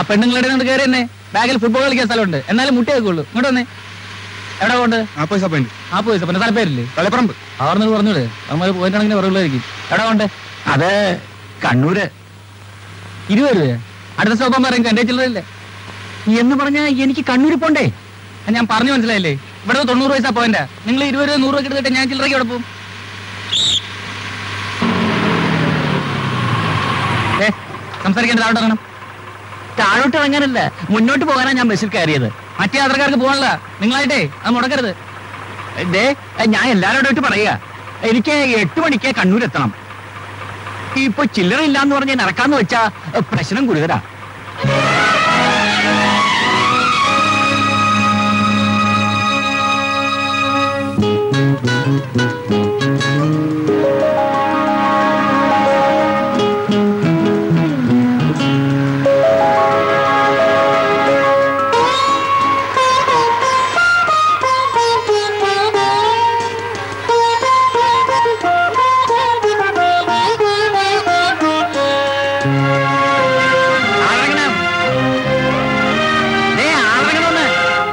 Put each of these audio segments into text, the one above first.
പെണ്ണുങ്ങളുടെ കൊണ്ട് കയറി തന്നെ ബാഗിൽ ഫുട്ബോൾ കളിക്കാൻ സ്ഥലമുണ്ട് എന്നാലും മുട്ടി വെക്കുള്ളൂ ഇങ്ങോട്ട് വന്നേ എവിടെ കൊണ്ട് ആ പൈസ പോയിന്റ് ആ പോയി പിന്നെ സ്ഥലപ്പേരില്ലേ തളിപ്പറമ്പ് അവിടെ പറഞ്ഞൂടെ നമ്മൾ പോയിട്ടാണെങ്കിൽ പറയുള്ളായിരിക്കും എവിടെ കൊണ്ട് അത് കണ്ണൂര് ഇരുപത് രൂപ അടുത്ത സ്റ്റോപ്പം പറയും എന്റെ ചില്ലറില്ലേ എന്ന് പറഞ്ഞാ എനിക്ക് കണ്ണൂര് പോണ്ടേ ഞാൻ പറഞ്ഞു മനസ്സിലായില്ലേ ഇവിടെ തൊണ്ണൂറ് പൈസ പോയിന്റ് നിങ്ങൾ ഇരുപത് രൂപ നൂറ് രൂപ എടുത്തിട്ട് ഞാൻ ചില്ലറയ്ക്ക് ഇവിടെ പോകും ഏ സംസാരിക്കേണ്ടത് അവിടെ ഇറങ്ങണം താഴോട്ട് ഇറങ്ങാനല്ല മുന്നോട്ട് പോകാനാ ഞാൻ ബസ്സിൽ കയറിയത് മറ്റേ യാത്രക്കാർക്ക് പോകാനല്ല നിങ്ങളായിട്ടേ അത് മുടക്കരുത് ദേ ഞാൻ എല്ലാവരോടായിട്ട് പറയുക എനിക്ക് എട്ട് മണിക്ക് കണ്ണൂർ എത്തണം ഇപ്പൊ ചില്ലറ ഇല്ലാന്ന് പറഞ്ഞ് നടക്കാന്ന് വെച്ചാ പ്രശ്നം ഗുരുതരാ ആളിറങ്ങണം. ദേ, ആളിറങ്ങണമെന്ന്.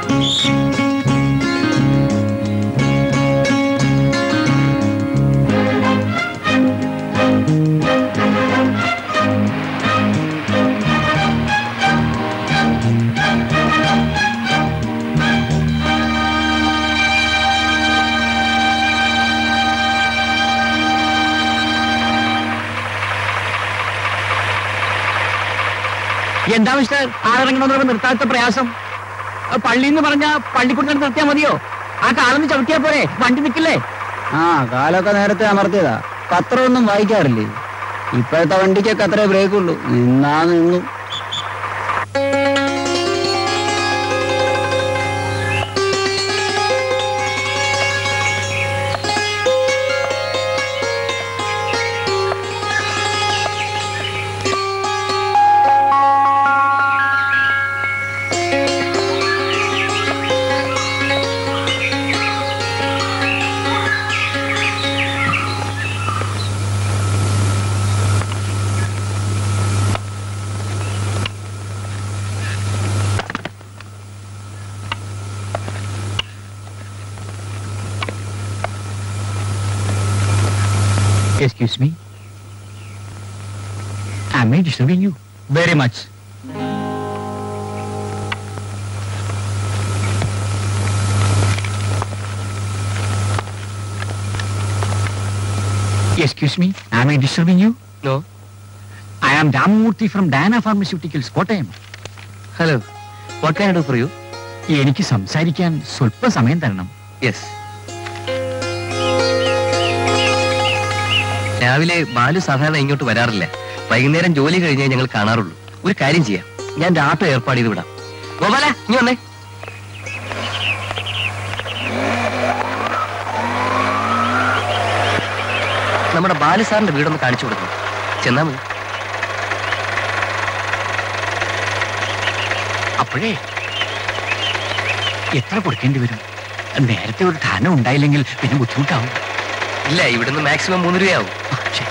എന്താ മിസ്റ്റർ ആളിറങ്ങണമെന്ന് പറയുമ്പോ നിർത്താത്ത പ്രയാസം പള്ളി എന്ന് പറഞ്ഞാ പള്ളിക്കുട്ടൻ നിർത്തിയാ മതിയോ ആ കാലൊന്ന് ചവിട്ടിയാ പോരെ വണ്ടി നിൽക്കില്ലേ ആ കാലൊക്കെ നേരത്തെ അമർത്തിയതാ പത്രമൊന്നും വായിക്കാറില്ലേ ഇപ്പോഴത്തെ വണ്ടിക്കൊക്കെ അത്രേ ബ്രേക്ക് ഉള്ളൂ നിന്നാ നിന്നു excuse me Am I disturbing you? Very much Excuse me, am I disturbing you? No. I am Ramamurthy from Dana Pharmaceuticals, Kottayam. Hello what can do for you എനിക്ക് സംസാരിക്കാൻ സ്വല്പ സമയം തരണം യെസ് രാവിലെ ബാലു സാധാരണ ഇങ്ങോട്ട് വരാറില്ല വൈകുന്നേരം ജോലി കഴിഞ്ഞേ ഞങ്ങൾ കാണാറുള്ളൂ ഒരു കാര്യം ചെയ്യാം ഞാൻ രാത്രി ഏർപ്പാട് ചെയ്ത് വിടാം ഗോപാല നീ വന്നേ നമ്മുടെ ബാലു സാറിന്റെ വീടൊന്ന് കാണിച്ചു കൊടുക്കണം ചെന്നാ മതി അപ്പോഴേ എത്ര കൊടുക്കേണ്ടി വരും നേരത്തെ ഒരു ധാനം ഉണ്ടായില്ലെങ്കിൽ പിന്നെ ബുദ്ധിമുട്ടാവും ഇല്ല ഇവിടുന്ന് മാക്സിമം മൂന്ന് രൂപയാവും ആ, ശരി.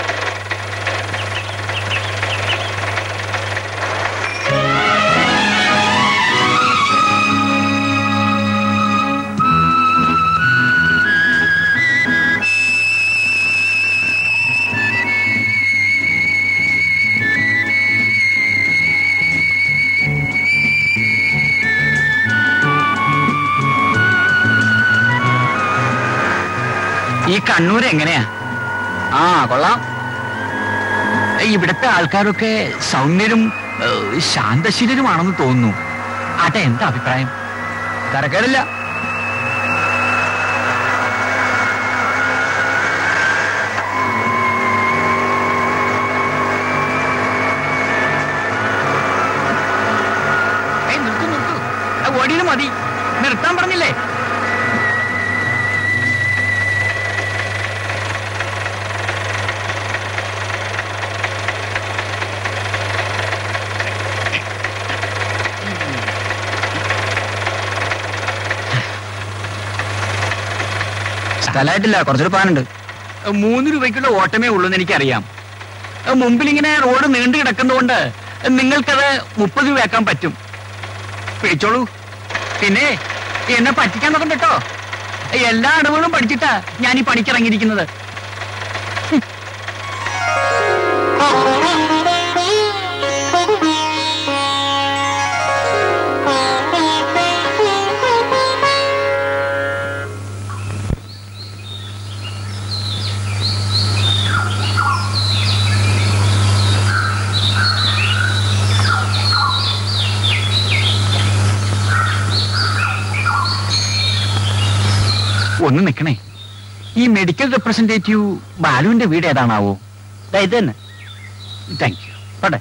ഈ കണ്ണൂർ എങ്ങനെയാ ആ കൊള്ളാം ഇവിടുത്തെ ആൾക്കാരൊക്കെ സൗമ്യരും ഏഹ്, ശാന്തശീലരുമാണെന്ന് തോന്നുന്നു അതെ എന്താ അഭിപ്രായം തരക്കേടില്ല ഏയ്, നിർത്തൂ നിർത്തൂ ആ, ഓടിയത് മതി നിർത്താൻ പറഞ്ഞില്ലേ സ്ഥലമായിട്ടില്ല കുറച്ചൊരു പാനുണ്ട് മൂന്ന് രൂപയ്ക്കുള്ള ഓട്ടമേ ഉള്ളൂ എന്ന് എനിക്കറിയാം മുമ്പിൽ ഇങ്ങനെ റോഡ് നീണ്ടു കിടക്കുന്നതുകൊണ്ട് നിങ്ങൾക്കത് മുപ്പത് രൂപയാക്കാൻ പറ്റും പിടിച്ചോളൂ പിന്നെ എന്നെ പറ്റിക്കാൻ നോക്കണ്ട കേട്ടോ എല്ലാ അടവുകളും പഠിച്ചിട്ടാ ഞാൻ ഈ പണിക്കിറങ്ങിയിരിക്കുന്നത് ഒന്ന് നിൽക്കണേ ഈ മെഡിക്കൽ റെപ്രസെന്റേറ്റീവ് ബാലുവിന്റെ വീട് ഏതാണാവോ ദാ ഇത് തന്നെ താങ്ക് യു പോട്ടെ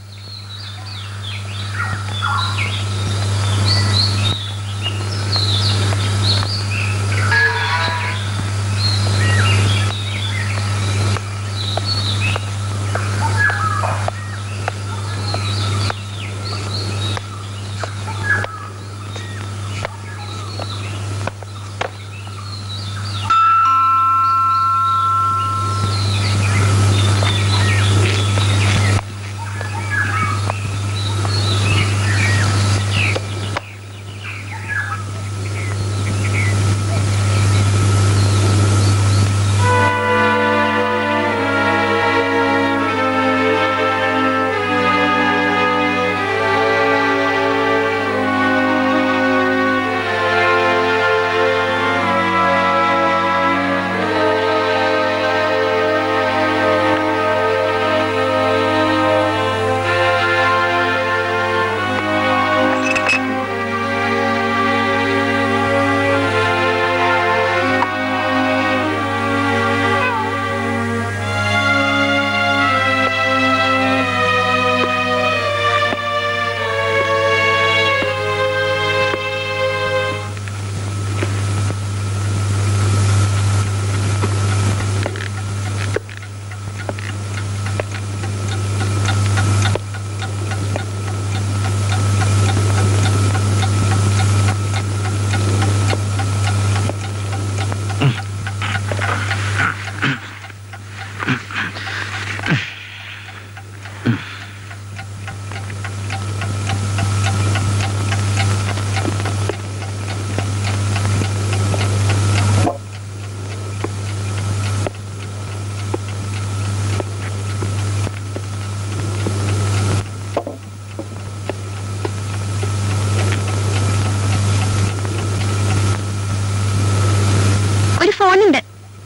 ഒരു ഫോണുണ്ട്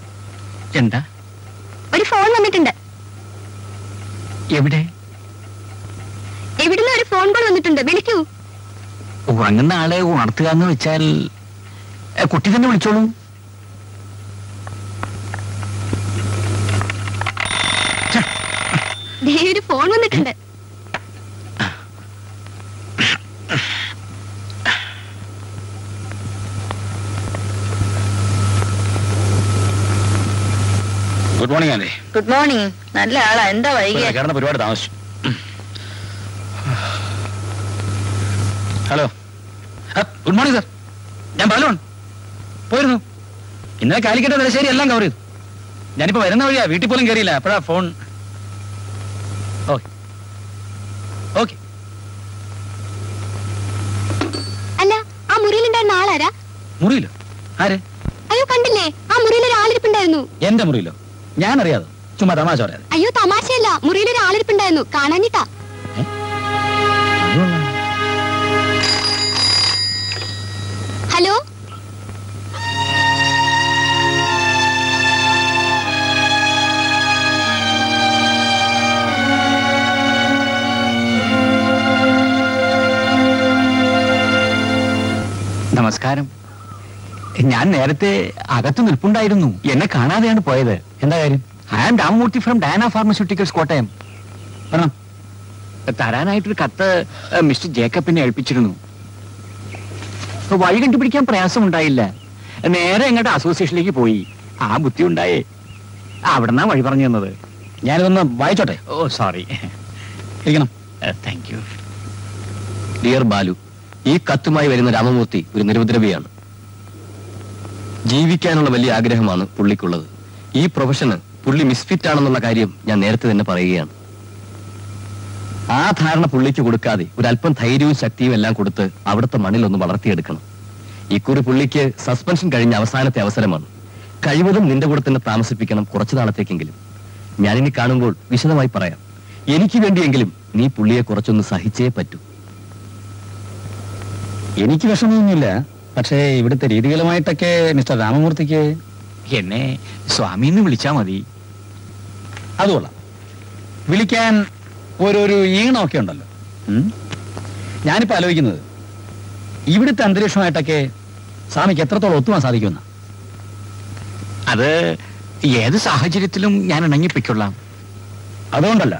എന്താ ഒരു ഫോൺ വന്നിട്ടുണ്ട് എവിടെ എവിടുന്ന് ഒരു ഫോൺ കോൾ വന്നിട്ടുണ്ട് വിളിക്കൂ ഉറങ്ങുന്ന ആളെ ഉണർത്തുക എന്ന് വെച്ചാൽ ഏ, കുട്ടി തന്നെ വിളിച്ചോളൂ ദേ ഒരു ഫോൺ വന്നിട്ടുണ്ട് ഗുഡ് മോർണിംഗ് അല്ലേ ഗുഡ് മോർണിംഗ് നല്ല ആളാ എന്താ വൈകിയ കിടന്ന ഒരുപാട് താമസിച്ചു ഹലോ ഗുഡ് മോർണിംഗ് സാർ ഞാൻ ബാലുവാണ് പോയിരുന്നു ഇന്നലെ കാലിക്കറ്റ് തലശ്ശേരി എല്ലാം കവർ ചെയ്തു ഞാനിപ്പോ വരുന്ന വഴിയാ വീട്ടിൽ പോലും കയറിയില്ല അപ്പോഴാ ഫോൺ ഓക്കെ ഓക്കെ അല്ല ആ മുറിയിലുണ്ടായിരുന്ന ആളാരാ മുറിയിലോ ആര് അയ്യോ കണ്ടില്ലേ ആ മുറിയിൽ ഒരു ആളിരിപ്പുണ്ടായിരുന്നു എന്റെ മുറിയിലോ ഞാൻ അറിയാതെ ചുമ്മാ തമാശ പറയാതെ അയ്യോ തമാശയല്ല മുറിയിൽ ഒരു ആളിരിപ്പുണ്ടായിരുന്നു കാണാനിട്ടാ അതുകൊള്ളാം. ഹലോ നമസ്കാരം ഞാൻ നേരത്തെ അകത്ത് നിൽപ്പുണ്ടായിരുന്നു എന്നെ കാണാതെയാണ് പോയത് എന്താ കാര്യം I am Ramamurthy from Diana pharmaceuticals Kottayam പറയണം തരാനായിട്ടൊരു കത്ത് ഏഹ്, മിസ്റ്റർ ജേക്കബിനെ ഏൽപ്പിച്ചിരുന്നു അപ്പൊ വഴി കണ്ടുപിടിക്കാൻ പ്രയാസമുണ്ടായില്ല നേരെ എങ്ങോട്ട് അസോസിയേഷനിലേക്ക് പോയി ആ ബുദ്ധി ഉണ്ടായേ അവിടെന്നാ വഴി പറഞ്ഞു തന്നത് ഞാനിതൊന്ന് വായിച്ചോട്ടെ ഓ സോറി ഇരിക്കണം താങ്ക് യു ഡിയർ ബാലു ഈ കത്തുമായി വരുന്ന രാമമൂർത്തി ഒരു നിരുപദ്രവിയാണ് ജീവിക്കാനുള്ള വലിയ ആഗ്രഹമാണ് പുള്ളിക്കുള്ളത് ഈ പ്രൊഫഷന് പുള്ളി മിസ്ഫിറ്റ് ആണെന്നുള്ള കാര്യം ഞാൻ നേരത്തെ തന്നെ പറയുകയാണ് ആ ധാരണ പുള്ളിക്ക് കൊടുക്കാതെ ഒരല്പം ധൈര്യവും ശക്തിയും എല്ലാം കൊടുത്ത് അവിടുത്തെ മണ്ണിലൊന്ന് വളർത്തിയെടുക്കണം ഇക്കുറി പുള്ളിക്ക് സസ്പെൻഷൻ കഴിഞ്ഞ അവസാനത്തെ അവസരമാണ് കഴിവതും നിന്റെ കൂടെ തന്നെ താമസിപ്പിക്കണം കുറച്ചു നാളത്തേക്കെങ്കിലും ഞാനിനി കാണുമ്പോൾ വിശദമായി പറയാം എനിക്ക് വേണ്ടിയെങ്കിലും നീ പുള്ളിയെ കുറച്ചൊന്ന് സഹിച്ചേ പറ്റൂ എനിക്ക് വിഷമമൊന്നുമില്ല പക്ഷേ ഇവിടുത്തെ രീതികളുമായിട്ടൊക്കെ മിസ്റ്റർ രാമമൂർത്തിക്ക് എന്നെ സ്വാമി എന്ന് വിളിച്ചാ മതി അത് കൊള്ളാം വിളിക്കാൻ ഓരോരു ഈണമൊക്കെ ഉണ്ടല്ലോ ഉം? ഞാനിപ്പോ ആലോചിക്കുന്നത് ഇവിടുത്തെ അന്തരീക്ഷമായിട്ടൊക്കെ സ്വാമിക്ക് എത്രത്തോളം ഒത്തുവാൻ സാധിക്കുമെന്ന അത് ഏത് സാഹചര്യത്തിലും ഞാൻ ഇണങ്ങിപ്പിക്കൊള്ളാം അതുകൊണ്ടല്ല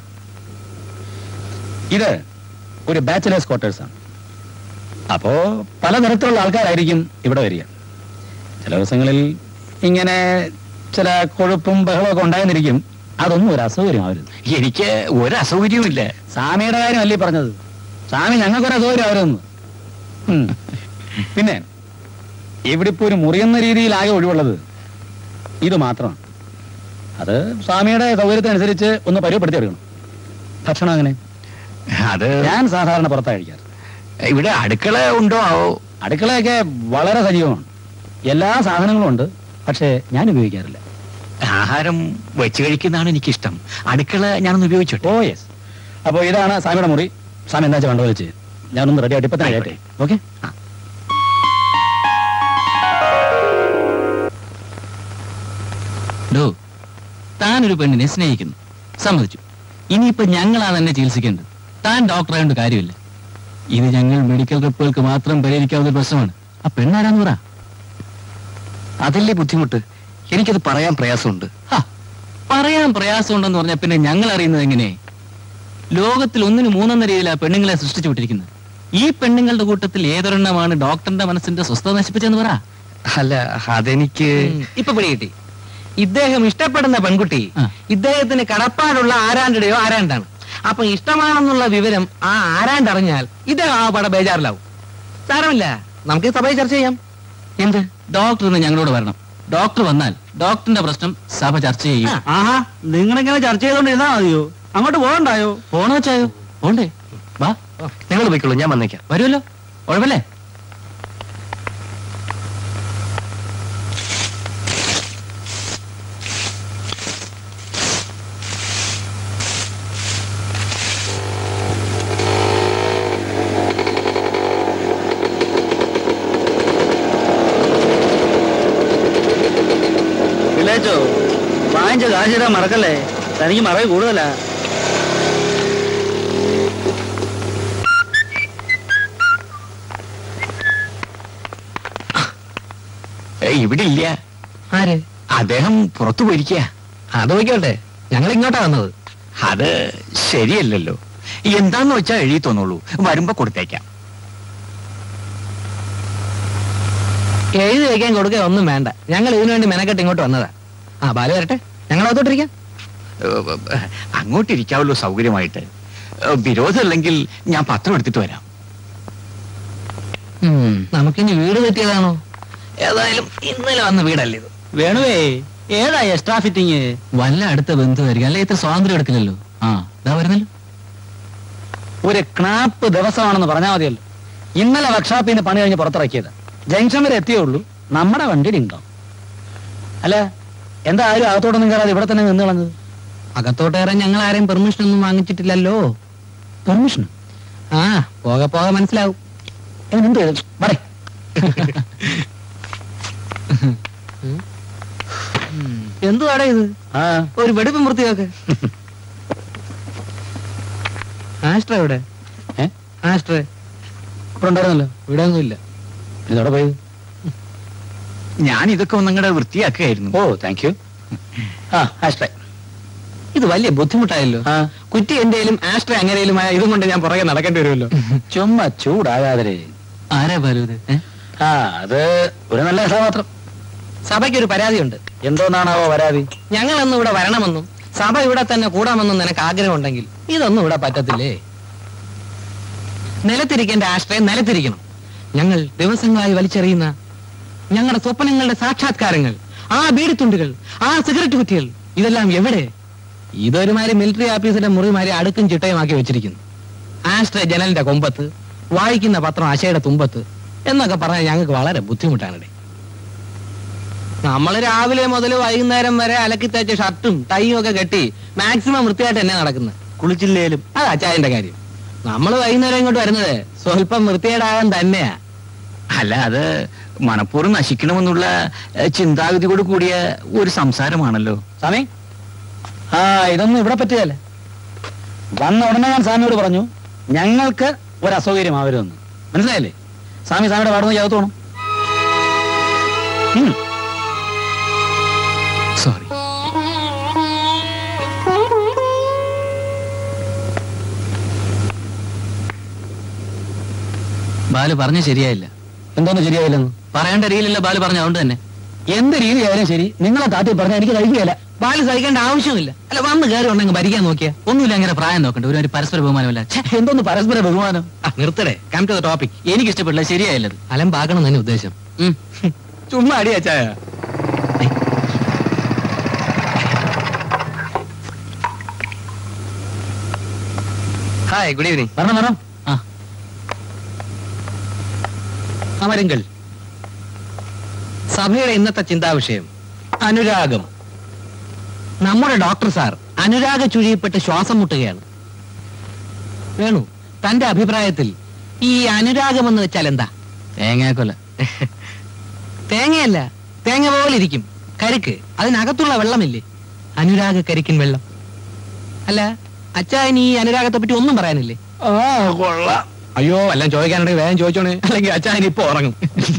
ഇത് ഒരു ബാച്ചിലേഴ്സ് ക്വാർട്ടേഴ്സ് ആണ് അപ്പോ പലതരത്തിലുള്ള ആൾക്കാരായിരിക്കും ഇവിടെ വരിക ചില ദിവസങ്ങളിൽ ഇങ്ങനെ ചില കൊഴുപ്പും ബഹളമൊക്കെ ഉണ്ടായിരുന്നിരിക്കും അതൊന്നും ഒരു അസൗകര്യമാവരുത് എനിക്ക് ഒരു അസൗകര്യവുമില്ല സ്വാമിയുടെ കാര്യമല്ലേ ഈ പറഞ്ഞത് സ്വാമി ഞങ്ങൾക്കൊരു അസൗകര്യമാവരുതെന്ന് ഉം. പിന്നെ ഇവിടെ ഇപ്പോ ഒരു മുറിയുന്ന രീതിയിലാകെ ഒഴിവുള്ളത് ഇത് മാത്രമാണ് അത് സ്വാമിയുടെ സൗകര്യത്തിനനുസരിച്ച് ഒന്ന് പരിചയപ്പെടുത്തി എടുക്കണം ഭക്ഷണം അങ്ങനെ അത് ഞാൻ സാധാരണ പുറത്താണ് കഴിക്കാറ് ഇവിടെ അടുക്കള ഉണ്ടോ ആവോ അടുക്കളയൊക്കെ വളരെ സജീവമാണ് എല്ലാ സാധനങ്ങളും ഉണ്ട് പക്ഷേ ഞാൻ ഉപയോഗിക്കാറില്ല ആഹാരം വെച്ച് കഴിക്കുന്നതാണ് എനിക്കിഷ്ടം അടുക്കള ഞാനൊന്ന് ഉപയോഗിച്ചോട്ടെ ഓ യെസ് അപ്പോൾ ഇതാണ് സ്വാമിയുടെ മുറി സ്വാമി എന്താ വേണ്ടത് വെച്ച് ഞാനൊന്ന് റെഡി ആയിട്ട് ഇപ്പൊ തന്നെ കഴിയട്ടെ ഓക്കെ ഡോ താനൊരു പെണ്ണിനെ സ്നേഹിക്കുന്നു സമ്മതിച്ചു ഇനിയിപ്പോ ഞങ്ങളാണ് തന്നെ ചികിത്സിക്കേണ്ടത് താൻ ഡോക്ടറായോണ്ട് കാര്യമില്ല ഇത് ഞങ്ങൾ മെഡിക്കൽ റിപ്പുകൾക്ക് മാത്രം പരിഹരിക്കാവുന്ന ഒരു പ്രശ്നമാണ് ആ പെണ്ണാരാന്ന് പറ അതല്ലേ ബുദ്ധിമുട്ട് എനിക്കത് പറയാൻ പ്രയാസമുണ്ട് ഹാ, പറയാൻ പ്രയാസമുണ്ടെന്ന് പറഞ്ഞാൽ പിന്നെ ഞങ്ങൾ അറിയുന്നത് എങ്ങനെ ലോകത്തിൽ ഒന്നിന് മൂന്നെന്ന രീതിയിൽ ആ പെണ്ണുങ്ങളെ സൃഷ്ടിച്ചു വിട്ടിരിക്കുന്നത് ഈ പെണ്ണുങ്ങളുടെ കൂട്ടത്തിൽ ഏതൊരെണ്ണമാണ് ഡോക്ടറിന്റെ മനസ്സിന്റെ സ്വസ്ഥത നശിപ്പിച്ചെന്ന് പറ അല്ല അതെനിക്ക് ഉം, ഇപ്പൊ പിടികിട്ടി ഇദ്ദേഹം ഇഷ്ടപ്പെടുന്ന പെൺകുട്ടി ആ. ഇദ്ദേഹത്തിന് കടപ്പാടുള്ള ആരാണ്ടുടെയോ ആരാണ്ടാണ് അപ്പൊ ഇഷ്ടമാണെന്നുള്ള വിവരം ആ ആരാണ്ടറിഞ്ഞാൽ ഇദ്ദേഹം ആ പട ബേജാറിലാവും സാരമില്ല നമുക്ക് ഈ സഭയിൽ ചർച്ച ചെയ്യാം എന്ത് ഡോക്ടറിന് ഞങ്ങളോട് വരണം ഡോക്ടർ വന്നാൽ ഡോക്ടറിന്റെ പ്രശ്നം സഭ ചർച്ച ചെയ്യും ആ. ആഹാ നിങ്ങളിങ്ങനെ ചർച്ച ചെയ്തോണ്ടിരുന്നാ മതിയോ അങ്ങോട്ട് പോകണ്ടായോ പോണോ വെച്ചായോ പോണ്ടേ വാ നിങ്ങൾ പോയിക്കോളൂ ഞാൻ വന്നേക്കാം വരുമല്ലോ കുഴപ്പമില്ലേ വിളിച്ചോ വാങ്ങിച്ച കാശിടാൻ മറക്കല്ലേ തനിക്ക് മറവ് കൂടുതലാ ഇവിടെ ഇല്ല ആര് അദ്ദേഹം പുറത്തു പോയിരിക്കുക അത് നോക്കിയോട്ടെ ഞങ്ങൾ ഇങ്ങോട്ടാ വന്നത് അത് ശരിയല്ലല്ലോ എന്താന്ന് വെച്ചാ എഴുതി തോന്നുള്ളൂ വരുമ്പോ കൊടുത്തേക്കാം എഴുതി വെക്കാൻ കൊടുക്കുക ഒന്നും വേണ്ട ഞങ്ങൾ ഇതിനു വേണ്ടി മെനക്കെട്ട് ഇങ്ങോട്ട് വന്നതാ ആ ബാല വരട്ടെ ഞങ്ങൾ അതോട്ടിരിക്കാം അങ്ങോട്ടിരിക്കാവല്ലോ സൗകര്യമായിട്ട് വിരോധമില്ലെങ്കിൽ ഞാൻ പത്രം എടുത്തിട്ട് വരാം നമുക്കിനി വീട് തെറ്റിയതാണോ ഏതായാലും ഇന്നലെ വന്ന വീടല്ലേ ഇത് വേണുവേ ഏതാ എക്സ്ട്രാ ഫിറ്റിങ് വല്ല അടുത്ത ബന്ധുവായിരിക്കും അല്ലെ ഇത്ര സ്വാതന്ത്ര്യം എടുക്കില്ലല്ലോ ആ ഇതാ വരുന്നല്ലോ ഒരു ക്നാപ്പ് ദിവസമാണെന്ന് പറഞ്ഞാൽ മതിയല്ലോ ഇന്നലെ വർക്ക്ഷോപ്പിൽ നിന്ന് പണി കഴിഞ്ഞ് പുറത്തിറക്കിയത് ജംഗ്ഷൻ വരെ എത്തിയേ ഉള്ളൂ നമ്മുടെ വണ്ടി ഡിങ്കോ അല്ല എന്താ ആരും അകത്തോടൊന്നും കയറാതെ ഇവിടെ തന്നെ നിന്ന് കളഞ്ഞത് അകത്തോട്ട് കയറാൻ ഞങ്ങൾ ആരെയും പെർമിഷൻ ഒന്നും വാങ്ങിച്ചിട്ടില്ലല്ലോ പെർമിഷൻ ആ പോകെ പോകെ മനസ്സിലാവും എന്ത് വരെ എന്തുവാടാ ഇത് ആ ഒരു വെടിപ്പം വൃത്തിയാക്ക് ആസ്ട്ര എവിടെ ഏ? ആസ്ട്ര ഇവിടെ ഉണ്ടായിരുന്നല്ലോ ഇവിടെ ഒന്നും ഇല്ല ഇതോടെ പോയി ഞാൻ ഇതൊക്കെ ഒന്നങ്ങടെ വൃത്തിയാക്കുകയായിരുന്നു ഓ താങ്ക് യു ആ ആഷ്ട്രേ ഇത് വലിയ ബുദ്ധിമുട്ടായല്ലോ ആ കുറ്റി എന്റെയിലും ആസ്ട്ര അങ്ങനെയിലുമായ ഇതും കൊണ്ട് ഞാൻ പുറകെ നടക്കേണ്ടി വരുമല്ലോ ചുമ്മാ ചൂടാകാതെ ആരാ ബാലു ഇത് ഏ? ആ അത് ഒരു നല്ല കഥാപാത്രം സഭയ്ക്ക് ഒരു പരാതിയുണ്ട് എന്തോന്നാണാവോ വരാതി ഞങ്ങൾ അന്ന് ഇവിടെ വരണമെന്നും സഭ ഇവിടെ തന്നെ കൂടാമെന്നും നിനക്ക് ആഗ്രഹമുണ്ടെങ്കിൽ ഇതൊന്നും ഇവിടെ പറ്റത്തില്ലേ നിലത്തിരിക്കേണ്ട ആശ്രയം നിലത്തിരിക്കണം ഞങ്ങൾ ദിവസങ്ങളായി വലിച്ചെറിയുന്ന ഞങ്ങളുടെ സ്വപ്നങ്ങളുടെ സാക്ഷാത്കാരങ്ങൾ ആ ബീഡിത്തുണ്ടുകൾ ആ സിഗരറ്റ് കുറ്റികൾ ഇതെല്ലാം എവിടെ ഇതൊരുമാതിരി മിലിറ്ററി ഓഫീസിന്റെ മുറിമാരി അടുക്കും ചിട്ടയുമാക്കി വെച്ചിരിക്കുന്നു ആസ്ട്രേ ജനലിന്റെ കൊമ്പത്ത് വായിക്കുന്ന പത്രം അശയുടെ തുമ്പത്ത് എന്നൊക്കെ പറഞ്ഞാൽ ഞങ്ങൾക്ക് വളരെ ബുദ്ധിമുട്ടാണ് നമ്മൾ രാവിലെ മുതൽ വൈകുന്നേരം വരെ അലക്കി തേച്ച ഷർട്ടും ടൈയും ഒക്കെ കെട്ടി മാക്സിമം വൃത്തിയായിട്ട് തന്നെ നടക്കുന്നത് കുളിച്ചില്ലേലും അത് അച്ചായന്റെ കാര്യം നമ്മൾ വൈകുന്നേരം ഇങ്ങോട്ട് വരുന്നത് സ്വല്പം വൃത്തികേടാകാൻ തന്നെയാ അല്ല അത് മനഃപൂർവ്വം നശിക്കണമെന്നുള്ള ഏഹ്, ചിന്താഗതിയോട് കൂടിയ ഒരു സംസാരമാണല്ലോ സ്വാമി ആ ഇതൊന്നും ഇവിടെ പറ്റുകയല്ല വന്ന ഉടനെ ഞാൻ സ്വാമിയോട് പറഞ്ഞു ഞങ്ങൾക്ക് ഒരു അസൗകര്യമാവരുമെന്ന് മനസ്സിലായില്ലേ സ്വാമി സ്വാമിയുടെ പാടുന്ന ചേർത്ത് പോണം ഉം. സോറി ബാലു പറഞ്ഞ ശരിയായില്ല എന്തോന്ന് ശരിയായില്ലെന്ന് പറയേണ്ട രീതിയിലല്ല ബാലു പറഞ്ഞ അതുകൊണ്ട് തന്നെ എന്ത് രീതിയായാലും ശരി നിങ്ങളെ കാട്ടി പറഞ്ഞാൽ എനിക്ക് കഴിക്കുകയില്ല ബാല് സഹിക്കേണ്ട ആവശ്യമില്ല അല്ല വന്ന് കയറി ഉണ്ടെങ്കിൽ ഭരിക്കാൻ നോക്കിയാ ഒന്നുമില്ല അങ്ങനെ പ്രായം നോക്കണ്ട ഒരു ഒരു പരസ്പര ബഹുമാനമല്ല ഛെ, എന്തോന്ന് പരസ്പര ബഹുമാനം ആ, നിർത്തടേ കം ടു ദ ടോപ്പിക് എനിക്ക് ഇഷ്ടപ്പെട്ടില്ല ശരിയായില്ലത് അലം പാകണം തന്നെ ഉദ്ദേശം ഉം. ചുമ്മാ അടിയാ ചായ ഹായ് ഗുഡ് ഈവനിങ് വരണം വരണം ആ അമരങ്കൾ സഭയുടെ ഇന്നത്തെ ചിന്താവിഷയം അനുരാഗം നമ്മുടെ ഡോക്ടർ സാർ അനുരാഗ ചുഴിയിൽപ്പെട്ട് ശ്വാസം മുട്ടുകയാണ് വേണു തന്റെ അഭിപ്രായത്തിൽ ഈ അനുരാഗം എന്ന് വെച്ചാൽ എന്താ തേങ്ങാക്കൊല തേങ്ങയല്ല തേങ്ങ പോലെ ഇരിക്കും കരുക്ക് അതിനകത്തുള്ള വെള്ളമില്ലേ അനുരാഗ കരിക്കിൻ വെള്ളം അല്ല അച്ചായൻ ഈ അനുരാഗത്തെ പറ്റി ഒന്നും പറയാനില്ലേ ആ കൊള്ളാം അയ്യോ എല്ലാം ചോദിക്കാനുണ്ടെങ്കിൽ വേഗം ചോദിച്ചോണേ അല്ലെങ്കിൽ അച്ചായൻ ഇപ്പൊ ഉറങ്ങും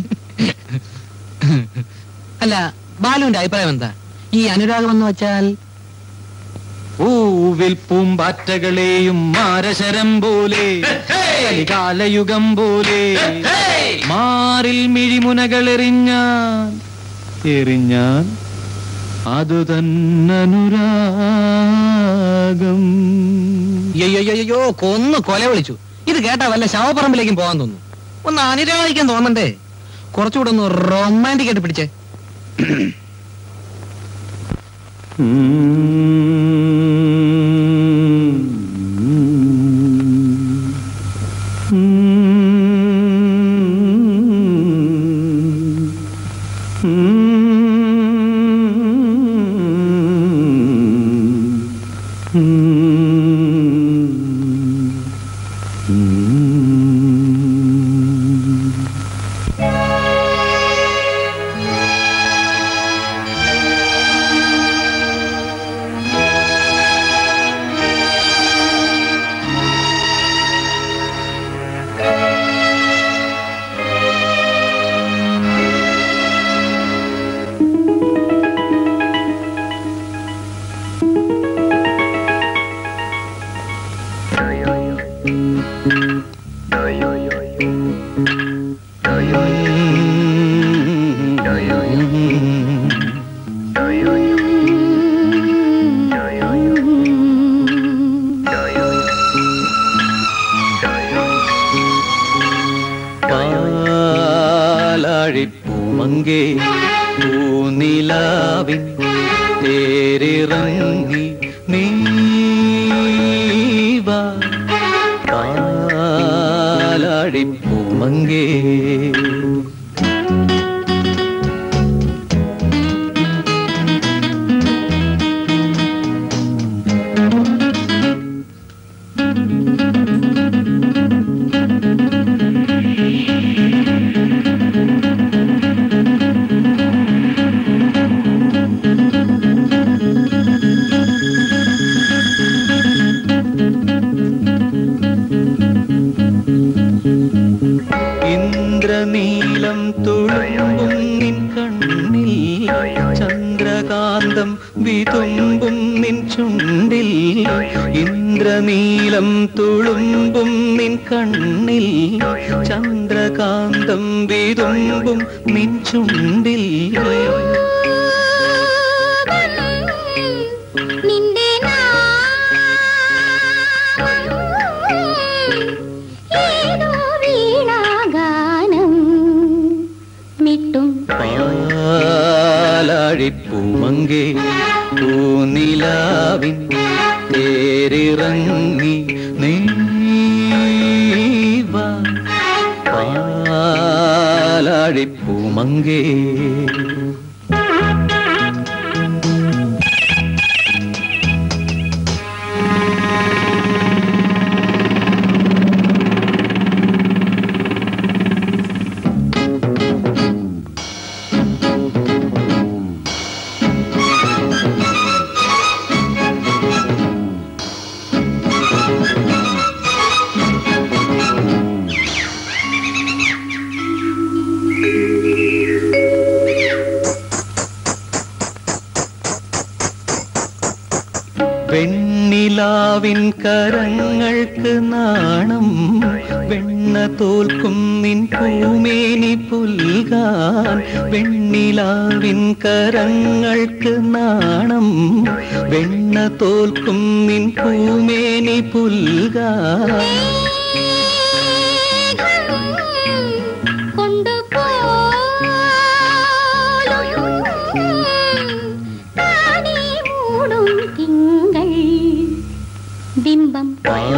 അല്ല ബാലുവിന്റെ അഭിപ്രായം എന്താ ഈ അനുരാഗം എന്ന് വെച്ചാൽ പൂവിൽ പൂമ്പാറ്റകളെയും മാരശരം പോലെ കാലയുഗം പോലെ മാറിൽ മിഴിമുനകൾ എറിഞ്ഞാൽ എറിഞ്ഞാൽ അതു തന്നനുരാഗം അയ്യോ കൊന്നു കൊല വിളിച്ചു ഇത് കേട്ടാ വല്ല ശവപ്പറമ്പിലേക്കും പോകാൻ തോന്നുന്നു ഒന്ന് അനുരാഗിക്കാൻ തോന്നണ്ടേ കുറച്ചുകൂടെ ഒന്ന് റൊമാൻറ്റിക് ആയിട്ട് പിടിച്ചേ പാലാഴിപ്പൂമങ്കേ പൂനിലാവിൻ തേരിറങ്ങി നീവ പാലാഴിപ്പൂമങ്കേ ഇന്ദ്രനീലം തുളുമ്പും നിൻ കണ്ണിൽ ചന്ദ്രകാന്തം വിതുമ്പും നിൻ ചുണ്ടിൽ ഇന്ദ്രനീലം തുളുമ്പും നിൻ കണ്ണിൽ ചന്ദ്രകാന്തം വിതുമ്പും നിൻ ചുണ്ടിൽ നിന്റെ ഏതോ വീണാഗാനം മിട്ടും പാലാഴിപ്പൂമങ്കേ പൂനിലാവിൻ തേരിറങ്ങി നീവ പാലാഴിപ്പൂമങ്കേ വെണ്ണിലാവിൻ കരങ്ങൾക്ക് നാണം വെണ്ണ തോൽക്കും നിൻ പൂമേനി പുൽകാൻ വെണ്ണിലാവിൻ കരങ്ങൾക്ക് നാണം വെണ്ണ തോൽക്കും നിൻ പൂമേനി പുൽകാൻ ബിംബം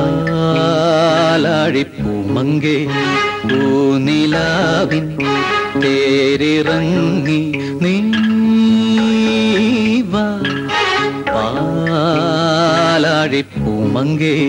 പാലാഴിപ്പൂമങ്കേ പൂനിലാവിൻ തേരിറങ്ങി നീവാ പാലാഴിപ്പൂമങ്കേ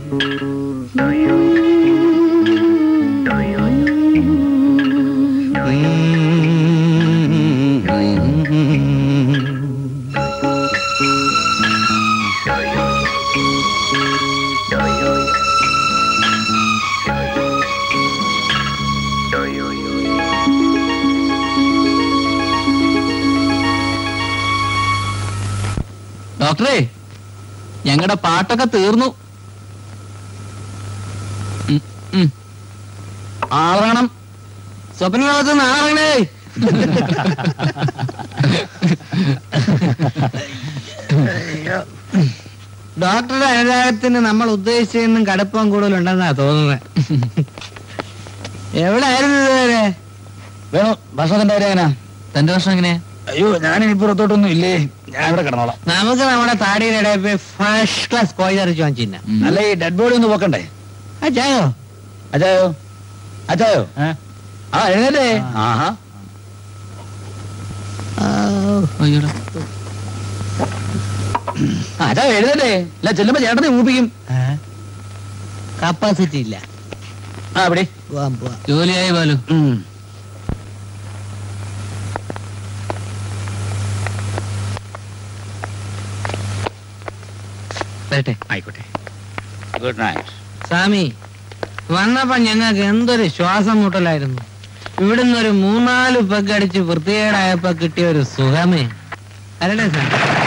ഡോക്ടറെ ഞങ്ങളുടെ പാട്ടൊക്കെ തീർന്നു ഉം, ഉം. ആറണം സ്വപ്നലോകത്ത് നിന്ന് ആറണേ ഡോക്ടറുടെ അനുരാഗത്തിന് നമ്മൾ ഉദ്ദേശിച്ചതിനും കടുപ്പം കൂടുതലുണ്ടെന്നാ തോന്നുന്നത് എവിടെ ആയിരുന്നു ഇതുവരെ വേണോ ഭക്ഷണത്തിന്റെ കാര്യം എങ്ങനെയാ തന്റെ വർഷം എങ്ങനെയാ അയ്യോ ഞാൻ ഇനി പുറത്തോട്ടൊന്നും ഇല്ലേ ഞാൻ ഇവിടെ കിടന്നോളാം നമുക്ക് നമ്മുടെ താടിയുടെ ഇടയിൽ പോയി ഫസ്റ്റ് ക്ലാസ് കോഴിറച്ചി വാങ്ങിച്ചില്ല ഉം. അല്ല ഈ ഡെഡ് ബോഡി ഒന്ന് പോക്കണ്ടേ അച്ചായോ അച്ചായോ അച്ചായോ ആ എഴുന്നേറ്റേ ആഹാ അയ്യോടാ ആ, അച്ചായോ എഴുന്നേറ്റേ ഇല്ല ചെല്ലുമ്പോ ചേട്ടനെ ഊപ്പിക്കും കപ്പാസിറ്റി ഇല്ല ആ അവിടെ പോവാം പോവാം ജോലിയായി ബാലു വരട്ടെ ആയിക്കോട്ടെ ഗുഡ് നൈറ്റ് സ്വാമി വന്നപ്പോ ഞങ്ങൾക്ക് എന്തൊരു ശ്വാസം മുട്ടലായിരുന്നു ഇവിടുന്ന് ഒരു മൂന്നാല് പെഗ് അടിച്ച് വൃത്തികേടായപ്പോ കിട്ടിയ ഒരു സുഖമേ അല്ലേ സാർ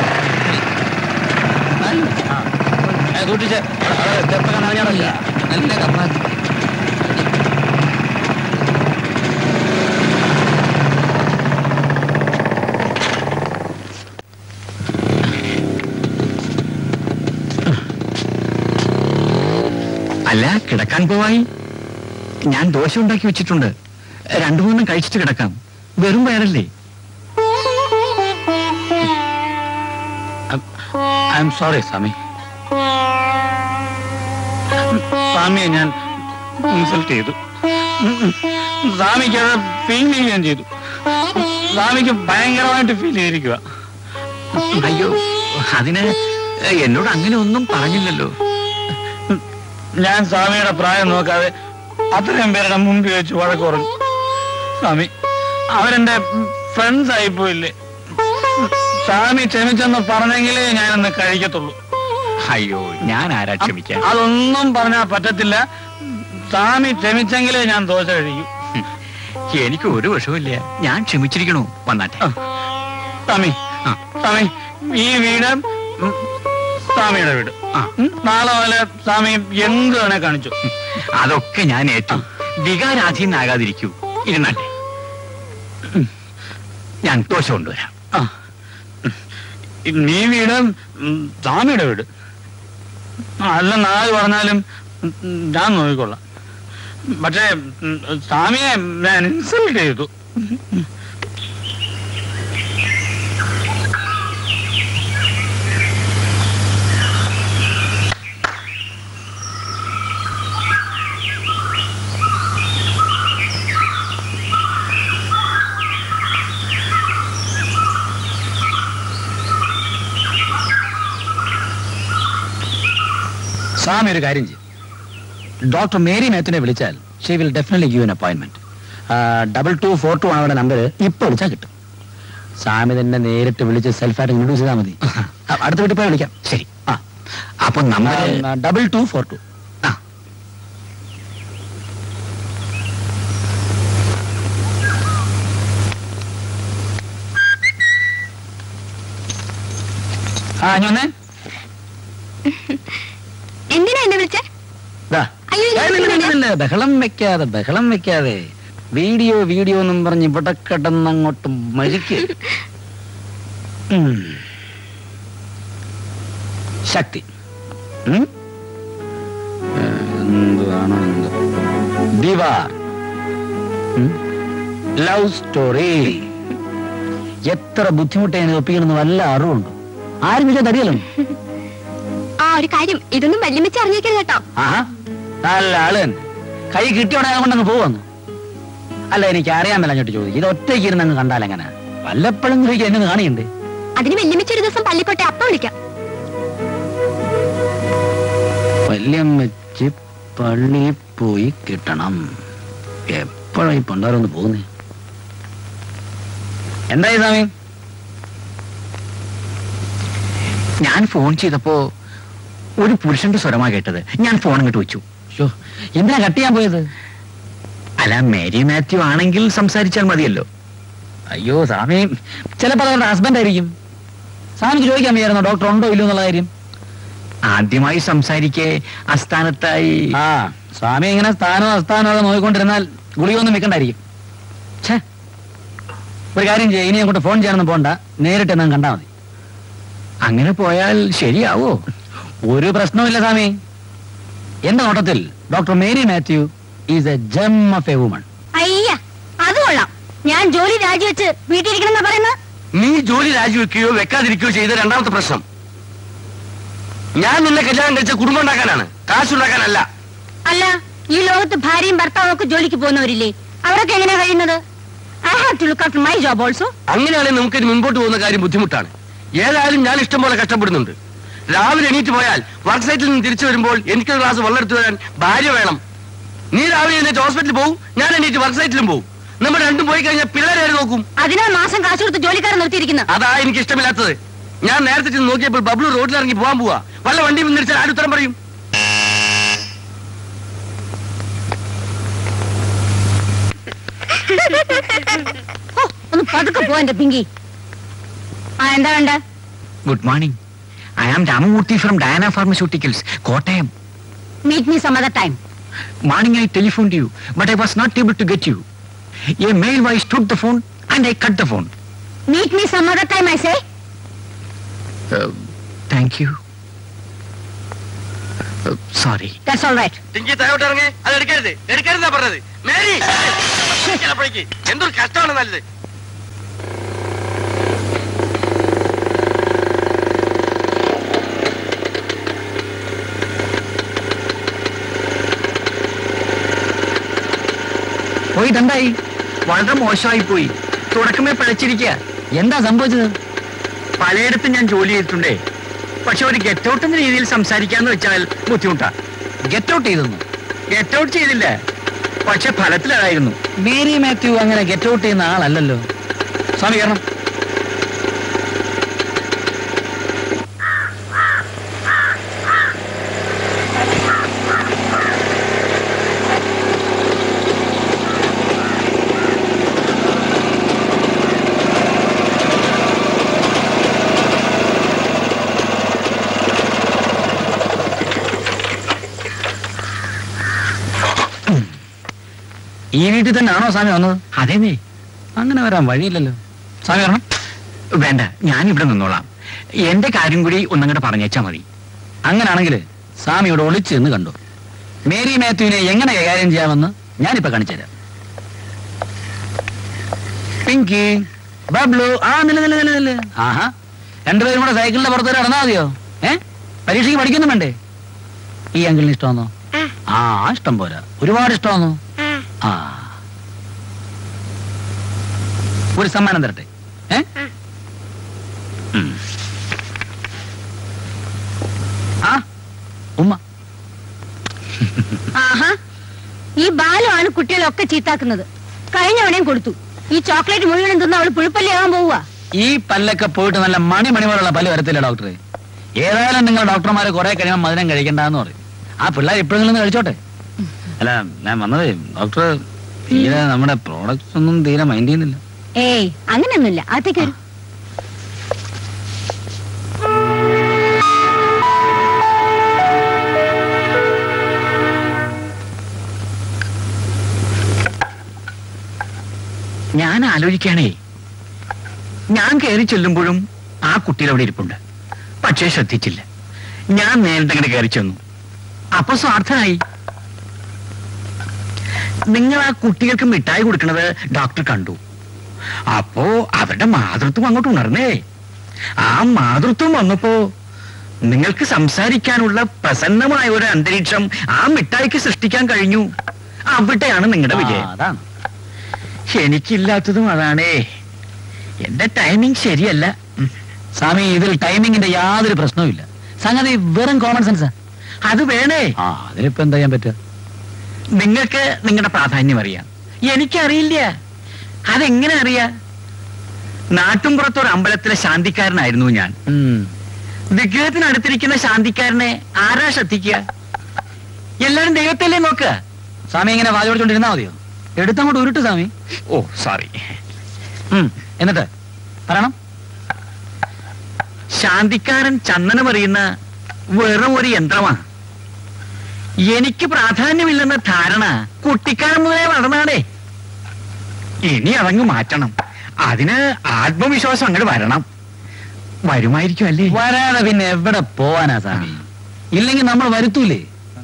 സൂക്ഷിച്ച് ചെറുപ്പം കാണാൻ നല്ല കപ്പാസിറ്റി അല്ല കിടക്കാൻ പോവായി ഞാൻ ദോശ ഉണ്ടാക്കി വെച്ചിട്ടുണ്ട് രണ്ടു മൂന്നും കഴിച്ചിട്ട് കിടക്കാം വെറും വയറല്ലേ ഐ എം സോറി സ്വാമി സ്വാമിയെ ഞാൻ ഇൻസൾട്ട് ചെയ്തു സ്വാമിക്ക് അത് ഫീൽ ചെയ്യുകയും ചെയ്തു സ്വാമിക്ക് ഭയങ്കരമായിട്ട് ഫീൽ ചെയ്തിരിക്കുക അയ്യോ അതിന് എന്നോട് അങ്ങനെ ഒന്നും പറഞ്ഞില്ലല്ലോ ഞാൻ സ്വാമിയുടെ പ്രായം നോക്കാതെ അത്രയും പേരുടെ മുമ്പിൽ വെച്ച് വഴക്ക് പറഞ്ഞു സ്വാമി അവരെന്റെ ഫ്രണ്ട്സ് ആയിപ്പോയില്ലേ സ്വാമി ക്ഷമിച്ചെന്ന് പറഞ്ഞെങ്കിലേ ഞാനൊന്ന് കഴിക്കത്തുള്ളൂ അയ്യോ ഞാൻ ആരാ ക്ഷമിക്കാൻ അതൊന്നും പറഞ്ഞാൽ പറ്റത്തില്ല സ്വാമി ക്ഷമിച്ചെങ്കിലേ ഞാൻ ദോശ കഴിക്കൂ എനിക്ക് ഒരു വിഷമില്ല ഞാൻ ക്ഷമിച്ചിരിക്കണു വന്നാട്ടെ സ്വാമി ആ. സ്വാമി ഈ വീട് ഉം, സ്വാമിയുടെ വീട് ആ. ഉം, നാളെ പോലെ സ്വാമി എന്ത് വേണേ കാണിച്ചു അതൊക്കെ ഞാൻ ഏറ്റു വികാരാധീനാകാതിരിക്കൂ ഇരുന്നാട്ടെ ഉം. ഞാൻ ദോശ കൊണ്ടുവരാം ആ. ഈ വീട് ഉം, സ്വാമിയുടെ വീട് അല്ല നാല് പറഞ്ഞാലും ഉം, ഞാൻ നോക്കിക്കൊള്ളാം പക്ഷേ ഉം, സ്വാമിയെ ഞാൻ ഇൻസൾട്ട് ചെയ്തു സ്വാമി ഒരു കാര്യം ചെയ്യും ഡോക്ടർ മേരി മേത്തിനെ വിളിച്ചാൽ she will definitely give an appointment double two four two ആണ് അവരുടെ നമ്പർ ഇപ്പൊ വിളിച്ചാൽ കിട്ടും സ്വാമി തന്നെ നേരിട്ട് വിളിച്ച് സെൽഫായിട്ട് ഇൻട്രൊഡ്യൂസ് ചെയ്താൽ മതി ആ, അടുത്ത വീട്ടിൽ പോയി വിളിക്കാം ശരി ആ അപ്പൊ number double two four two ആ ആ ഇനി വന്നേ എന്തിനാ എന്നെ വിളിച്ചേ ദാ. അയ്യോ, ഏയ്, ഇല്ല, ഇല്ല, ഇല്ല, ബഹളം വെക്കാതെ ബഹളം വെക്കാതെ വീഡിയോ വീഡിയോ എന്നും പറഞ്ഞ് ഇവിടെ കിടന്നങ്ങോട്ട് മരിക്ക് ഉം. ശക്തി ഉം? എന്തുവാണോ എന്തോ. ദിവാർ ലവ് സ്റ്റോറി എത്ര ബുദ്ധിമുട്ടാണ് ഒപ്പിക്കണമെന്ന് വല്ല അറിവുണ്ട് ആരും വിചാരിച്ച തടിയല്ലോ ആ ഒരു കാര്യം ഇതൊന്നും വല്യമ്മച്ച് അറിഞ്ഞേക്കരുത് കേട്ടോ ആഹാ നല്ല ആള് തന്നെ കൈ കിട്ടിയോടെ കൊണ്ടങ്ങ് പോവന്നു അല്ല എനിക്ക് അറിയാൻ മേല അങ്ങോട്ട് ചോദിക്കും ഇത് ഒറ്റയ്ക്ക് ഇരുന്ന് അങ്ങ് കണ്ടാൽ എങ്ങനെ വല്ലപ്പോഴും ചോദിക്കാൻ എന്നെ കാണിയുണ്ട് അതിന് വല്യമ്മച്ച് ഒരു ദിവസം പള്ളിക്കോട്ടെ അപ്പ വിളിക്കാം വല്യമ്മച്ച് പള്ളി പോയി കിട്ടണം എപ്പോഴും ഈ പണ്ടാരൊന്ന് പോകുന്നേ എന്തായി സ്വാമി ഞാൻ ഫോൺ ചെയ്തപ്പോ ഒരു പുരുഷന്റെ സ്വരമാ കേട്ടത് ഞാൻ ഫോൺ ഇങ്ങോട്ട് വെച്ചു ഷോ എന്തിനാ കട്ട് ചെയ്യാൻ പോയത് അല്ല മേരി മാത്യു ആണെങ്കിൽ സംസാരിച്ചാൽ മതിയല്ലോ അയ്യോ സ്വാമി ചിലപ്പോൾ അവരുടെ ഹസ്ബൻഡ് ആയിരിക്കും സ്വാമിക്ക് ചോദിക്കാൻ വയ്യായിരുന്നോ ഡോക്ടർ ഉണ്ടോ ഇല്ലയോ എന്നുള്ള കാര്യം ആദ്യമായി സംസാരിക്കെ അസ്ഥാനത്തായി ആ സ്വാമി ഇങ്ങനെ സ്ഥാനോ അസ്ഥാനോ ഒക്കെ നോക്കിക്കൊണ്ടിരുന്നാൽ ഗുളിയൊന്നും വെക്കണ്ടായിരിക്കും ഛേ ഒരു കാര്യം ചെയ്യ ഇനി അങ്ങോട്ട് ഫോൺ ചെയ്യാനൊന്നും പോണ്ട നേരിട്ട് എന്നാൽ കണ്ടാൽ മതി അങ്ങനെ പോയാൽ ശരിയാവോ ഒരു പ്രശ്നവുമില്ല സ്വാമി എന്റെ നോട്ടത്തിൽ doctor Mary Mathew is a gem of a woman അയ്യ അത് കൊള്ളാം ഞാൻ ജോലി രാജിവെച്ച് വീട്ടിലിരിക്കണം പറയുന്നത് നീ ജോലി രാജിവെക്കുകയോ വെക്കാതിരിക്കുകയോ ചെയ്ത രണ്ടാമത്തെ പ്രശ്നം ഞാൻ നിന്നെ കല്യാണം കഴിച്ച കുടുംബം ഉണ്ടാക്കാനാണ് കാശുണ്ടാക്കാനല്ല അല്ല ഈ ലോകത്ത് ഭാര്യയും ഭർത്താവും ഒക്കെ ജോലിക്ക് പോകുന്നവരില്ലേ അവരൊക്കെ എങ്ങനെയാ കഴിയുന്നത് I have to look after my job also അങ്ങനെയാണെങ്കിൽ നമുക്ക് ഇനി മുൻപോട്ട് പോകുന്ന കാര്യം ബുദ്ധിമുട്ടാണ് ഏതായാലും ഞാൻ ഇഷ്ടം പോലെ കഷ്ടപ്പെടുന്നുണ്ട് രാവിലെ എണീറ്റ് പോയാൽ വർക്ക് സൈറ്റിൽ നിന്ന് തിരിച്ചു വരുമ്പോൾ എനിക്കൊരു ഗ്ലാസ് വെള്ളം എടുത്തു തരാൻ ഭാര്യ വേണം നീ രാവിലെ എഴുന്നേറ്റ് ഹോസ്പിറ്റലിൽ പോകും ഞാൻ എണീറ്റ് വർക്ക് സൈറ്റിലും പോകും നമ്മൾ രണ്ടും പോയി കഴിഞ്ഞാൽ പിള്ളേരെ ആര് നോക്കും അതിനാ മാസം കാശ് കൊടുത്ത് ജോലിക്കാരൻ നിർത്തിയിരിക്കുന്നത് അതാ എനിക്ക് ഇഷ്ടമില്ലാത്തത് ഞാൻ നേരത്തെ ചെന്ന് നോക്കിയപ്പോൾ ബബ്ലു റോഡിൽ ഇറങ്ങി പോകാൻ പോവാ വല്ല വണ്ടി നിന്നിരിച്ചാൽ ആര് ഉത്തരം പറയും ഓ, ഒന്ന് പതുക്കെ പോ എന്റെ പിങ്കി ആ എന്താ വേണ്ട good morning I am Ramamurthy from Diana pharmaceuticals Kottayam meet me some other time Morning I telephoned you, but I was not able to get you. A male voice took the phone and I cut the phone. Meet me some other time I say Uh, thank you. Uh, sorry. That's all right Tinky താഴോട്ട് ഇറങ്ങി അത് എടുക്കരുത് എടുക്കരുതാ പറഞ്ഞത് Mary ചിലപ്പോഴേക്ക് എന്തൊരു കഷ്ടമാണ് നല്ലത് പോയിട്ട് എന്തായി വളരെ മോശമായി പോയി തുടക്കമേ പഴച്ചിരിക്കുക എന്താ സംഭവിച്ചത് പലയിടത്തും ഞാൻ ജോലി ചെയ്തിട്ടുണ്ടേ പക്ഷെ ഒരു ഗെറ്റ് ഔട്ട് എന്ന രീതിയിൽ സംസാരിക്കാന്ന് വെച്ചാൽ ബുദ്ധിമുട്ടാ ഗെറ്റ് ഔട്ട് ചെയ്തെന്നു ഗെറ്റ് ഔട്ട് ചെയ്തില്ല പക്ഷെ ഫലത്തിലായിരുന്നു മേരി മാത്യു അങ്ങനെ ഗെറ്റ് ഔട്ട് ചെയ്യുന്ന ആളല്ലല്ലോ സ്വാമി കയറണം ഈ വീട്ടിൽ തന്നെ ആണോ സ്വാമി വന്നത് അതേന്നേ അങ്ങനെ വരാൻ വഴിയില്ലല്ലോ സ്വാമി വരണം വേണ്ട ഞാൻ ഇവിടെ നിന്നോളാം എന്റെ കാര്യം കൂടി ഒന്നങ്ങോട്ട് പറഞ്ഞേച്ചാ മതി അങ്ങനാണെങ്കിൽ സ്വാമിയോട് ഒളിച്ച് എന്ന് കണ്ടു മേരി മാത്യുവിനെ എങ്ങനെ കൈകാര്യം ചെയ്യാമെന്ന് ഞാനിപ്പോ കാണിച്ചുതരാം പിങ്കി ബബ്ലു ആ നില നില നില നില ആഹാ രണ്ടുപേരും കൂടെ സൈക്കിളിന്റെ പുറത്ത് വരെ നടന്നാ മതിയോ ഏ പരീക്ഷയ്ക്ക് പഠിക്കുന്നു വേണ്ടേ ഈ അങ്കിളിന് ഇഷ്ടമാണോ ആ ഇഷ്ടം പോരാ ഒരുപാട് ഇഷ്ടമാണോ ആ ഒരു സമ്മാനം തരട്ടെ ഏ ഉം. ആ ഉമ്മ പല്ലൊക്കെ ചീത്താക്കുന്നത് കഴിഞ്ഞ തവണയും കൊടുത്തു ഈ ചോക്ലേറ്റ് മുഴുവനും തിന്ന് അവള് പുഴുപ്പല്ലിയാകാൻ പോവുക ഈ പല്ലൊക്കെ പോയിട്ട് നല്ല മണി മണി പോലുള്ള പല്ല് വരത്തില്ല ഡോക്ടറെ ഏതായാലും നിങ്ങൾ ഡോക്ടർമാരെ കുറെ കഴിയുമ്പോൾ മധുരം കഴിക്കണ്ടെന്ന് പറയും ആ പിള്ളേർ ഇപ്പോഴെങ്കിലും ഒന്ന് കഴിച്ചോട്ടെ അല്ല ഞാൻ വന്നത് ഡോക്ടർ തീരെ നമ്മുടെ പ്രോഡക്ട്സ് ഒന്നും തീരെ മൈൻഡ് ചെയ്യുന്നില്ല ഏയ് അങ്ങനെയൊന്നുമില്ല അകത്തേക്ക് വരും ഞാൻ ആലോചിക്കുകയാണേ ഞാൻ കയറി ചെല്ലുമ്പോഴും ആ കുട്ടിയിൽ അവിടെ ഇരിപ്പുണ്ട് പക്ഷേ ശ്രദ്ധിച്ചില്ല ഞാൻ നേരിട്ട് അങ്ങോട്ട് കയറി ചെന്നു അപ്പൊ സ്വാർത്ഥനായി നിങ്ങൾ ആ കുട്ടികൾക്ക് മിഠായി കൊടുക്കണത് ഡോക്ടർ കണ്ടു അപ്പോ അവരുടെ മാതൃത്വം അങ്ങോട്ട് ഉണർന്നേ ആ മാതൃത്വം വന്നപ്പോ നിങ്ങൾക്ക് സംസാരിക്കാനുള്ള പ്രസന്നമായ ഒരു അന്തരീക്ഷം ആ മിഠായിക്ക് സൃഷ്ടിക്കാൻ കഴിഞ്ഞു അവിടെയാണ് നിങ്ങളുടെ വിജയം ആ, അതാണ് എനിക്കില്ലാത്തതും അതാണേ എന്റെ ടൈമിംഗ് ശരിയല്ല ഉം. സ്വാമി ഇതിൽ ടൈമിങ്ങിന്റെ യാതൊരു പ്രശ്നവുമില്ല സംഗതി വെറും കോമൺ സെൻസാ അത് വേണേ ആ അതിനിപ്പോ എന്താ ചെയ്യാൻ പറ്റുക നിങ്ങൾക്ക് നിങ്ങളുടെ പ്രാധാന്യം അറിയാം എനിക്കറിയില്ല അതെങ്ങനെ അറിയാ നാട്ടുംപുറത്തൊരു അമ്പലത്തിലെ ശാന്തിക്കാരനായിരുന്നു ഞാൻ ഉം. വിഗ്രഹത്തിനടുത്തിരിക്കുന്ന ശാന്തിക്കാരനെ ആരാ ശ്രദ്ധിക്കുക എല്ലാരും ദൈവത്തല്ലേ നോക്കുക സ്വാമി ഇങ്ങനെ വാചോടിച്ചോണ്ടിരുന്നാ മതിയോ എടുത്തങ്ങോട്ട് ഉരുട്ട് സ്വാമി ഓ സോറി ഉം. എന്നിട്ട് പറയണം ശാന്തിക്കാരൻ ചന്ദനം അറിയുന്ന വെറും ഒരു യന്ത്രമാണ് എനിക്ക് പ്രാധാന്യമില്ലെന്ന ധാരണ കുട്ടിക്കാലം മുതലേ വളർന്നാടേ ഇനി അതങ്ങ് മാറ്റണം അതിന് ആത്മവിശ്വാസം അങ്ങോട്ട് വരണം വരുമായിരിക്കും അല്ലേ വരാതെ പിന്നെ എവിടെ പോവാനാ സ്വാമി ഇല്ലെങ്കിൽ നമ്മൾ വരുത്തൂലേ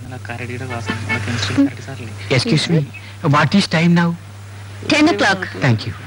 excuse me what is time now ten o'clock thank you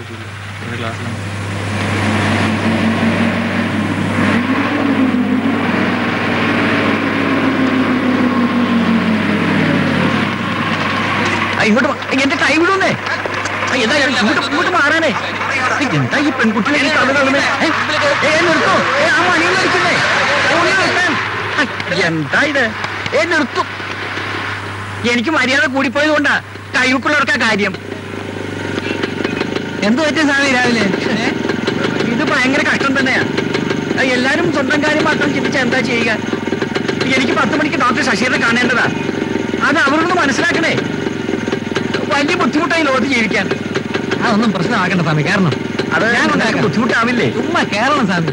ഇങ്ങോട്ട് വാ. എന്റെ കൈ വിടുന്നേ ആ, എന്താ ഇങ്ങോട്ട് ഇങ്ങോട്ട് മാറാനേ ഏയ്, എന്താ ഈ പെൺകുട്ടികളെ ഈ തള്ളു തള്ളുന്നേ? ഏ, ഏ, ഏ, നിർത്തൂ ഏ, ആ മണിയൊന്നും അടിക്കുന്നേ ഏ, ഒന്ന് നിർത്താൻ. ആ, എന്താ ഇത് ഏ നിർത്തും എനിക്ക് മര്യാദ കൂടിപ്പോയത് കൊണ്ടാ കൈവക്കുള്ളവർക്കാ കാര്യം എന്ത് പറ്റിയ സ്വാമി രാവിലെ ഏ? ഇത് ഭയങ്കര കഷ്ടം തന്നെയാ ആ, എല്ലാരും സ്വന്തം കാര്യം മാത്രം ചിന്തിച്ചാ എന്താ ചെയ്യുക എനിക്ക് പത്ത് മണിക്ക് ഡോക്ടർ ശശീറിനെ കാണേണ്ടതാ അത് അവരോട് മനസ്സിലാക്കണേ വലിയ ബുദ്ധിമുട്ടായി ലോകത്ത് ജീവിക്കാൻ അതൊന്നും പ്രശ്നമാക്കണ്ട സ്വാമി കാരണം അത് ഞാൻ നിനക്ക് ഉണ്ടാക്കാം. ബുദ്ധിമുട്ടാവില്ലേ ചുമ്മാ കേരളം സ്വാമി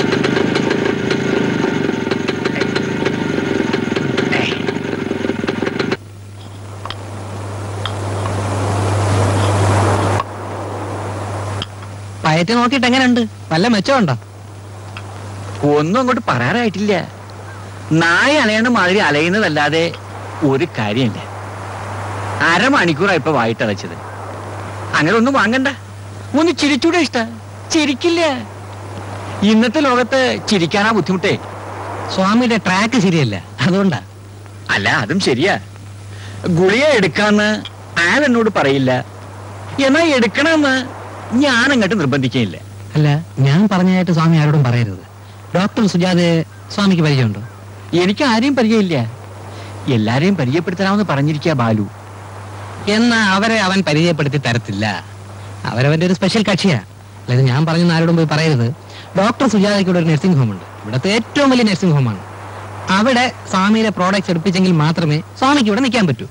പയറ്റ് നോക്കിയിട്ട് എങ്ങനെയുണ്ട് വല്ല മെച്ചമുണ്ടോ ഒന്നും അങ്ങോട്ട് പറയാറായിട്ടില്ല നായ അലയണ മാതിരി അലയുന്നതല്ലാതെ ഒരു കാര്യമില്ല അരമണിക്കൂറാ ഇപ്പൊ വായിട്ടടച്ചത് അങ്ങനെ ഒന്നും വാങ്ങണ്ട ഒന്ന് ചിരിച്ചൂടെ ഇഷ്ട ചിരിക്കില്ല ഇന്നത്തെ ലോകത്ത് ചിരിക്കാനാ ബുദ്ധിമുട്ടേ സ്വാമിയുടെ ട്രാക്ക് ശരിയല്ല അതുകൊണ്ടാ അല്ല അതും ശരിയാ ഗുളിക എടുക്കാന്ന് അയാൾ എന്നോട് പറയില്ല എന്നാ എടുക്കണമെന്ന് ഞാൻ അങ്ങോട്ട് നിർബന്ധിക്കുകയില്ല അല്ല ഞാൻ പറഞ്ഞതായിട്ട് സ്വാമി ആരോടും പറയരുത് ഡോക്ടർ സുജാതയെ സ്വാമിക്ക് പരിചയമുണ്ടോ എനിക്ക് ആരെയും പരിചയമില്ല എല്ലാരെയും പരിചയപ്പെടുത്തരാമെന്ന് പറഞ്ഞിരിക്കുക ബാലു എന്നാ അവരെ അവൻ പരിചയപ്പെടുത്തി തരത്തില്ല അവരവന്റെ ഒരു സ്പെഷ്യൽ കക്ഷിയാ അല്ലാതെ ഞാൻ പറഞ്ഞ ആരോടും പോയി പറയരുത് ഡോക്ടർ സുജാതയ്ക്ക് ഇവിടെ ഒരു നഴ്സിംഗ് ഹോം ഉണ്ട് ഇവിടുത്തെ ഏറ്റവും വലിയ നഴ്സിംഗ് ഹോമാണ് അവിടെ സ്വാമിയുടെ പ്രോഡക്ട്സ് എടുപ്പിച്ചെങ്കിൽ മാത്രമേ സ്വാമിക്ക് ഇവിടെ നിൽക്കാൻ പറ്റൂ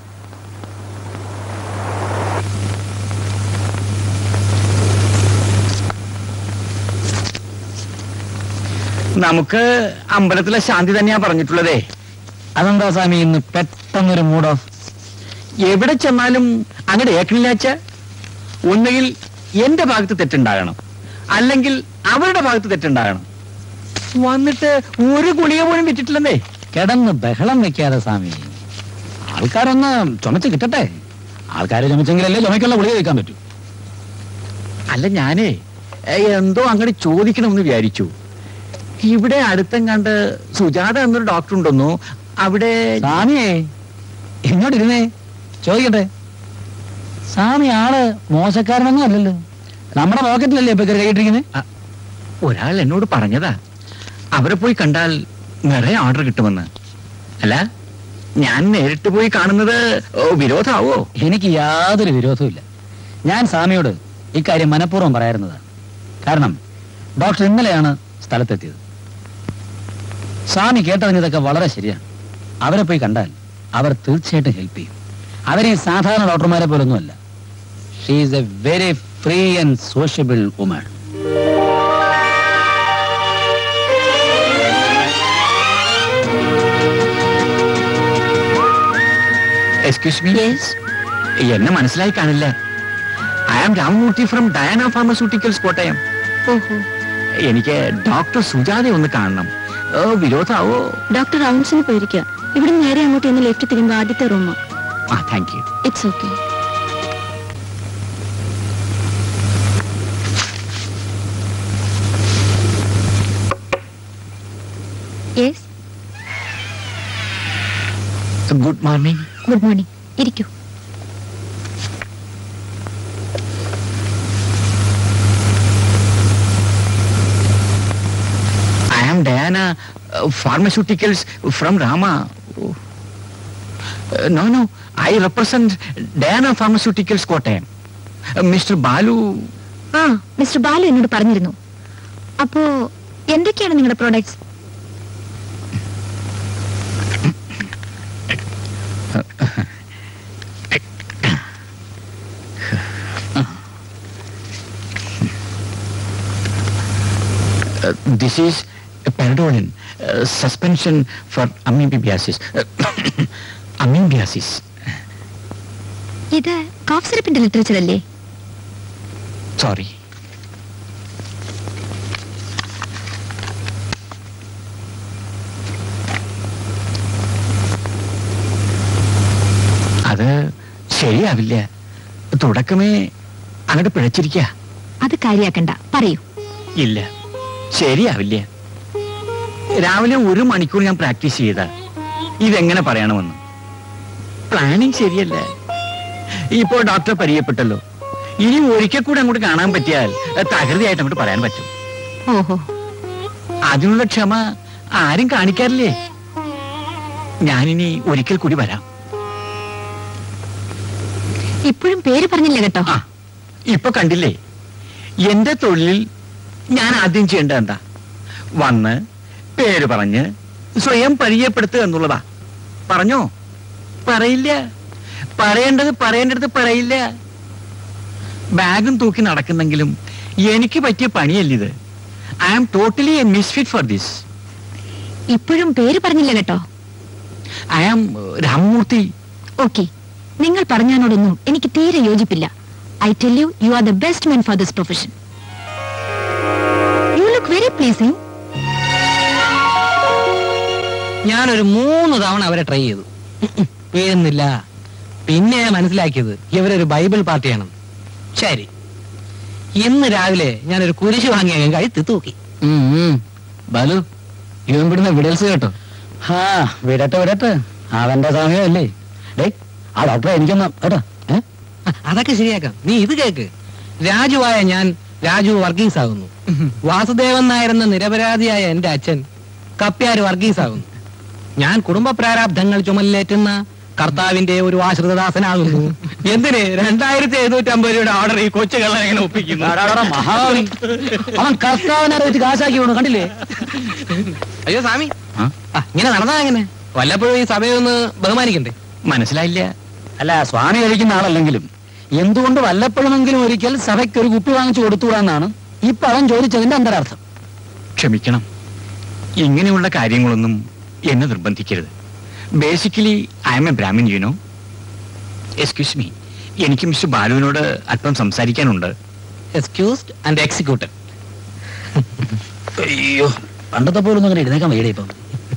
നമുക്ക് അമ്പലത്തിലെ ശാന്തി തന്നെയാ പറഞ്ഞിട്ടുള്ളതേ അതെന്താ സ്വാമി ഇന്ന് പെട്ടെന്നൊരു മൂഡ് ഓഫ് എവിടെ ചെന്നാലും അങ്ങോട്ട് ഏക്കണില്ലാച്ച ഒന്നുകിൽ എന്റെ ഭാഗത്ത് തെറ്റുണ്ടാകണം അല്ലെങ്കിൽ അവരുടെ ഭാഗത്ത് തെറ്റുണ്ടാകണം വന്നിട്ട് ഒരു ഗുളിക പോലും വിറ്റിട്ടില്ലെന്നേ കിടന്ന് ബഹളം വെക്കാതെ സ്വാമി ആൾക്കാരൊന്ന് ചുമച്ച് കിട്ടട്ടെ ആൾക്കാരെ ചുമച്ചെങ്കിലല്ലേ ചുമക്കുള്ള ഗുളിക വെക്കാൻ പറ്റൂ അല്ല ഞാനേ ഏ, എന്തോ അങ്ങോട്ട് ചോദിക്കണമെന്ന് വിചാരിച്ചു ഇവിടെ അടുത്തെങ്ങാണ്ട് സുജാത എന്നൊരു ഡോക്ടർ ഉണ്ടെന്നു അവിടെ സ്വാമിയെ ഇങ്ങോട്ടിരുന്നേ ചോദിക്കട്ടെ സ്വാമി ആള് മോശക്കാരനൊന്നും അല്ലല്ലോ നമ്മുടെ പോക്കറ്റിലല്ലേ ഇപ്പൊ കൈയിട്ടിരിക്കുന്നത് ഒരാൾ എന്നോട് പറഞ്ഞതാ അവരെ പോയി കണ്ടാൽ നിറയെ ഓർഡർ കിട്ടുമെന്ന് അല്ല ഞാൻ നേരിട്ട് പോയി കാണുന്നത് ഓ, വിരോധാവോ എനിക്ക് യാതൊരു വിരോധവുമില്ല ഞാൻ സ്വാമിയോട് ഇക്കാര്യം മനഃപൂർവ്വം പറയാറുന്നതാണ് കാരണം ഡോക്ടർ ഇന്നലെയാണ് സ്ഥലത്തെത്തിയത് സ്വാമി കേട്ടറിഞ്ഞതൊക്കെ വളരെ ശരിയാണ് അവരെ പോയി കണ്ടാൽ അവർ തീർച്ചയായിട്ടും ഹെൽപ്പ് ചെയ്യും അവരെ ഈ സാധാരണ ഡോക്ടർമാരെ പോലൊന്നുമല്ല she is a very free and sociable woman excuse me എന്നെ മനസ്സിലായി കാണില്ല I am Ramamurthy from Diana pharmaceuticals Kottayam ഓഹോ എനിക്ക് ഡോക്ടർ സുജാത ഒന്ന് കാണണം ഓ വിരോധാവോ ഡോക്ടർ റൗണ്ട്സിന് പോയിരിക്കുക ഇവിടെ നേരെ അങ്ങോട്ട് ഇന്ന് ലെഫ്റ്റ് തിരുമ്പോ ആദ്യത്തെ റൂമ് ആ thank you it's okay yes good morning good morning ഇരിക്കൂ I am Diana uh, Pharmaceuticals from Rama. Oh. Uh, no, no. I represent Diana Pharmaceuticals Kottayam. Uh, Mr. Balu. ആ mister Balu എന്നോട് പറഞ്ഞിരുന്നു അപ്പോ എന്തൊക്കെയാണ് നിങ്ങളുടെ products Uh, this is a paradolin, uh, suspension for amoebiasis. Uh, amoebiasis. ഇത് കോഫ് സിറപ്പിന്റെ literature അല്ലേ Sorry. അത് ശരിയാവില്ല തുടക്കമേ അങ്ങോട്ട് പിഴച്ചിരിക്കുക അത് കാര്യാക്കണ്ട പറയൂ ഇല്ല ശരിയാവില്ല രാവിലെ ഒരു മണിക്കൂർ ഞാൻ പ്രാക്ടീസ് ചെയ്ത ഇതെങ്ങനെ പറയണമെന്ന് പ്ലാനിങ് ശരിയല്ല ഇപ്പോ ഡോക്ടറെ പരിചയപ്പെട്ടല്ലോ ഇനി ഒരിക്കൽ കൂടെ അങ്ങോട്ട് കാണാൻ പറ്റിയാൽ അത് തകൃതിയായിട്ട് അങ്ങോട്ട് പറയാൻ പറ്റും ഓഹോ അതിനുള്ള ക്ഷമ ആരും കാണിക്കാറില്ലേ ഞാനിനി ഒരിക്കൽ കൂടി വരാം ഇപ്പോഴും പേര് പറഞ്ഞില്ല കേട്ടോ ആ ഇപ്പൊ കണ്ടില്ലേ എന്റെ തൊഴിലിൽ ഞാൻ ആദ്യം ചെയ്യേണ്ടത് എന്താ വന്ന് പേര് പറഞ്ഞ് സ്വയം പരിചയപ്പെടുത്തുക എന്നുള്ളതാ പറഞ്ഞോ പറയില്ല പറയേണ്ടത് പറയേണ്ടത് പറയില്ല ബാഗും തൂക്കി നടക്കുന്നെങ്കിലും എനിക്ക് പറ്റിയ പണിയല്ലിത് I am totally a misfit for this ഇപ്പോഴും പേര് പറഞ്ഞില്ല കേട്ടോ ഐ ആം രാമമൂർത്തി ഓക്കെ നിങ്ങൾ പറഞ്ഞതിനോടൊന്നും എനിക്ക് തീരെ യോജിപ്പില്ല I tell you you are the best men for this profession you look very pleasing ഞാനൊരു മൂന്ന് തവണ അവരെ ട്രൈ ചെയ്തു വീഴുന്നില്ല പിന്നെ മനസ്സിലാക്കിയത് ഇവരൊരു ബൈബിൾ പാർട്ടിയാണ് ശരി ഇന്ന് രാവിലെ ഞാനൊരു കുരിശ് വാങ്ങി അങ്ങ് കഴുത്തി തൂക്കി ഉം, ഉം. ബാലു ഇവൻ ഇവിടുന്ന് വിടൽസ് കേട്ടോ ആ വിടട്ടെ വിടട്ടെ അവന്റെ സമയമല്ലേ ഡേ ആ ഡോക്ടറെ എനിക്കൊന്ന് കേട്ടോ ഏ? ആ, അതൊക്കെ ശരിയാക്കാം നീ ഇത് കേക്ക് രാജുവായ ഞാൻ രാജു വർഗീസ് ആകുന്നു വാസുദേവൻ നായരെന്ന നിരപരാധിയായ എന്റെ അച്ഛൻ കപ്പ്യാര് വർഗീസ് ആകുന്നു ഞാൻ കുടുംബ പ്രാരാബ്ധങ്ങൾ ചുമലിലേറ്റുന്ന കർത്താവിന്റെ ഒരു ആശ്രിതദാസനാകുന്നു എന്തിന് രണ്ടായിരത്തി എഴുന്നൂറ്റി അമ്പത് രൂപയുടെ ഓർഡർ ഈ കൊച്ചുകളെ എങ്ങനെ ഒപ്പിക്കുന്നു ആടാടാ, മഹാഭാവി അവൻ കർത്താവിനെ വെച്ച് കാശാക്കി വീണു കണ്ടില്ലേ അയ്യോ സ്വാമി ആ? ആ, ഇങ്ങനെ നടന്നാ എങ്ങനെ വല്ലപ്പോഴും ഈ സഭയെ ഒന്ന് ബഹുമാനിക്കണ്ടേ മനസ്സിലായില്ല അല്ല സ്വാമി കഴിക്കുന്ന ആളല്ലെങ്കിലും എന്തുകൊണ്ട് വല്ലപ്പോഴുമെങ്കിലും ഒരിക്കൽ സഭയ്ക്ക് ഒരു കുപ്പി വാങ്ങിച്ചു കൊടുത്തുകൂടാന്നാണ് ഈ പഴം ചോദിച്ചതിന്റെ അന്തരാർത്ഥം ക്ഷമിക്കണം ഇങ്ങനെയുള്ള കാര്യങ്ങളൊന്നും എന്നെ നിർബന്ധിക്കരുത് basically I am a Brahmin you know excuse me എനിക്ക് മിസ്റ്റർ ബാലുവിനോട് അല്പം സംസാരിക്കാനുണ്ട് എക്സ്ക്യൂസ്ഡ് ആൻഡ് എക്സിക്യൂട്ടഡ് അയ്യോ പണ്ടത്തെ പോലൊന്നും അങ്ങനെ എഴുന്നേക്കാൻ വയ്യടേ ഇപ്പം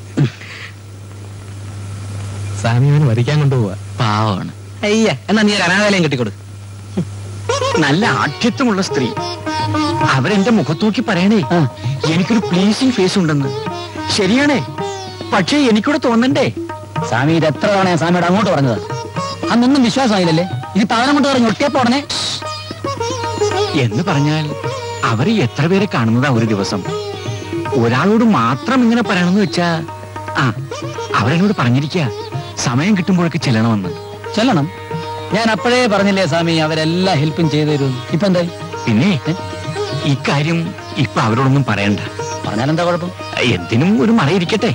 സ്വാമി അവന് വരിക്കാൻ കൊണ്ടുപോവാ പാവമാണ് അയ്യ എന്നാ നീ ഒരു അനാഥാലയം കെട്ടിക്കൊടു നല്ല ആഠ്യത്വമുള്ള സ്ത്രീ അവരെന്റെ മുഖത്തോക്കി പറയണേ ആ. എനിക്കൊരു പ്ലീസിങ് ഫേസ് ഉണ്ടെന്ന് ശരിയാണേ പക്ഷേ എനിക്കൂടെ തോന്നണ്ടേ സ്വാമി ഇത് എത്ര തവണ ഞാൻ സ്വാമിയോട് അങ്ങോട്ട് പറഞ്ഞത് അന്നൊന്നും വിശ്വാസമായില്ലല്ലേ ഇത് പകരം കൊണ്ട് പറഞ്ഞു ഒട്ടിയപ്പോ ഉടനെ എന്ന് പറഞ്ഞാൽ അവർ എത്ര പേരെ കാണുന്നതാ ഒരു ദിവസം ഒരാളോട് മാത്രം ഇങ്ങനെ പറയണമെന്ന് വെച്ചാ ആ അവരെന്നോട് പറഞ്ഞിരിക്കുക സമയം കിട്ടുമ്പോഴൊക്കെ ചെല്ലണമെന്ന് ചെല്ലണം ഞാൻ അപ്പോഴേ പറഞ്ഞില്ലേ സ്വാമി അവരെല്ലാം ഹെൽപ്പും ചെയ്തു തരും ഇപ്പൊ എന്തായി പിന്നെ ഇക്കാര്യം ഇപ്പൊ അവരോടൊന്നും പറയണ്ട പറഞ്ഞാലെന്താ കുഴപ്പം എന്തിനും ഒരു മറയിരിക്കട്ടെ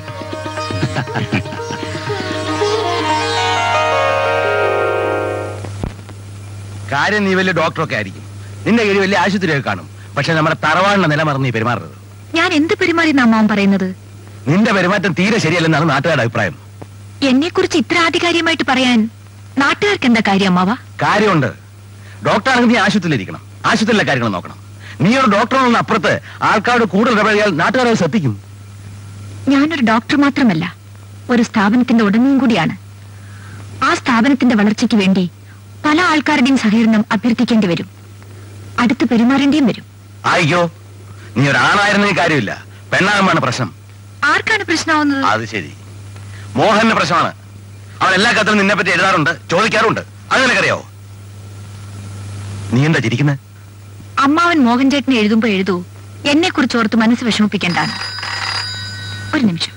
കാര്യം നീ വലിയ ഡോക്ടറൊക്കെ ആയിരിക്കും നിന്റെ കീഴിൽ വലിയ ആശുപത്രിയൊക്കെ കാണും പക്ഷെ നമ്മുടെ തറവാടിന്റെ നില മറന്ന് നീ പെരുമാറുന്നത് ഞാൻ എന്ത് പെരുമാറി അമ്മാവൻ പറയുന്നത് നിന്റെ പെരുമാറ്റം തീരെ ശരിയല്ലെന്നാണ് നാട്ടുകാരുടെ അഭിപ്രായം എന്നെ കുറിച്ച് ഇത്ര ആധികാരികമായിട്ട് പറയാൻ നാട്ടുകാർക്ക് എന്താ കാര്യം അമ്മാവ കാര്യമുണ്ട് ഡോക്ടറാണെങ്കിൽ നീ ആശുപത്രിയിലിരിക്കണം ആശുപത്രിയിലെ കാര്യങ്ങൾ നോക്കണം നീ ഒരു ഡോക്ടറിനുള്ള അപ്പുറത്ത് ആൾക്കാരോട് കൂടുതൽ ഇടപഴകിയാൽ നാട്ടുകാരെ ശ്രദ്ധിക്കും ഞാനൊരു ഡോക്ടർ മാത്രമല്ല ഒരു സ്ഥാപനത്തിന്റെ ഉടമയും കൂടിയാണ് ആ സ്ഥാപനത്തിന്റെ വളർച്ചയ്ക്ക് വേണ്ടി പല ആൾക്കാരുടെയും സഹകരണം അഭ്യർത്ഥിക്കേണ്ടി വരും അടുത്ത് പെരുമാറേണ്ടിയും വരും ആയിക്കോ നീ ഒരാണായിരുന്നെങ്കിൽ കാര്യമില്ല പെണ്ണാകുമ്പോഴാണ് പ്രശ്നം ആർക്കാണ് പ്രശ്നമാവുന്നത് അത് ശരി മോഹന്റെ പ്രശ്നമാണ് അവൻ എല്ലാ കത്തിലും നിന്നെ പറ്റി എഴുതാറുണ്ട് ചോദിക്കാറുണ്ട് അത് നിനക്കറിയാവോ നീ എന്താ ചിരിക്കുന്നത് അമ്മാവൻ മോഹൻ ചേട്ടനെ എഴുതുമ്പോ എഴുതൂ എന്നെ കുറിച്ച് ഓർത്ത് മനസ്സ് വിഷമിപ്പിക്കേണ്ടാണ് ഒരു നിമിഷം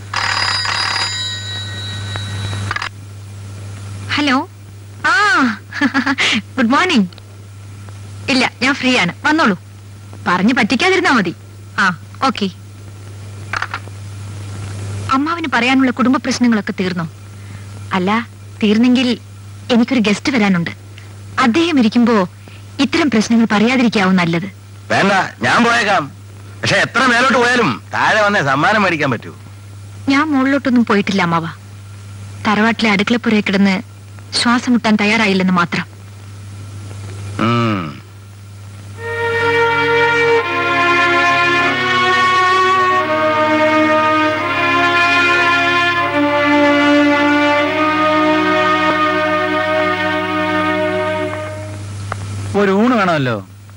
ഹലോ ആ ഗുഡ് മോർണിംഗ് ഇല്ല ഞാൻ ഫ്രീ ആണ് വന്നോളൂ പറഞ്ഞു പറ്റിക്കാതിരുന്നാ മതി ആ ഓക്കെ അമ്മാവിന് പറയാനുള്ള കുടുംബ പ്രശ്നങ്ങളൊക്കെ തീർന്നോ അല്ല തീർന്നെങ്കിൽ എനിക്കൊരു ഗസ്റ്റ് വരാനുണ്ട് അദ്ദേഹം ഇരിക്കുമ്പോ ഇത്തരം പ്രശ്നങ്ങൾ പറയാതിരിക്കാവും നല്ലത് വേണ്ട ഞാൻ പോയേക്കാം പക്ഷെ എത്ര മേലോട്ട് പോയാലും താഴെ വന്നേ സമ്മാനം മേടിക്കാൻ പറ്റൂ ഞാൻ മുകളിലോട്ടൊന്നും പോയിട്ടില്ല അമ്മാവ തറവാട്ടിലെ അടുക്കളപ്പുറയെ കിടന്ന് ശ്വാസം മുട്ടാൻ തയ്യാറായില്ലെന്ന് മാത്രം ഉം. ഒരു ഊണ് വേണമല്ലോ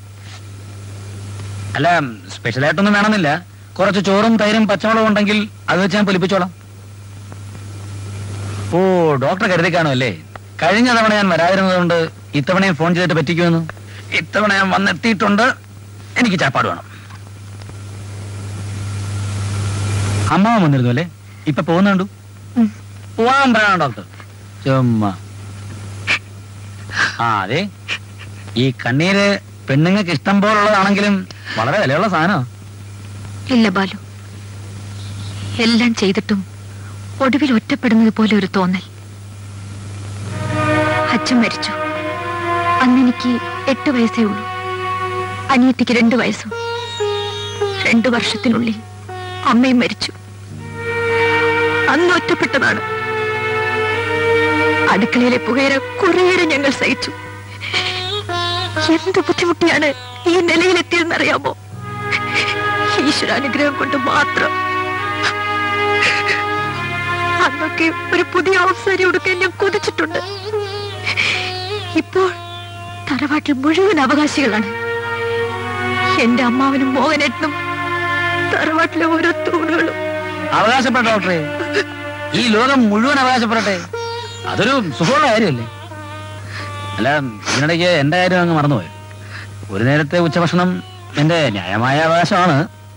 അല്ല സ്പെഷ്യലായിട്ടൊന്നും വേണമെന്നില്ല കുറച്ച് ചോറും തൈരും പച്ചമുളകും ഉണ്ടെങ്കിൽ അത് വെച്ച് ഞാൻ പൊലിപ്പിച്ചോളാം ഓ ഡോക്ടർ കരുതി കാണുമല്ലേ കഴിഞ്ഞ തവണ ഞാൻ വരാതിരുന്നതുകൊണ്ട് ഇത്തവണയും ഫോൺ ചെയ്തിട്ട് പറ്റിക്കുമെന്ന് ഇത്തവണ ഞാൻ വന്നെത്തിയിട്ടുണ്ട് എനിക്ക് ചാപ്പാട് വേണം അമ്മാവൻ വന്നിരുന്നു അല്ലേ ഇപ്പൊ പോകുന്നുണ്ടു ഉം. പോവാൻ പറയണം ഡോക്ടർ ചുമ്മാ ആ അതെ ഈ കണ്ണീര് പെണ്ണുങ്ങൾക്ക് ഇഷ്ടം പോലുള്ളതാണെങ്കിലും വളരെ വിലയുള്ള സാധനം ഇല്ല ബാലു എല്ലാം ചെയ്തിട്ടും ഒടുവിൽ ഒറ്റപ്പെടുന്നത് പോലെ ഒരു തോന്നൽ അച്ഛൻ മരിച്ചു അന്നെനിക്ക് എട്ട് വയസ്സേ ഉള്ളൂ അനിയത്തിക്ക് രണ്ടു വയസ്സും രണ്ടു വർഷത്തിനുള്ളിൽ അമ്മയും മരിച്ചു അന്ന് ഒറ്റപ്പെട്ടതാണ് അടുക്കളയിലെ പുകയില കുറേയേറെ ഞങ്ങൾ സഹിച്ചു എന്ത് ബുദ്ധിമുട്ടിയാണ് ഈ നിലയിലെത്തിയതെന്നറിയാമോ ഈശ്വരാനുഗ്രഹം കൊണ്ട് മാത്രം അന്നൊക്കെ ഒരു പുതിയ അവസരം എടുക്കാൻ ഞാൻ കൊതിച്ചിട്ടുണ്ട് ഇപ്പോൾ തറവാട്ടിൽ മുഴുവൻ അവകാശികളാണ് എന്റെ അമ്മാവനും മോഹനേട്ടനും തറവാട്ടിലെ ഓരോ തൂണുകളും അവകാശപ്പെട്ട ഡോക്ടറെ ഈ ലോകം മുഴുവൻ അവകാശപ്പെടട്ടെ അതൊരു സുഖമുള്ള കാര്യമല്ലേ അല്ല ഇതിനിടയ്ക്ക് എന്റെ കാര്യം അങ്ങ് മറന്നുപോയി ഒരു നേരത്തെ ഉച്ചഭക്ഷണം എന്റെ ന്യായമായ അവകാശമാണ്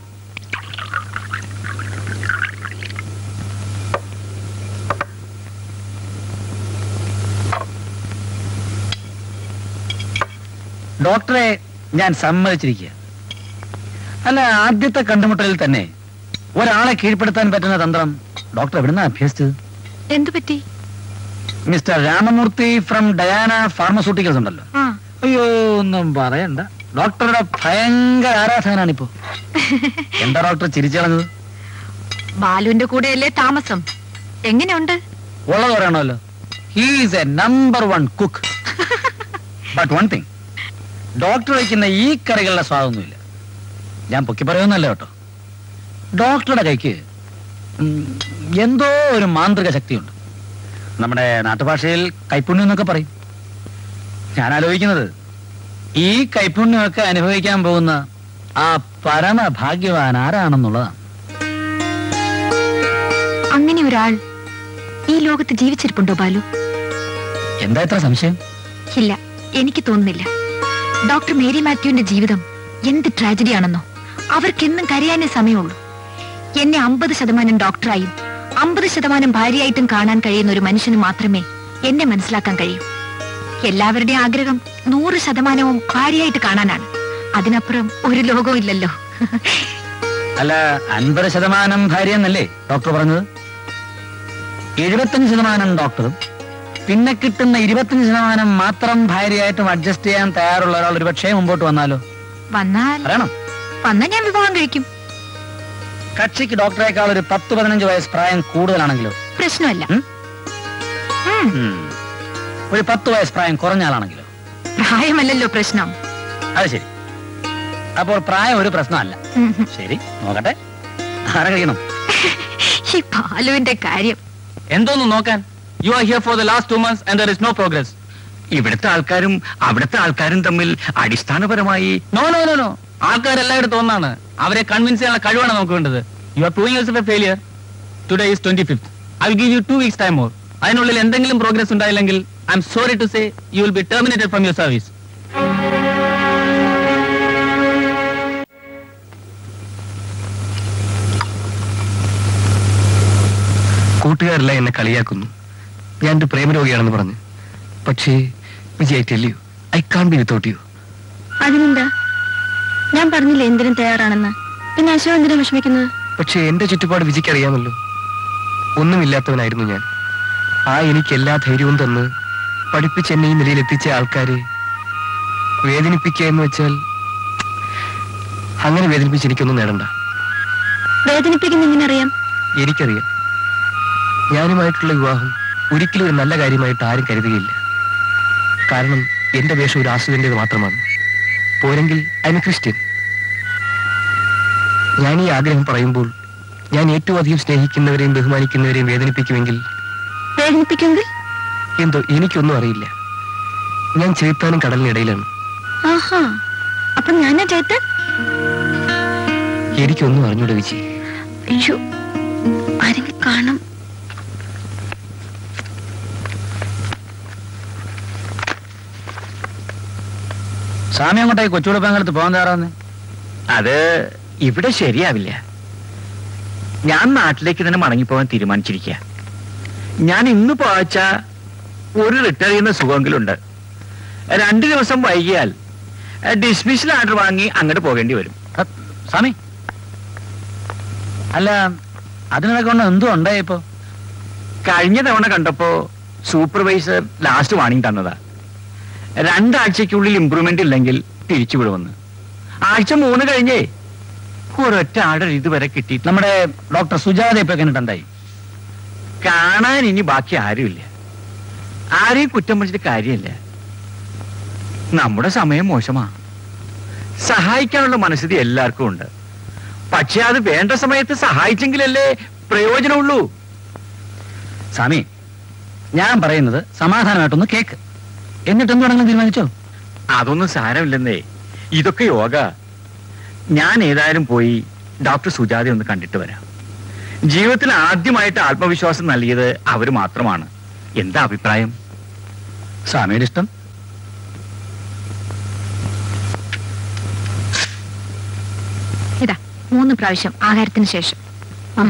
ഡോക്ടറെ ഞാൻ സമ്മതിച്ചിരിക്കുക അല്ല ആദ്യത്തെ കണ്ടുമുട്ടലിൽ തന്നെ ഒരാളെ കീഴ്പ്പെടുത്താൻ പറ്റുന്ന തന്ത്രം ഡോക്ടർ എവിടുന്ന അഭ്യസിച്ചത് എന്തു പറ്റി mister Ramamurthy from Diana pharmaceuticals ഉണ്ടല്ലോ ആ അയ്യോ ഒന്നും പറയണ്ട ഡോക്ടറുടെ ഭയങ്കര ആരാധകനാണിപ്പോ എന്താ ഡോക്ടർ ചിരിച്ചു കളഞ്ഞത് ബാലുവിന്റെ കൂടെയല്ലേ താമസം എങ്ങനെയുണ്ട് ഉള്ളത് പറയണമല്ലോ he's a number one cook but one thing doctor വയ്ക്കുന്ന ഈ കറികളുടെ സ്വാദൊന്നുമില്ല ഞാൻ പൊക്കി പറയുന്നല്ല കേട്ടോ ഡോക്ടറുടെ കൈക്ക് ഉം, എന്തോ ഒരു മാന്ത്രിക ശക്തിയുണ്ട് നമ്മുടെ നാട്ടുഭാഷയിൽ കൈപ്പുണ്യം എന്നൊക്കെ പറയും ഞാൻ ആലോചിക്കുന്നത് ഈ കൈപ്പുണ്യമൊക്കെ അനുഭവിക്കാൻ പോകുന്ന ആ പരമഭാഗ്യവാൻ ആരാണെന്നുള്ളതാണ് അങ്ങനെ ഒരാൾ ഈ ലോകത്ത് ജീവിച്ചിരിപ്പുണ്ടോ ബാലു എന്താ ഇത്ര സംശയം ഇല്ല എനിക്ക് തോന്നുന്നില്ല ഡോക്ടർ മേരി മാത്യുവിന്റെ ജീവിതം എന്ത് ട്രാജഡിയാണെന്നോ അവർക്കെന്നും കരയാനേ സമയമുള്ളൂ എന്നെ അമ്പത് ശതമാനം ഡോക്ടറായും അമ്പത് ശതമാനം ഭാര്യയായിട്ടും കാണാൻ കഴിയുന്ന ഒരു മനുഷ്യന് മാത്രമേ എന്നെ മനസ്സിലാക്കാൻ കഴിയൂ എല്ലാവരുടെയും ആഗ്രഹം നൂറ് ശതമാനവും ഭാര്യയായിട്ട് കാണാനാണ് അതിനപ്പുറം ഒരു ലോകവും ഇല്ലല്ലോ അല്ല അൻപത് ശതമാനം ഭാര്യ എന്നല്ലേ ഡോക്ടർ പറഞ്ഞത് എഴുപത്തഞ്ച് ശതമാനം ഡോക്ടറും പിന്നെ കിട്ടുന്ന ഇരുപത്തഞ്ച് ശതമാനം മാത്രം ഭാര്യയായിട്ടും അഡ്ജസ്റ്റ് ചെയ്യാൻ തയ്യാറുള്ള ഒരാൾ ഒരുപക്ഷേ മുമ്പോട്ട് വന്നാലോ വന്നാൽ അറിയണം വന്നാൽ ഞാൻ വിവാഹം കഴിക്കും കക്ഷിക്ക് ഡോക്ടറേക്കാൾ ഒരു പത്ത് പതിനഞ്ച് വയസ്സ് പ്രായം കൂടുതലാണെങ്കിലോ പ്രശ്നമല്ല ഉം? ഉം, ഉം. ഒരു പത്ത് വയസ്സ് പ്രായം കുറഞ്ഞ ആളാണെങ്കിലോ പ്രായമല്ലല്ലോ പ്രശ്നം അത് ശരി അപ്പോൾ പ്രായം ഒരു പ്രശ്നമല്ല ഉം, ഉം. ശരി നോക്കട്ടെ ആരെ കഴിക്കണം ഈ പാലുവിന്റെ കാര്യം എന്തോന്ന് നോക്കാൻ you are here for the last two months and there is no progress ഇവിടുത്തെ ആൾക്കാരും അവിടുത്തെ ആൾക്കാരും തമ്മിൽ അടിസ്ഥാനപരമായി നോ നോ നോ നോ ആൾക്കാരെല്ലായിടത്തും ഒന്നാണ് അവരെ കൺവിൻസ് ചെയ്യാനുള്ള കഴിവാണ് നമുക്ക് വേണ്ടത് you are proving yourself a failure today is twenty fifth I will give you two weeks time more അതിനുള്ളിൽ എന്തെങ്കിലും പ്രോഗ്രസ് ഉണ്ടായില്ലെങ്കിൽ I am sorry to say you will be terminated from your service കൂട്ടുകാരെല്ലാം എന്നെ കളിയാക്കുന്നു ഞാൻ ഒരു പ്രേമരോഗിയാണെന്ന് പറഞ്ഞു പക്ഷേ Vijay tell you I can't be without you അതിനെന്താ ഞാൻ പറഞ്ഞില്ലേ എന്തിനും തയ്യാറാണെന്ന് പിന്നെ അശോക് എന്തിനാ വിഷമിക്കുന്നത് പക്ഷേ എന്റെ ചുറ്റുപാട് വിജിക്ക് അറിയാമല്ലോ ഒന്നുമില്ലാത്തവനായിരുന്നു ഞാൻ ആ എനിക്ക് എല്ലാ ധൈര്യവും തന്ന് പഠിപ്പിച്ച് എന്നെ ഈ നിലയിൽ എത്തിച്ച ആൾക്കാരെ വേദനിപ്പിക്കുക എന്ന് വെച്ചാൽ അങ്ങനെ വേദനിപ്പിച്ച് എനിക്കൊന്നും നേടണ്ട വേദനിപ്പിക്കുന്ന എങ്ങനെ അറിയാം എനിക്കറിയാം ഞാനുമായിട്ടുള്ള വിവാഹം ഒരിക്കലും ഒരു നല്ല കാര്യമായിട്ട് ആരും കരുതുകയില്ല കാരണം എന്റെ വേഷം ഒരു ആസുവിൻ്റെത് മാത്രമാണ് പോരെങ്കിൽ അതിന് ക്രിസ്ത്യൻ ഞാൻ ഈ ആഗ്രഹം പറയുമ്പോൾ ഞാൻ ഏറ്റവും അധികം സ്നേഹിക്കുന്നവരെയും ബഹുമാനിക്കുന്നവരെയും വേദനിപ്പിക്കുമെങ്കിൽ വേദനിപ്പിക്കുമെങ്കിൽ എന്തോ എനിക്കൊന്നും അറിയില്ല ഞാൻ ചേത്താനും കടലിനിടയിലാണ് ആഹാ അപ്പൊ ഞാനാ ചേത്തൻ എനിക്കൊന്നും അറിഞ്ഞൂടെ വിജി അയ്യോ ആരെങ്കിലും കാണും സ്വാമി അങ്ങോട്ടേക്ക് കൊച്ചുകുളപ്പങ്കലത്ത് പോകാൻ തയ്യാറാന്ന് അത് ഇവിടെ ശരിയാവില്ല ഞാൻ നാട്ടിലേക്ക് തന്നെ മടങ്ങിപ്പോകാൻ തീരുമാനിച്ചിരിക്കുക ഞാൻ ഇന്ന് പോവച്ച ഒരു റിട്ടയർ ചെയ്യുന്ന സുഖമെങ്കിലുണ്ട് രണ്ടു ദിവസം വൈകിയാൽ ഡിസ്മിഷൽ ആർഡർ വാങ്ങി അങ്ങോട്ട് പോകേണ്ടി വരും അ, സ്വാമി അല്ല അതിനൊക്കെ കൊണ്ട് എന്തോ ഉണ്ടായി ഇപ്പോ കഴിഞ്ഞ തവണ കണ്ടപ്പോ സൂപ്പർവൈസർ ലാസ്റ്റ് വാണിംഗ് തന്നതാ രണ്ടാഴ്ചക്കുള്ളിൽ ഇമ്പ്രൂവ്മെന്റ് ഇല്ലെങ്കിൽ തിരിച്ചു വിടുമെന്ന് ആഴ്ച മൂന്ന് കഴിഞ്ഞേ ഒരൊറ്റ ആർഡർ ഇതുവരെ കിട്ടി നമ്മുടെ ഡോക്ടർ സുജാത ഇപ്പൊ കണ്ടിട്ടുണ്ടായി കാണാൻ ഇനി ബാക്കി ആരുമില്ല ആരെയും കുറ്റം പിടിച്ചിട്ട് കാര്യമില്ല നമ്മുടെ സമയം മോശമാ സഹായിക്കാനുള്ള മനസ്ഥിതി എല്ലാവർക്കും ഉണ്ട് പക്ഷെ അത് വേണ്ട സമയത്ത് സഹായിച്ചെങ്കിലല്ലേ പ്രയോജനമുള്ളൂ സ്വാമി ഞാൻ പറയുന്നത് സമാധാനമായിട്ടൊന്ന് കേക്ക് എന്നിട്ട് എന്ത് വേണമെങ്കിലും തീരുമാനിച്ചോ അതൊന്നും സാരമില്ലെന്നേ ഇതൊക്കെ യോഗ ഞാൻ ഏതായാലും പോയി ഡോക്ടർ സുജാത ഒന്ന് കണ്ടിട്ട് വരാം ജീവിതത്തിൽ ആദ്യമായിട്ട് ആത്മവിശ്വാസം നൽകിയത് അവര് മാത്രമാണ് എന്താ അഭിപ്രായം സ്വാമിയുടെ ഇഷ്ടം ഇതാ മൂന്ന് പ്രാവശ്യം ആഹാരത്തിന് ശേഷം ഉം.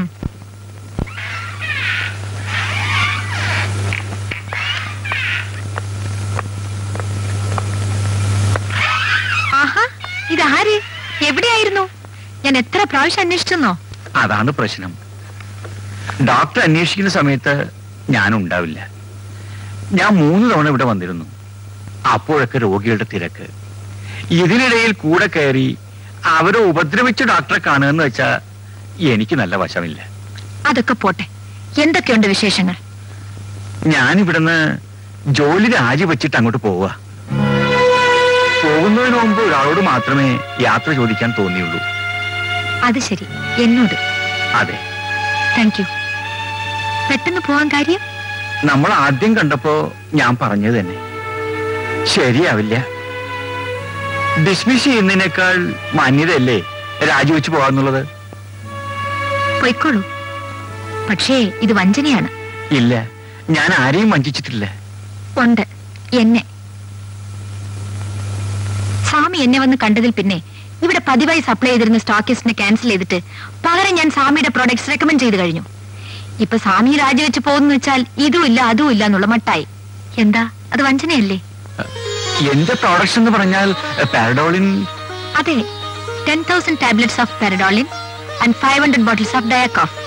ആഹാ ഇതാര് എവിടെയായിരുന്നു ഞാൻ എത്ര പ്രാവശ്യം അന്വേഷിച്ചെന്നോ അതാണ് പ്രശ്നം ഡോക്ടർ അന്വേഷിക്കുന്ന സമയത്ത് ഞാൻ ഉണ്ടാവില്ല ഞാൻ മൂന്ന് തവണ ഇവിടെ വന്നിരുന്നു അപ്പോഴൊക്കെ രോഗികളുടെ തിരക്ക് ഇതിനിടയിൽ കൂടെ കയറി അവരെ ഉപദ്രവിച്ച ഡോക്ടറെ കാണുകയെന്ന് വെച്ചാ എനിക്ക് നല്ല വശമില്ല അതൊക്കെ പോട്ടെ എന്തൊക്കെയുണ്ട് വിശേഷങ്ങൾ ഞാൻ ഇവിടുന്ന് ജോലി രാജിവെച്ചിട്ട് അങ്ങോട്ട് പോവുക പോകുന്നതിന് മുമ്പ് ഒരാളോട് മാത്രമേ യാത്ര ചോദിക്കാൻ തോന്നിയുള്ളൂ അത് ശരി എന്നോട് അതെ താങ്ക് യു പെട്ടെന്ന് പോവാൻ കാര്യം നമ്മൾ ആദ്യം കണ്ടപ്പോ ഞാൻ പറഞ്ഞത് തന്നെ ശരിയാവില്ല ഡിസ്മിസ് ചെയ്യുന്നതിനേക്കാൾ മാന്യതയല്ലേ രാജിവെച്ച് പോകാന്നുള്ളത് പൊയ്ക്കോളൂ പക്ഷേ ഇത് വഞ്ചനയാണ് ഇല്ല ഞാൻ ആരെയും വഞ്ചിച്ചിട്ടില്ല ഉണ്ട് എന്നെ സ്വാമി എന്നെ വന്ന് കണ്ടതിൽ പിന്നെ ഇവിടെ പതിവായി സപ്ലൈ ചെയ്തിരുന്ന സ്റ്റോക്കിസ്റ്റിനെ ക്യാൻസൽ ചെയ്തിട്ട് പകരം ഞാൻ സ്വാമിയുടെ പ്രോഡക്ട്സ് റെക്കമെൻഡ് ചെയ്ത് കഴിഞ്ഞു ഇപ്പൊ സ്വാമി രാജിവെച്ച് പോകുന്നു വെച്ചാൽ ഇതും ഇല്ല അതും ഇല്ല എന്നുള്ള മട്ടായി എന്താ അത് വഞ്ചനയല്ലേ എന്റെ പ്രോഡക്ട്സ് എന്ന് പറഞ്ഞാൽ പാരഡോളിൻ അതെ ten thousand tablets of Paradolin and five hundred bottles of Diacof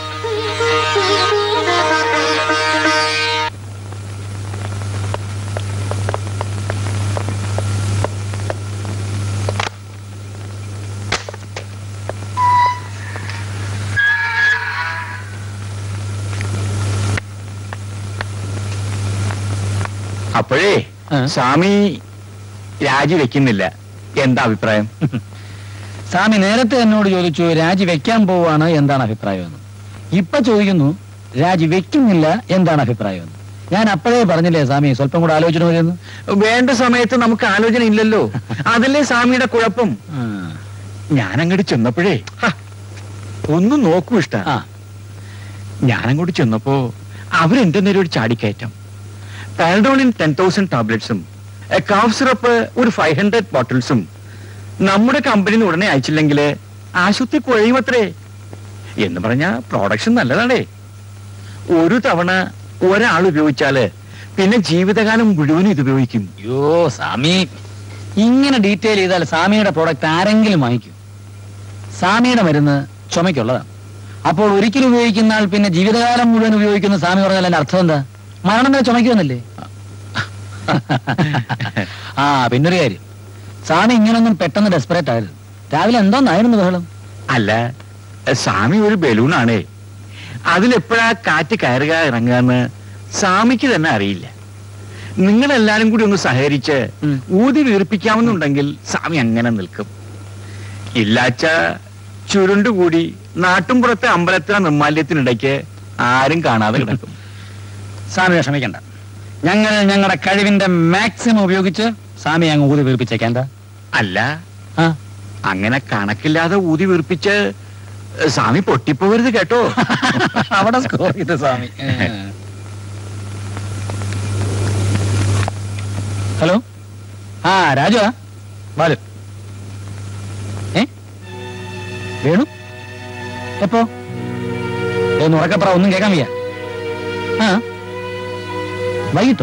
അപ്പോഴേ ആ. സ്വാമി രാജിവെക്കുന്നില്ല എന്താ അഭിപ്രായം സ്വാമി നേരത്തെ എന്നോട് ചോദിച്ചു രാജി വെക്കാൻ പോവാണ് എന്താണ് അഭിപ്രായം എന്ന് ഇപ്പൊ ചോദിക്കുന്നു രാജി വെക്കുന്നില്ല എന്താണ് അഭിപ്രായം എന്ന് ഞാൻ അപ്പോഴേ പറഞ്ഞില്ലേ സ്വാമി സ്വല്പം കൂടെ ആലോചന മതിയെന്ന് വേണ്ട സമയത്ത് നമുക്ക് ആലോചന ഇല്ലല്ലോ അതല്ലേ സ്വാമിയുടെ കുഴപ്പം ഞാൻ അങ്ങോട്ട് ചെന്നപ്പോഴേ ഹ, ഒന്ന് നോക്കൂ ഇഷ്ട ആ. ഞാൻ അങ്ങോട്ട് ചെന്നപ്പോ അവരെന്റെ നേരെ ഒരു ചാടിക്കയറ്റം പാരഡോളിൻ ടെൻ തൗസൻഡ് ടാബ്ലറ്റ്സും കാഫ് സിറപ്പ് ഒരു ഫൈവ് ഹൺഡ്രഡ് ബോട്ടിൽസും നമ്മുടെ കമ്പനിന്ന് ഉടനെ അയച്ചില്ലെങ്കിൽ ആശുപത്രി കുഴയുമത്രേ എന്ന് പറഞ്ഞ പ്രോഡക്ഷൻ നല്ലതാണേ ഒരു തവണ ഒരാൾ ഉപയോഗിച്ചാല് പിന്നെ ജീവിതകാലം മുഴുവനും ഇത് ഉപയോഗിക്കും അയ്യോ സ്വാമി ഇങ്ങനെ ഡീറ്റെയിൽ ചെയ്താൽ സ്വാമിയുടെ പ്രോഡക്റ്റ് ആരെങ്കിലും വാങ്ങിക്കും സ്വാമിയുടെ മരുന്ന് ചുമയ്ക്കുള്ളതാണ് അപ്പോൾ ഒരിക്കലും ഉപയോഗിക്കുന്ന ആൾ പിന്നെ ജീവിതകാലം മുഴുവൻ ഉപയോഗിക്കുന്ന സ്വാമി പറഞ്ഞാൽ അതിന്റെ അർത്ഥം എന്താ മരണം വരെ ചുമയ്ക്കുമെന്നല്ലേ ആ പിന്നൊരു കാര്യം സ്വാമി ഇങ്ങനൊന്നും പെട്ടെന്ന് ഡെസ്പറേറ്റ് ആയിരുന്നു രാവിലെ എന്തോന്നായിരുന്നു ബഹളം അല്ല സ്വാമി ഒരു ബലൂണാണേ അതിലെപ്പോഴാ കാറ്റ് കയറുക ഇറങ്ങുക എന്ന് സ്വാമിക്ക് തന്നെ അറിയില്ല നിങ്ങളെല്ലാരും കൂടി ഒന്ന് സഹകരിച്ച് ഉം. ഊതി വീർപ്പിക്കാമെന്നുണ്ടെങ്കിൽ സ്വാമി അങ്ങനെ നിൽക്കും ഇല്ലാച്ച ചുരുണ്ടുകൂടി നാട്ടുംപുറത്തെ അമ്പലത്തിലെ നിർമാല്യത്തിനിടയ്ക്ക് ആരും കാണാതെ കിടക്കും സ്വാമി വിഷമിക്കണ്ട ഞങ്ങൾ ഞങ്ങളുടെ കഴിവിന്റെ മാക്സിമം ഉപയോഗിച്ച് സ്വാമി അങ്ങ് ഊതി വീർപ്പിച്ചേക്കാം എന്താ അല്ല ആ അങ്ങനെ കണക്കില്ലാതെ ഊതി വീർപ്പിച്ച് സ്വാമി പൊട്ടിപ്പോകരുത് കേട്ടോ അവിടെ സ്കോർ ചെയ്ത് സ്വാമി ഹലോ ആ രാജു ബാലു ഏ വേണു എപ്പോ ഒന്ന് ഉറക്കപ്പറ ഒന്നും കേൾക്കാൻ വയ്യ ആ വൈകിട്ടോ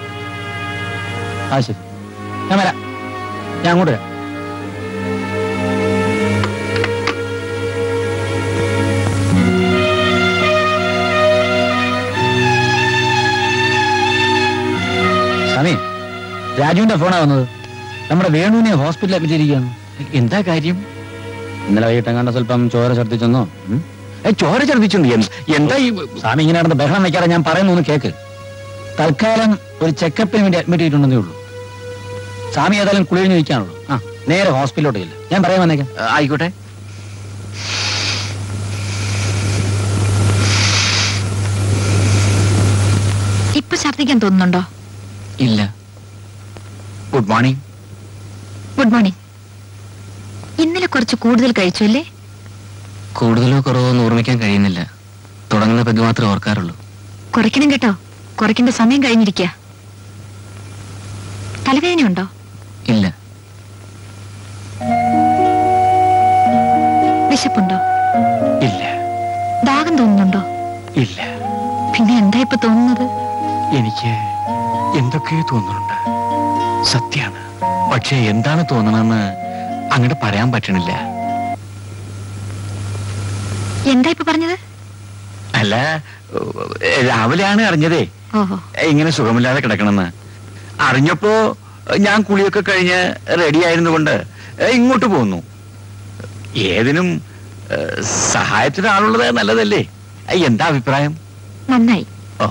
ആ ശരി ഞാൻ വരാം ഞാൻ അങ്ങോട്ട് വരാം സ്വാമി രാജുവിന്റെ ഫോണാ വന്നത് നമ്മുടെ വേണുവിനെ ഹോസ്പിറ്റലിൽ അഡ്മിറ്റ് ചെയ്തിരിക്കുകയാണ് എന്താ കാര്യം ഇന്നലെ വൈകിട്ട് എങ്ങാണ്ട് സ്വല്പം ചോര ഛർദ്ദിച്ചെന്നോ ഉം? ഏ, ചോര ഛർദിച്ചുണ്ട് എന്ത്- എന്താ ഈ സ്വാമി ഇങ്ങനെ നടന്ന് ബഹളം വെക്കാതെ ഞാൻ പറയുന്നു ഒന്ന് കേക്ക് തൽക്കാലം ഒരു ചെക്കപ്പിന് വേണ്ടി അഡ്മിറ്റ് ചെയ്തിട്ടുണ്ടെന്നേ ഉള്ളൂ സ്വാമി ഏതായാലും കുളിഴിഞ്ഞ് നിൽക്കാനുള്ളൂ ആ നേരെ ഹോസ്പിറ്റലിലോട്ട് ഇല്ല ഞാൻ പറയാൻ വന്നേക്കാം ആ, ആയിക്കോട്ടെ ഇപ്പൊ ഛർദ്ദിക്കാൻ തോന്നുന്നുണ്ടോ ഇല്ല ഗുഡ് മോർണിംഗ് ഗുഡ് മോർണിംഗ് ഇന്നലെ കുറച്ച് കൂടുതൽ കഴിച്ചു അല്ലേ കൂടുതലോ കുറവോ എന്ന് ഓർമ്മിക്കാൻ കഴിയുന്നില്ല തുടങ്ങുന്ന പെഗ് മാത്രമേ ഓർക്കാറുള്ളൂ കുറയ്ക്കണം കേട്ടോ കുറയ്ക്കേണ്ട സമയം കഴിഞ്ഞിരിക്കുക തലവേദനയുണ്ടോ ഇല്ല വിശപ്പുണ്ടോ ഇല്ല ദാഹം തോന്നുന്നുണ്ടോ ഇല്ല പിന്നെ എന്താ ഇപ്പൊ തോന്നുന്നത് എനിക്ക് എന്തൊക്കെയോ തോന്നുന്നുണ്ട് സത്യാണ് പക്ഷെ എന്താണ് തോന്നണമെന്ന് അങ്ങോട്ട് പറയാൻ പറ്റണില്ല എന്താ ഇപ്പൊ പറഞ്ഞത് അല്ല ഏ, രാവിലെയാണ് അറിഞ്ഞതേ ഓഹോ ഏ, ഇങ്ങനെ സുഖമില്ലാതെ കിടക്കണമെന്ന് അറിഞ്ഞപ്പോ ഞാൻ കുളിയൊക്കെ കഴിഞ്ഞ് റെഡി ആയിരുന്നുകൊണ്ട് ഏ, ഇങ്ങോട്ട് പോന്നു ഏതിനും ഏ, സഹായത്തിന് ആളുള്ളത് നല്ലതല്ലേ ഏ, എന്താ അഭിപ്രായം നന്നായി oh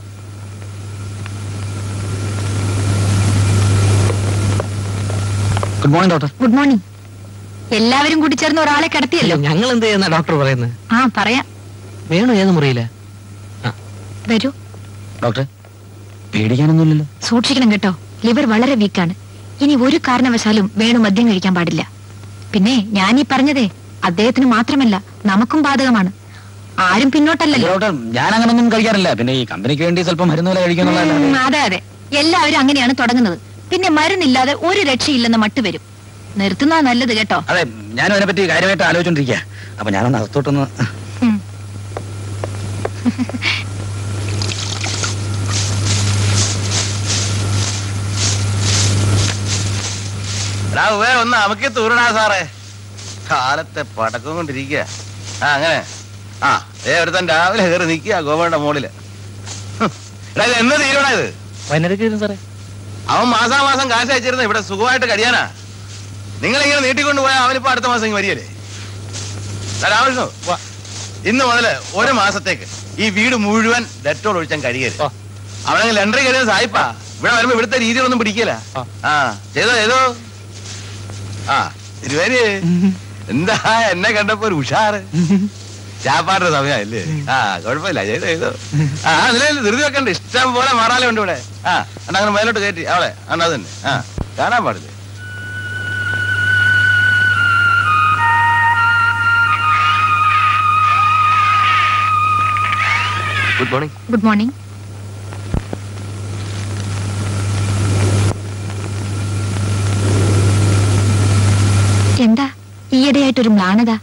good morning doctor good morning എല്ലാവരും കൂടി ചേർന്ന് ഒരാളെ കിടത്തിയല്ലോ ഞങ്ങൾ എന്ത് ചെയ്യുന്ന ഡോക്ടർ പറയുന്നത് ആ പറയാം വേണു ഏത് മുറിയില്ല വരൂ ഡോക്ടർ പേടിക്കാനൊന്നുമില്ലല്ലോ സൂക്ഷിക്കണം കേട്ടോ ലിവർ വളരെ വീക്കാണ് ഇനി ഒരു കാരണവശാലും വേണു മദ്യം കഴിക്കാൻ പാടില്ല പിന്നെ ഞാൻ ഈ പറഞ്ഞതേ അദ്ദേഹത്തിന് മാത്രമല്ല നമുക്കും ബാധകമാണ് ആരും പിന്നോട്ടല്ലല്ലോ ഡോക്ടർ ഞാൻ അങ്ങനൊന്നും കഴിക്കാറില്ല പിന്നെ ഈ കമ്പനിക്ക് വേണ്ടി സ്വല്പം മരുന്ന് പോലെ കഴിക്കുന്നുള്ള ഉം, അതെ അതെ എല്ലാവരും അങ്ങനെയാണ് തുടങ്ങുന്നത് പിന്നെ മരുന്നില്ലാതെ ഒരു രക്ഷയില്ലെന്ന് മട്ട് വരും നിർത്തുന്നതാ നല്ലത് കേട്ടോ അതെ ഞാനും അതിനെപ്പറ്റി കാര്യമായിട്ട് ആലോചിച്ചോണ്ടിരിക്കുക അപ്പൊ ഞാനൊന്ന് അകത്തോട്ടൊന്ന് ഉം. എടാ ഉവേ ഒന്ന് അമുക്കി തൂരണാ സാറേ കാലത്തെ പടക്കം കൊണ്ടിരിക്കുക ആ അങ്ങനെ ആ ഏ ഒരുത്തൻ രാവിലെ കയറി നിൽക്കുക ഗോവയുടെ മോളില് ഹും. എടാ ഇത് എന്ന് തീരണ ഇത് വൈകുന്നേരം സാറേ അവൻ മാസാമാസം കാശ് അയച്ചിരുന്നു ഇവിടെ സുഖമായിട്ട് കഴിയാനാ നിങ്ങളിങ്ങനെ നീട്ടിക്കൊണ്ട് പോയാൽ അവനിപ്പോ അടുത്ത മാസം ഇങ്ങ് വരികയല്ലേ എടാ രാമകൃഷ്ണു വാ. ഇന്ന് മുതല് ഒരു മാസത്തേക്ക് ഈ വീട് മുഴുവൻ ഡെറ്റോൾ ഒഴിച്ചാൻ കഴിയരുത് ഓ. അവനങ്ങ് ലണ്ടറി കഴിയുന്ന സായിപ്പാ ഇവിടെ വരുമ്പോ ഇവിടുത്തെ രീതികളൊന്നും പിടിക്കില്ല ആ. ആ ചെയ്തോ ചെയ്തോ ആ ഇരുപേര് എന്താ എന്നെ കണ്ടപ്പോ ഒരു ഉഷാറ് ചാപ്പാടിന്റെ സമയമല്ലേ ആ കുഴപ്പമില്ല ചെയ്തോ ചെയ്തോ ആ അതിലെ ധൃതി വെക്കണ്ട ഇഷ്ടം പോലെ മാറാലേ ഉണ്ട് ഇവിടെ ആ എന്നാ അങ്ങനെ മേലോട്ട് കയറ്റി അവളെ അണ്ണാ തന്നെ ആ കാണാൻ പാടില്ല ഗുഡ് മോർണിംഗ് ഗുഡ് മോർണിംഗ് എന്താ ഈയിടെയായിട്ടൊരു മ്ലാനത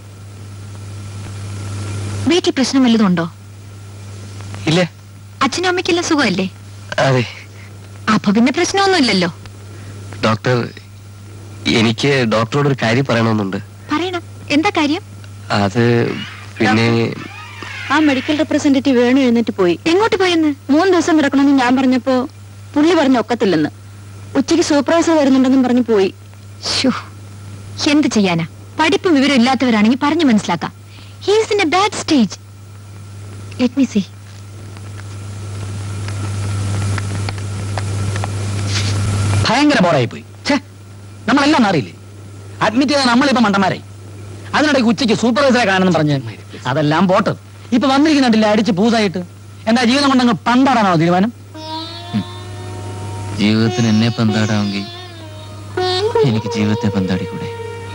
വീട്ടിൽ പ്രശ്നം വല്ലതും ഉണ്ടോ ഇല്ല അച്ഛനും അമ്മയ്ക്കെല്ലാം സുഖമല്ലേ അതെ അപ്പൊ പിന്നെ പ്രശ്നമൊന്നുമില്ലല്ലോ ഡോക്ടർ എനിക്ക് ഡോക്ടറോട് ഒരു കാര്യം പറയണമെന്നുണ്ട് പറയണം എന്താ കാര്യം അത് പിന്നെ ആ മെഡിക്കൽ റെപ്രസെന്റേറ്റീവ് വേണു എഴുന്നേറ്റ് പോയി എങ്ങോട്ട് പോയെന്ന് മൂന്ന് ദിവസം കിടക്കണമെന്ന് ഞാൻ പറഞ്ഞപ്പോ പുള്ളി പറഞ്ഞ ഒക്കത്തില്ലെന്ന് ഉച്ചയ്ക്ക് സൂപ്പർവൈസർ വരുന്നുണ്ടെന്നും പറഞ്ഞു പോയി ശ്ശോ, എന്ത് ചെയ്യാനാ പഠിപ്പും വിവരം ഇല്ലാത്തവരാണെങ്കിൽ പറഞ്ഞു മനസ്സിലാക്കാം he's in a bad stage let me see ഭയങ്കര ബോറായി പോയി ഛേ നമ്മളെല്ലാം അറിയില്ലേ അഡ്മിറ്റ് ചെയ്താൽ നമ്മളിപ്പോ മണ്ടന്മാരായി അതിനിടയ്ക്ക് ഉച്ചയ്ക്ക് സൂപ്പർവൈസറെ കാണുന്നു പറഞ്ഞ് അതെല്ലാം പോട്ട് ഇപ്പൊ വന്നിരിക്കുന്നുണ്ടില്ല അടിച്ച് പൂസായിട്ട് എന്താ ജീവിതം കൊണ്ടങ്ങ് പണ്ടാടാനോ തീരുമാനം ജീവിതത്തിന് എന്നെ പന്താടാമെങ്കിൽ എനിക്ക് ജീവിതത്തെ പന്താടിക്കൂടെ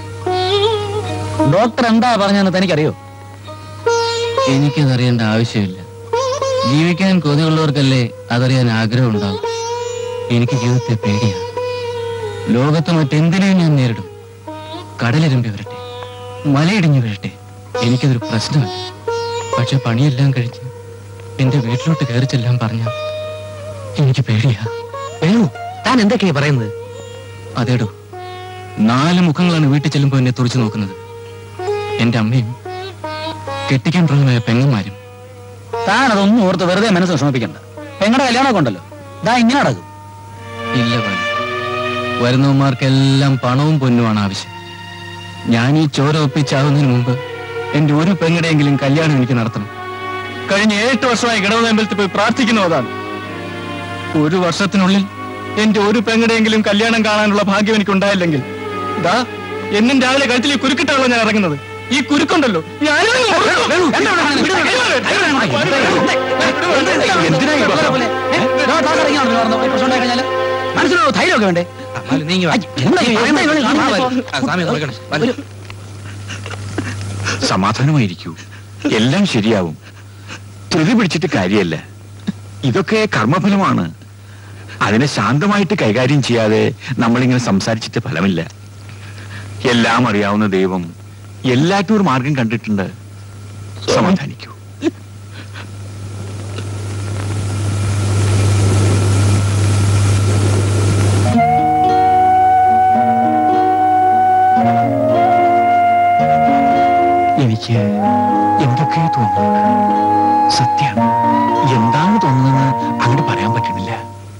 ഡോക്ടർ എന്താ പറഞ്ഞതെന്ന് തനിക്കറിയോ എനിക്കതറിയേണ്ട ആവശ്യമില്ല ജീവിക്കാൻ കൊതിയുള്ളവർക്കല്ലേ അതറിയാൻ ആഗ്രഹം ഉണ്ടാവും എനിക്ക് ജീവിതത്തെ പേടിയാണ് ലോകത്ത് മറ്റെന്തിനേയും ഞാൻ നേരിടും കടലിരമ്പി വരട്ടെ മലയിടിഞ്ഞു വീഴട്ടെ എനിക്കതൊരു പ്രശ്നമല്ല പക്ഷെ പണിയെല്ലാം കഴിച്ച് എന്റെ വീട്ടിലോട്ട് കയറി ചെല്ലാൻ പറഞ്ഞ എനിക്ക് പേടിയാ വേണു താൻ എന്തൊക്കെയാ പറയുന്നത് അതേടോ നാല് മുഖങ്ങളാണ് വീട്ടിൽ ചെല്ലുമ്പോ എന്നെ തുറച്ചു നോക്കുന്നത് എന്റെ അമ്മയും കെട്ടിക്കാൻ പ്രായമായ പെങ്ങന്മാരും താൻ അതൊന്നും ഓർത്ത് വെറുതെ മനസ്സ് വിഷമിപ്പിക്കണ്ട പെങ്ങളുടെ കല്യാണമൊക്കെ ഉണ്ടല്ലോ ഇതാ ഇങ്ങനെ നടക്കും ഇല്ല പോലെ വരുന്നവന്മാർക്കെല്ലാം പണവും പൊന്നുമാണ് ആവശ്യം ഞാൻ ഈ ചോര ഒപ്പിച്ചാകുന്നതിന് മുമ്പ് എന്റെ ഒരു പെങ്ങടെയെങ്കിലും കല്യാണം എനിക്ക് നടത്തണം കഴിഞ്ഞ ഏട്ട് വർഷമായി ഗണപതി പോയി പ്രാർത്ഥിക്കുന്നു അതാണ് ഒരു വർഷത്തിനുള്ളിൽ എന്റെ ഒരു പെങ്ങടെയെങ്കിലും കല്യാണം കാണാനുള്ള ഭാഗ്യം എനിക്ക് ഉണ്ടായില്ലെങ്കിൽ ദാ എന്നും രാവിലെ കഴുത്തിൽ ഈ കുരുക്കിട്ടാണല്ലോ ഞാൻ ഇറങ്ങുന്നത് ഈ കുരുക്കുണ്ടല്ലോ ഞാനും എന്തിനാ ഈ ബഹളം? ഏ? ദാ താൻ ഇറങ്ങി നടന്നു, നടന്നു. ഈ പ്രശ്നം ഉണ്ടായി കഴിഞ്ഞാല് മനസ്സിലൊരു ധൈര്യമൊക്കെ വേണ്ടേ നീങ്ങി വാ. എന്താ ഈ പറയുന്നത്? ഇവിടെ ആ, കാണുന്നില്ല. വരൂ. ആ, സ്വാമി നോക്കണേ വരൂ. സമാധാനമായിരിക്കൂ എല്ലാം ശരിയാവും ധൃതി പിടിച്ചിട്ട് കാര്യമല്ല ഇതൊക്കെ കർമ്മഫലമാണ് അതിനെ ശാന്തമായിട്ട് കൈകാര്യം ചെയ്യാതെ നമ്മളിങ്ങനെ സംസാരിച്ചിട്ട് ഫലമില്ല എല്ലാം അറിയാവുന്ന ദൈവം എല്ലാറ്റും ഒരു മാർഗം കണ്ടിട്ടുണ്ട് സമാധാനിക്കൂ എനിക്ക് എന്തൊക്കെ തോന്നുന്നു സത്യം എന്താണ് തോന്നുന്നതെന്ന് അങ്ങോട്ട് പറയാൻ പറ്റണില്ല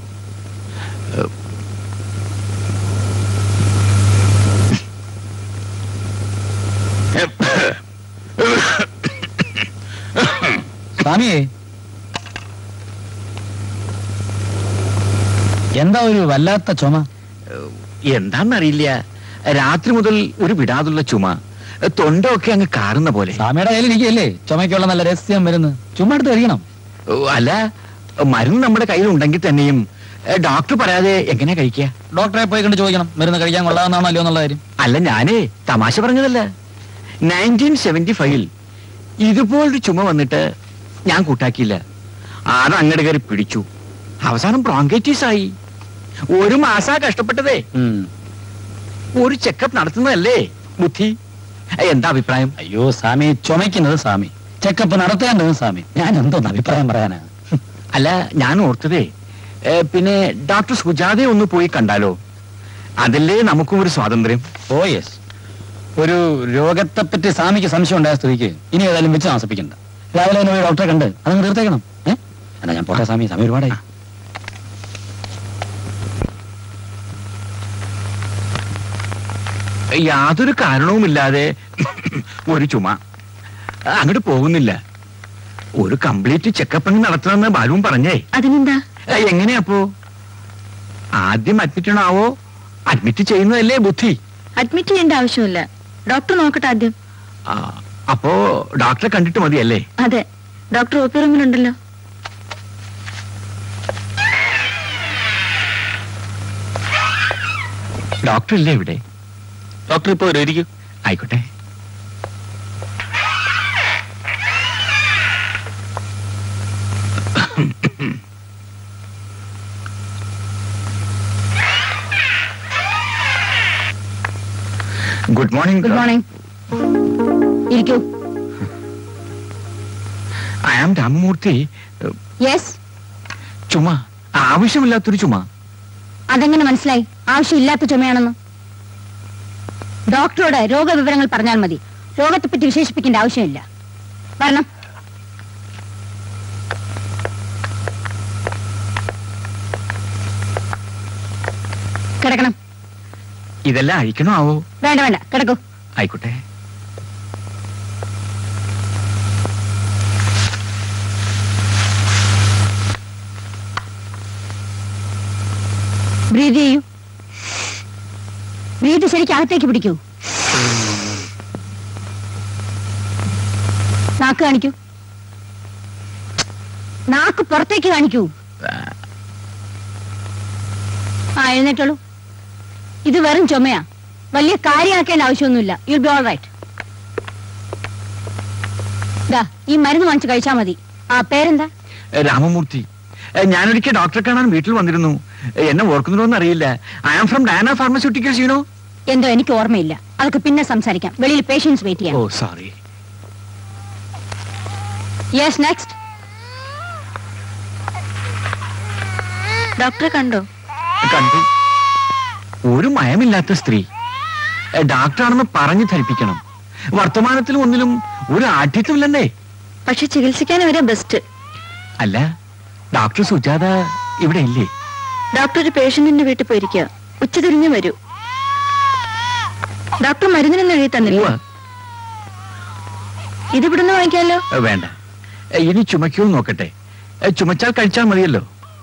സ്വാമിയെ എന്താ ഒരു വല്ലാത്ത ചുമ എന്താണെന്നറിയില്ല രാത്രി മുതൽ ഒരു വിടാതുള്ള ചുമ തൊണ്ടൊക്കെ അങ്ങ് കാറുന്ന പോലെ സ്വാമിയുടെ കയ്യിൽ ഇരിക്കുകയല്ലേ ചുമയ്ക്കുള്ള നല്ല രഹസ്യം വരുന്നു ചുമ എടുത്ത് കഴിക്കണം ഓ, അല്ല മരുന്ന് നമ്മുടെ കയ്യിൽ ഉണ്ടെങ്കിൽ തന്നെയും ഏ, ഡോക്ടർ പറയാതെ എങ്ങനെ കഴിക്കുക ഡോക്ടറെ പോയി കണ്ട് ചോദിക്കണം മരുന്ന് കഴിക്കാൻ കൊള്ളാവുന്നതാണോ അല്ലയോ എന്നുള്ള കാര്യം അല്ല ഞാനേ തമാശ പറഞ്ഞതല്ല നയൻറ്റീൻ സെവന്റി ഫൈവിൽ ഇതുപോലൊരു ചുമ വന്നിട്ട് ഞാൻ കൂട്ടാക്കിയില്ല അത് അങ്ങോട്ട് കയറി പിടിച്ചു അവസാനം ബ്രോങ്കൈറ്റീസ് ആയി ഒരു മാസാ കഷ്ടപ്പെട്ടതേ ഒരു ചെക്കപ്പ് നടത്തുന്നതല്ലേ ബുദ്ധി ഏ, എന്താ അഭിപ്രായം അയ്യോ സ്വാമി ചുമയ്ക്കുന്നത് സ്വാമി ചെക്കപ്പ് നടത്തേണ്ടത് സ്വാമി ഞാൻ എന്തോന്ന് അഭിപ്രായം പറയാനാ അല്ല ഞാൻ ഓർത്തതേ ഏ, പിന്നെ ഡോക്ടർ സുജാതയെ ഒന്ന് പോയി കണ്ടാലോ അതല്ലേ നമുക്കും ഒരു സ്വാതന്ത്ര്യം ഓ യെസ് ഒരു രോഗത്തെ പറ്റി സ്വാമിക്ക് സംശയം ഉണ്ടായ സ്ഥിതിക്ക് ഇനി ഏതായാലും വെച്ച് താമസിപ്പിക്കണ്ട രാവിലെ തന്നെ പോയി ഡോക്ടറെ കണ്ട് അതങ്ങ് തീർത്തേക്കണം ഏ എന്നാ ഞാൻ പോട്ടെ സ്വാമി സ്വാമി ഒരുപാടായി യാതൊരു കാരണവുമില്ലാതെ ഒരു ചുമ അങ്ങോട്ട് പോകുന്നില്ല ഒരു കംപ്ലീറ്റ് ചെക്കപ്പ് നടത്തണമെന്ന് ബാലുവും പറഞ്ഞേ അതിനെന്താ ഏ, എങ്ങനെയാ അപ്പോ ആദ്യം അഡ്മിറ്റ് ആണാവോ അഡ്മിറ്റ് ചെയ്യുന്നതല്ലേ ബുദ്ധി അഡ്മിറ്റ് ചെയ്യേണ്ട ആവശ്യമില്ല ഡോക്ടർ നോക്കട്ടെ ആദ്യം ആ, അപ്പോ ഡോക്ടറെ കണ്ടിട്ട് മതിയല്ലേ അതെ ഡോക്ടർ ഒ പി റൂമിലുണ്ടല്ലോ ഡോക്ടർ ഇല്ലേ ഇവിടെ ഡോക്ടർ ഇപ്പൊ വരും ഇരിക്കും ആയിക്കോട്ടെ ഗുഡ് മോർണിംഗ് ഗുഡ് മോർണിംഗ് ഇരിക്കൂ ഐ ആം രാമമൂർത്തി യെസ് ചുമ ആവശ്യമില്ലാത്തൊരു ചുമ അതെങ്ങനെ മനസ്സിലായി ആവശ്യമില്ലാത്ത ചുമയാണെന്ന് ഡോക്ടറോട് രോഗവിവരങ്ങൾ പറഞ്ഞാൽ മതി രോഗത്തെപ്പറ്റി വിശേഷിപ്പിക്കേണ്ട ആവശ്യമില്ല വരണം കിടക്കണം ഇതെല്ലാം അഴിക്കണോ ആവോ വേണ്ട വേണ്ട കിടക്കൂ ആയിക്കോട്ടെ ബ്രീത് ചെയ്യൂ ബ്രീത് ശരിക്കും അകത്തേക്ക് പിടിക്കൂ നാക്ക് കാണിക്കൂ നാക്ക് പുറത്തേക്ക് കാണിക്കൂ ആ എഴുന്നേറ്റുള്ളൂ ഇത് വെറും ചുമയാ വലിയ കാര്യമാക്കേണ്ട ആവശ്യമൊന്നുമില്ല യുൽ ബി ഓൾ റൈറ്റ് ദാ ഈ മരുന്ന് വാങ്ങിച്ച് കഴിച്ചാൽ മതി ആ പേരെന്താ രാമമൂർത്തി ഏ, ഞാനൊരിക്കൽ ഡോക്ടറെ കാണാൻ വീട്ടിൽ വന്നിരുന്നു ഏ, എന്നെ ഓർക്കുന്നുണ്ടോ എന്ന് അറിയില്ല I am from Diana pharmaceuticals you know എന്തോ എനിക്ക് ഓർമ്മയില്ല അതൊക്കെ പിന്നെ സംസാരിക്കാം വെളിയിൽ പേഷ്യൻസ് വെയിറ്റ് ഓ ചെയ്യാം സോറി യെസ് നെക്സ്റ്റ് ഡോക്ടറെ കണ്ടോ കണ്ടു ഒരു മയമില്ലാത്ത സ്ത്രീ ഏ, ഡോക്ടറാണെന്ന് പറഞ്ഞു ധരിപ്പിക്കണം വർത്തമാനത്തിലും ഒന്നിലും ഒരു ആഠ്യത്വമില്ലെന്നേ പക്ഷെ ചികിത്സിക്കാൻ അവരെ ബെസ്റ്റ് അല്ല ഡോക്ടർ സുജാത ഇവിടെ ഇല്ലേ ഡോക്ടർ ഒരു പേഷ്യന്റിന്റെ വീട്ടിൽ പോയിരിക്കുക ഉച്ച തിരിഞ്ഞു വരൂ ഡോക്ടർ മരുന്നിനൊന്നും എഴുതി തന്നില്ല ഉവ്വ. ഇത് ഇവിടുന്ന് വാങ്ങിക്കാമല്ലോ ഏ, വേണ്ട ഏ, ഇനി ചുമക്കൂ നോക്കട്ടെ ഏ, ചുമച്ചാൽ കഴിച്ചാൽ മതിയല്ലോ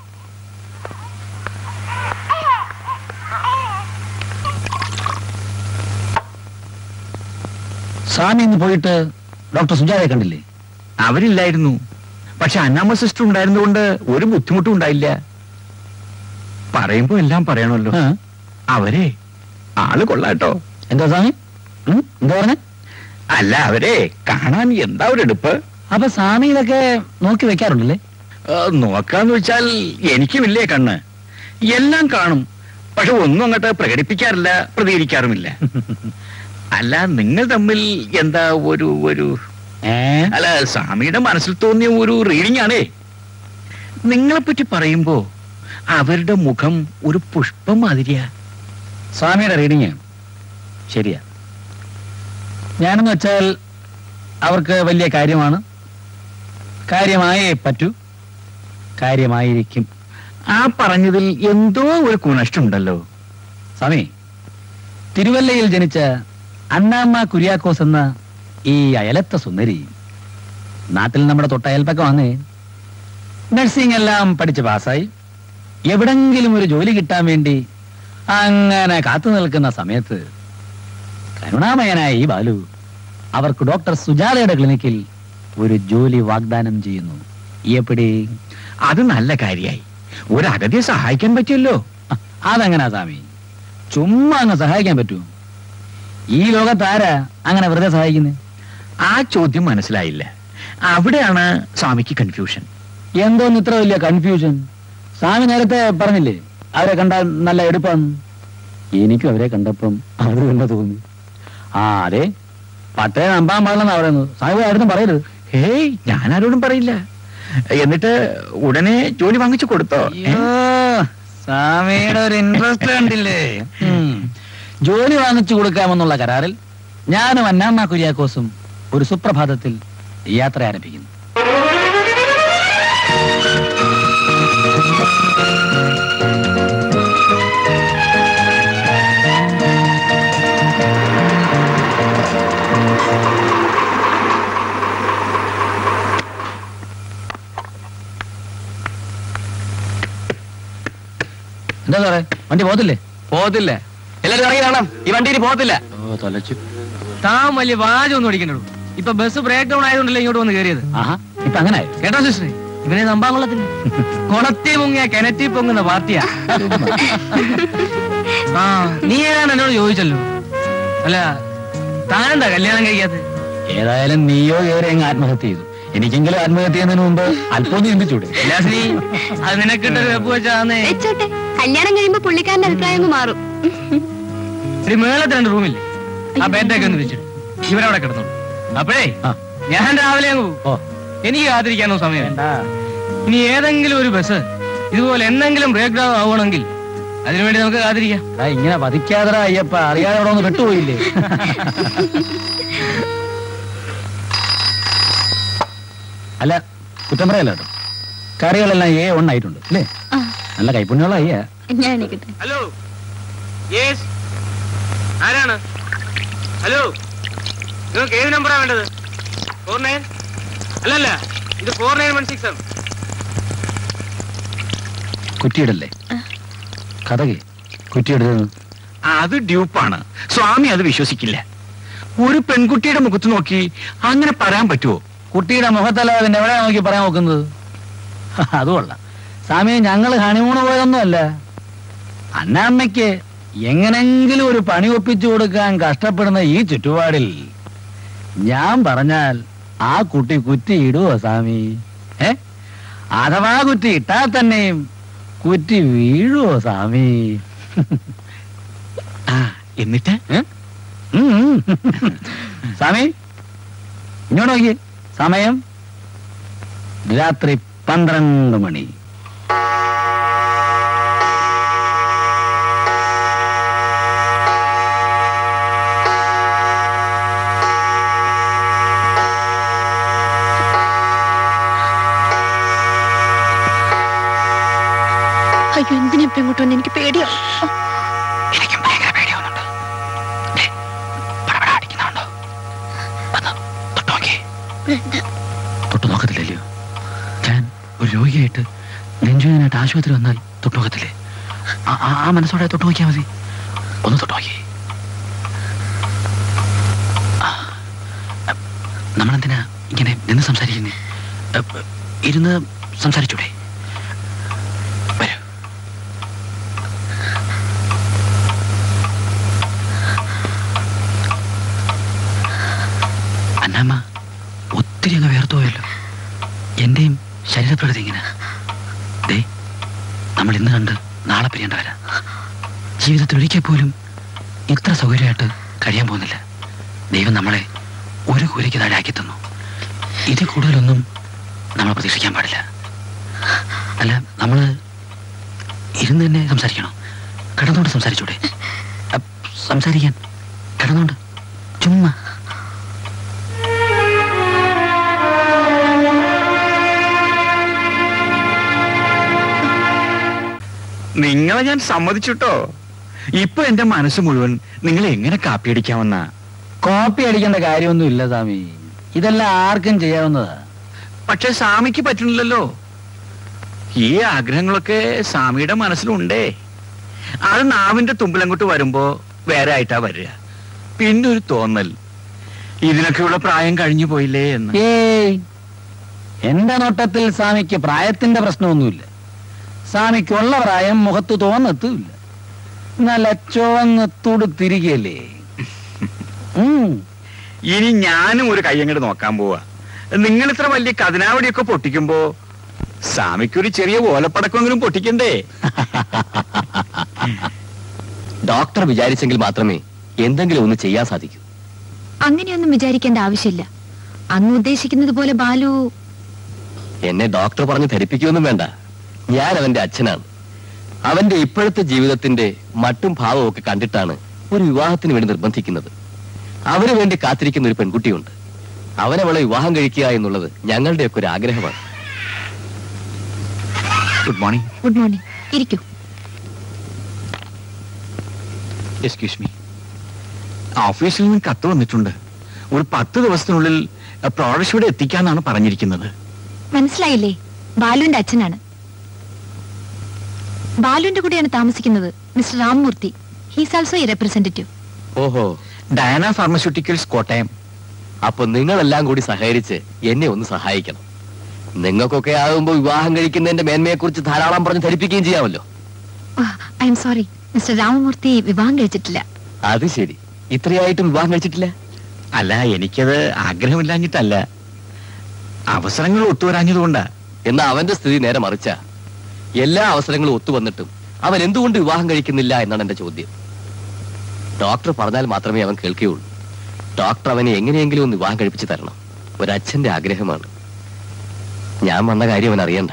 സ്വാമി ഇന്ന് പോയിട്ട് ഡോക്ടർ സുജാതയെ കണ്ടില്ലേ അവരില്ലായിരുന്നു പക്ഷെ അന്നാമ്മ സിസ്റ്റർ ഉണ്ടായിരുന്നുകൊണ്ട് ഒരു ബുദ്ധിമുട്ടും ഉണ്ടായില്ല പറയുമ്പോ എല്ലാം പറയണമല്ലോ ആ, അവരെ ആള് കൊള്ളാട്ടോ എന്താ സ്വാമി ഉം, എന്താ പറഞ്ഞ അല്ല അവരെ കാണാൻ എന്താ ഒരു എടുപ്പ് അപ്പൊ സ്വാമി ഇതൊക്കെ നോക്കി വെക്കാറുണ്ടല്ലേ ആ, നോക്കാന്ന് വെച്ചാൽ എനിക്കുമില്ലേ കണ്ണ് എല്ലാം കാണും പക്ഷെ ഒന്നും അങ്ങോട്ട് പ്രകടിപ്പിക്കാറില്ല പ്രതികരിക്കാറുമില്ല അല്ല നിങ്ങൾ തമ്മിൽ എന്താ ഒരു ഒരു ഏ അല്ല സ്വാമിയുടെ മനസ്സിൽ തോന്നിയ ഒരു റീഡിംഗ് ആണേ നിങ്ങളെ പറ്റി പറയുമ്പോ അവരുടെ മുഖം ഒരു പുഷ്പം മാതിരിയാ സ്വാമിയുടെ റീഡിങ് ശരിയാ ഞാനെന്ന് വെച്ചാൽ അവർക്ക് വലിയ കാര്യമാണ് കാര്യമായേ പറ്റൂ കാര്യമായിരിക്കും ആ പറഞ്ഞതിൽ എന്തോ ഒരു കുണഷ്ടുണ്ടല്ലോ സ്വാമി തിരുവല്ലയിൽ ജനിച്ച അന്നാമ്മ കുര്യാക്കോസ് എന്ന ഈ അയലത്തെ സുന്ദരി നാട്ടിൽ നമ്മുടെ തൊട്ട അയൽപ്പക്കമാന്നേ നഴ്സിംഗ് എല്ലാം പഠിച്ച് പാസ്സായി എവിടെങ്കിലും ഒരു ജോലി കിട്ടാൻ വേണ്ടി അങ്ങനെ കാത്തു നിൽക്കുന്ന സമയത്ത് കരുണാമയനായ ഈ ബാലു അവർക്ക് ഡോക്ടർ സുജാതയുടെ ക്ലിനിക്കിൽ ഒരു ജോലി വാഗ്ദാനം ചെയ്യുന്നു എപ്പടി അത് നല്ല കാര്യായി ഒരു അഗതിയെ സഹായിക്കാൻ പറ്റിയല്ലോ അതെങ്ങനാ സ്വാമി ചുമ്മാ അങ്ങ് സഹായിക്കാൻ പറ്റൂ ഈ ലോകത്താരാ അങ്ങനെ വെറുതെ സഹായിക്കുന്നത് ആ ചോദ്യം മനസ്സിലായില്ല അവിടെയാണ് സ്വാമിക്ക് കൺഫ്യൂഷൻ എന്തോന്ന് ഇത്ര വലിയ കൺഫ്യൂഷൻ സ്വാമി നേരത്തെ പറഞ്ഞില്ലേ അവരെ കണ്ടാൽ നല്ല എടുപ്പാന്ന് എനിക്കും അവരെ കണ്ടപ്പം അവർ കണ്ട തോന്നി ആ അതെ പട്ടേ നമ്പാൻ പാടില്ലെന്ന് പറയുന്നത് സ്വാമി ആയിരുന്നു പറയരുത് ഹേയ് ഞാൻ ആരോടും പറയില്ല എന്നിട്ട് ഉടനെ ജോലി വാങ്ങിച്ചു കൊടുത്തോ ഏ? സ്വാമിയുടെ ഒരു ഇൻട്രസ്റ്റ് കണ്ടില്ലേ ഉം. ജോലി വാങ്ങിച്ചു കൊടുക്കാമെന്നുള്ള കരാറിൽ ഞാനും അന്നാമ്മ കുര്യാക്കോസും ഒരു സുപ്രഭാതത്തിൽ യാത്ര ആരംഭിക്കുന്നു എന്താ സാറേ വണ്ടി പോകത്തില്ലേ പോകത്തില്ല എല്ലാരും ഇറങ്ങി കാണാം ഈ വണ്ടിയിൽ പോകത്തില്ല ഓ തൊലച്ചു താൻ വലിയ വാചൊന്നും അടിക്കണ്ടു ഇപ്പൊ ബസ് ബ്രേക്ക് ഡൗൺ ആയതുകൊണ്ടല്ലേ ഇങ്ങോട്ട് വന്ന് കയറിയത് ആഹാ ഇപ്പൊ അങ്ങനെ ആയോ? കേട്ടോ സിസ്റ്ററെ ഇവനെ നമ്പാൻ കൊള്ളത്തില്ല കുളത്തി മുങ്ങിയ കിണറ്റി പൊങ്ങുന്ന പാർട്ടിയാ ആ നീ ഏതാണ് എന്നോട് ചോദിച്ചല്ലോ അല്ല താനെന്താ കല്യാണം കഴിക്കാത്ത ഏതായാലും നീയോ കയറി അങ്ങ് ആത്മഹത്യ ചെയ്തു എനിക്കെങ്കിലും ആത്മഹത്യ ചെയ്യുന്നതിന് മുമ്പ് അല്പം ചിന്തിച്ചൂടെ ലാസ്ലി അത് നിനക്കിട്ടൊരു വെപ്പ് വെച്ചാന്നേ വെച്ചോട്ടെ കല്യാണം കഴിയുമ്പോ പുള്ളിക്കാരന്റെ അഭിപ്രായം അങ്ങ് മാറും ഒരു മേളത്തെ രണ്ട് റൂമില്ലേ ആ ബെഡൊക്കെ ഒന്ന് വെച്ചിട്ട് ഇവരവിടെ കിടന്നോളൂ അപ്പോഴേ ആ. ഞാൻ രാവിലെ അങ്ങ് പോകും ഓ എനിക്ക് കാത്തിരിക്കാനോ സമയം വേണ്ട ഇനി ഏതെങ്കിലും ഒരു ബസ് ഇതുപോലെ എന്തെങ്കിലും ബ്രേക്ക് ഡൗൺ ആവണമെങ്കിൽ അതിനുവേണ്ടി നമുക്ക് കാത്തിരിക്കാം എടാ, ഇങ്ങനെ വധിക്കാതെ അയ്യപ്പ അറിയാതെ അവിടെ ഒന്ന് പെട്ടുപോയില്ലേ അല്ല കുറ്റം പറയല്ല കേട്ടോ കറികളെല്ലാം ഏ ഒന്നായിട്ടുണ്ട് അല്ലേ നല്ല കൈപ്പുണ്യമുള്ള അയ്യ ഞാൻ എണീക്കട്ടെ ഹലോ യെസ് ആരാണ് ഹലോ നിങ്ങൾക്ക് ഏത് നമ്പറാണ് വേണ്ടത് ഫോർ നയൻ അല്ലല്ല ഇത് ഫോർ നയൻ വൺ സിക്സ് ആണ് കുറ്റിയിടല്ലേ കഥകെ കുറ്റിയിടുന്നത് അത് ഡ്യൂപ്പാണ് സ്വാമി അത് വിശ്വസിക്കില്ല ഒരു പെൺകുട്ടിയുടെ മുഖത്ത് നോക്കി അങ്ങനെ പറയാൻ പറ്റുമോ കുട്ടിയുടെ മുഖത്തല്ലാതെ പിന്നെ എവിടെ നോക്കി പറയാൻ നോക്കുന്നത് അത് കൊള്ളാം സ്വാമിയെ ഞങ്ങൾ ഹണിമൂണ് പോയതൊന്നുമല്ല അന്നാമ്മയ്ക്ക് എങ്ങനെങ്കിലും ഒരു പണി ഒപ്പിച്ചു കൊടുക്കാൻ കഷ്ടപ്പെടുന്ന ഈ ചുറ്റുപാടിൽ ഞാൻ പറഞ്ഞാൽ ആ കുട്ടി കുറ്റി ഇടുവോ സ്വാമി ഏ അഥവാ കുറ്റി ഇട്ടാൽ തന്നെയും കുറ്റി വീഴുവോ സ്വാമി ആ എന്നിട്ട് ഏ? ഉം, ഉം. സ്വാമി ഇങ്ങോട്ട് നോക്കി സമയം രാത്രി പന്ത്രണ്ട് മണി അയ്യോ എന്തിനാ ഇപ്പൊ ഇങ്ങോട്ട് വന്ന് എനിക്ക് പേടിയോ എനിക്കും ഭയങ്കര പേടിയാവുന്നുണ്ട് ദേ, പടപട അടിക്കുന്നുണ്ടോ വന്ന് തൊട്ട് നോക്കിയേ തൊട്ട് നോക്കത്തില്ലല്ലോ ഞാൻ ഒരു രോഗിയായിട്ട് നെഞ്ചുവേനായിട്ട് ആശുപത്രി വന്നാൽ തൊട്ട് നോക്കത്തില്ലേ ആ- ആ- ആ മനസ്സോടെ തൊട്ട് നോക്കിയാൽ മതി ഒന്ന് തൊട്ട് നോക്കിയേ ആ, അ, നമ്മളെന്തിനാ ഇങ്ങനെ നിന്ന് സംസാരിക്കുന്നേ അ, ഇരുന്ന് സംസാരിച്ചൂടെ വരൂ അന്നാമ്മ ഒത്തിരി അങ്ങ് വേർത്തു പോയല്ലോ എന്റെയും ശരീരപ്രകൃതി ഇങ്ങനെ ദേ നമ്മൾ ഇന്ന് കണ്ട് നാളെ പിരിയേണ്ടവരാ ജീവിതത്തിൽ ഒരിക്കൽ പോലും ഇത്ര സൗകര്യമായിട്ട് കഴിയാൻ പോകുന്നില്ല ദൈവം നമ്മളെ ഒരു കൂരയ്ക്ക് താഴെ ആക്കി തന്നു ഇതിൽ കൂടുതലൊന്നും നമ്മൾ പ്രതീക്ഷിക്കാൻ പാടില്ല അല്ല നമ്മൾ ഇരുന്ന് തന്നെ സംസാരിക്കണോ കിടന്നുകൊണ്ട് സംസാരിച്ചൂടെ അപ്പ് സംസാരിക്കാൻ കിടന്നുകൊണ്ട് ചുമ്മാ നിങ്ങളെ ഞാൻ സമ്മതിച്ചിട്ടോ ഇപ്പൊ എന്റെ മനസ്സ് മുഴുവൻ നിങ്ങളെ എങ്ങനെ കാപ്പിയടിക്കാമെന്ന കോപ്പി അടിക്കേണ്ട കാര്യമൊന്നും ഇല്ല സ്വാമി ഇതെല്ലാം ആർക്കും ചെയ്യാവുന്നതാ പക്ഷെ സ്വാമിക്ക് പറ്റുന്നില്ലല്ലോ ഈ ആഗ്രഹങ്ങളൊക്കെ സ്വാമിയുടെ മനസ്സിലുണ്ടേ അത് നാവിന്റെ തുമ്പിലങ്ങോട്ട് വരുമ്പോ വേറെ ആയിട്ടാ വരിക പിന്നെ ഒരു തോന്നൽ ഇതിനൊക്കെയുള്ള പ്രായം കഴിഞ്ഞു പോയില്ലേ എന്ന് ഏയ് എന്റെ നോട്ടത്തിൽ സ്വാമിക്ക് പ്രായത്തിന്റെ പ്രശ്നമൊന്നുമില്ല സ്വാമിക്കുള്ള പ്രായം മുഖത്ത് തോന്നത്തുമില്ല നല്ല ചുവന്ന് തുടുത്തിരിക്കല്ലേ ഉം ഇനി ഞാനും ഒരു കയ്യങ്ങട് നോക്കാൻ പോവാ നിങ്ങൾ ഇത്ര വലിയ കതിനാവടിയൊക്കെ പൊട്ടിക്കുമ്പോ സ്വാമിക്കൊരു ചെറിയ ഓലപ്പടക്കമെങ്കിലും പൊട്ടിക്കണ്ടേ ഡോക്ടർ വിചാരിച്ചെങ്കിൽ മാത്രമേ എന്തെങ്കിലും ഒന്ന് ചെയ്യാൻ സാധിക്കൂ അങ്ങനെയൊന്നും വിചാരിക്കേണ്ട ആവശ്യമില്ല അങ്ങ് ഉദ്ദേശിക്കുന്നത് പോലെ ബാലു എന്നെ ഡോക്ടർ പറഞ്ഞ് ധരിപ്പിക്കുകയൊന്നും വേണ്ട ഞാൻ അവന്റെ അച്ഛനാണ് അവന്റെ ഇപ്പോഴത്തെ ജീവിതത്തിന്റെ മട്ടും ഭാവവും ഒക്കെ കണ്ടിട്ടാണ് ഒരു വിവാഹത്തിന് വേണ്ടി നിർബന്ധിക്കുന്നത് അവന് വേണ്ടി കാത്തിരിക്കുന്ന ഒരു പെൺകുട്ടിയുണ്ട് അവനവളെ വിവാഹം കഴിക്കുക എന്നുള്ളത് ഞങ്ങളുടെയൊക്കെ ഒരു ആഗ്രഹമാണ് ഗുഡ് മോർണിംഗ് ഗുഡ് മോർണിംഗ് ഇരിക്കൂ എക്സ്ക്യൂസ് മീ ഓഫീസിൽ നിന്ന് കത്ത് വന്നിട്ടുണ്ട് ഒരു പത്ത് ദിവസത്തിനുള്ളിൽ പ്രോഡക്ട്സ് ഇവിടെ എത്തിക്കാന്നാണ് പറഞ്ഞിരിക്കുന്നത് മനസ്സിലായില്ലേ ബാലുവിന്റെ അച്ഛനാണ് ബാലുവിന്റെ കൂടെയാണ് താമസിക്കുന്നത് mister Ramamurthy he's also a representative ഓഹോ ഡയന ഫാർമസ്യൂട്ടിക്കൽസ് കോട്ടയം അപ്പൊ നിങ്ങളെല്ലാം കൂടി സഹകരിച്ച് എന്നെ ഒന്ന് സഹായിക്കണം നിങ്ങൾക്കൊക്കെ ആകുമ്പോ വിവാഹം കഴിക്കുന്നതിന്റെ മേന്മയെ കുറിച്ച് ധാരാളം പറഞ്ഞ് ധരിപ്പിക്കുകയും ചെയ്യാമല്ലോ I am sorry mister Ramamurthy വിവാഹം കഴിച്ചിട്ടില്ല അത് ശരി ഇത്രയായിട്ടും വിവാഹം കഴിച്ചിട്ടില്ല അല്ല എനിക്കത് ആഗ്രഹമില്ലാഞ്ഞിട്ടല്ല അവസരങ്ങൾ ഒത്തുവരാഞ്ഞതുകൊണ്ടാ എന്നാ അവന്റെ സ്ഥിതി നേരെ മറിച്ച എല്ലാ അവസരങ്ങളും ഒത്തുവന്നിട്ടും അവൻ എന്തുകൊണ്ട് വിവാഹം കഴിക്കുന്നില്ല എന്നാണ് എന്റെ ചോദ്യം ഡോക്ടർ പറഞ്ഞാൽ മാത്രമേ അവൻ കേൾക്കുകയുള്ളൂ ഡോക്ടർ അവനെ എങ്ങനെയെങ്കിലും ഒന്ന് വിവാഹം കഴിപ്പിച്ചു തരണം ഒരച്ഛന്റെ ആഗ്രഹമാണ് ഞാൻ വന്ന കാര്യം അവൻ അറിയണ്ട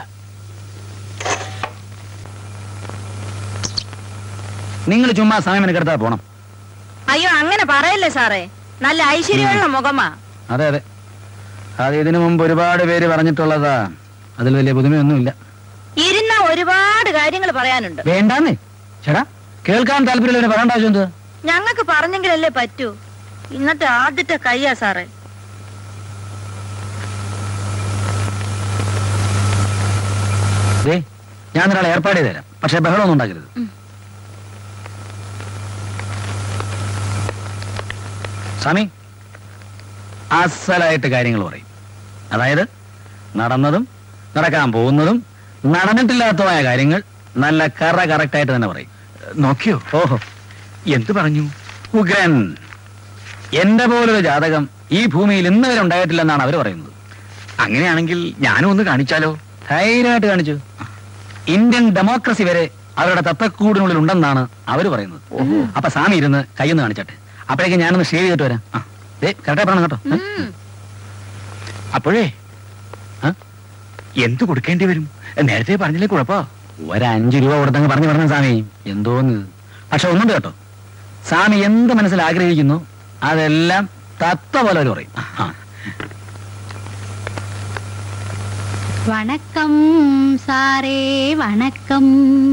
നിങ്ങൾ ചുമ്മാ സമയം എനിക്കെടുത്താ പോണം അയ്യോ അങ്ങനെ പറയല്ലേ സാറേ നല്ല ഐശ്വര്യമുള്ള മുഖമാ അതെ അതെ അത് ഇതിനു മുമ്പ് ഒരുപാട് പേര് പറഞ്ഞിട്ടുള്ളതാ അതിൽ വലിയ പുതുമയൊന്നുമില്ല ഇരുന്ന ഒരുപാട് കാര്യങ്ങൾ പറയാനുണ്ട് വേണ്ടാന്നേ ചേടാ കേൾക്കാൻ താല്പര്യമില്ല പറയേണ്ട ആവശ്യം എന്ത് ഞങ്ങൾക്ക് പറഞ്ഞെങ്കിലല്ലേ പറ്റൂ ഇന്നത്തെ ആദ്യത്തെ കയ്യാ സാറേ ദേ ഞാൻ ഒരാളെ ഏർപ്പാട് ചെയ്ത് തരാം പക്ഷെ ബഹളമൊന്നും ഉണ്ടാക്കരുത് സ്വാമി അസലായിട്ട് കാര്യങ്ങൾ പറയും അതായത് നടന്നതും നടക്കാൻ പോകുന്നതും നടന്നിട്ടില്ലാത്തതുമായ കാര്യങ്ങൾ നല്ല കറ കറക്റ്റായിട്ട് തന്നെ പറയും നോക്കിയോ ഓഹോ എന്ത് പറഞ്ഞു ഉഗ്രൻ എന്റെ പോലൊരു ജാതകം ഈ ഭൂമിയിൽ ഇന്ന് വരെ ഉണ്ടായിട്ടില്ലെന്നാണ് അവർ പറയുന്നത് അങ്ങനെയാണെങ്കിൽ ഞാനും ഒന്ന് കാണിച്ചാലോ ധൈര്യമായിട്ട് കാണിച്ചു ഇന്ത്യൻ ഡെമോക്രസി വരെ അവരുടെ തത്തക്കൂടിനുള്ളിൽ ഉണ്ടെന്നാണ് അവർ പറയുന്നത് അപ്പൊ സ്വാമി ഇരുന്ന് കൈയൊന്ന് കാണിച്ചട്ടെ അപ്പോഴേക്കും ഞാനൊന്ന് ഷേവ് ചെയ്തിട്ട് വരാം ആ ദേ കറക്റ്റായി പറയണം കേട്ടോ ഏ? അപ്പോഴേ ആ, എന്ത് കൊടുക്കേണ്ടി വരും നേരത്തെ പറഞ്ഞില്ലേ കുഴപ്പോ ഒരു അഞ്ചു രൂപ കൊടുത്തങ്ങ് പറഞ്ഞു പറഞ്ഞ സ്വാമി എന്തോന്ന് പക്ഷെ ഒന്നുണ്ട് കേട്ടോ സ്വാമി എന്ത് മനസ്സിൽ ആഗ്രഹിക്കുന്നു അതെല്ലാം തത്ത പോലെ അവര് പറയും ആ வணக்கம் சாரே வணக்கம்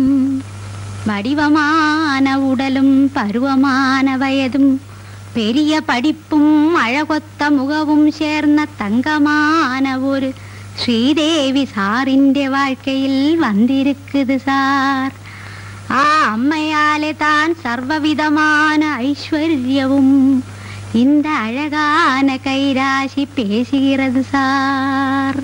வடிவமான உடலும் பருவமான வயதும் பெரிய படிப்பும் அழகொத்த முகവും சேர்ന്ന தங்கமான ஒரு ஸ்ரீதேவி சாரிന്റെ வாழ்க்கைയിൽ വന്നിരിക്കുது സാർ ആ അമ്മയാലെ താൻ സർവവിധமான ஐஸ்வர்யവും இந்த அழகான கைராசி பேசுகிறது சார்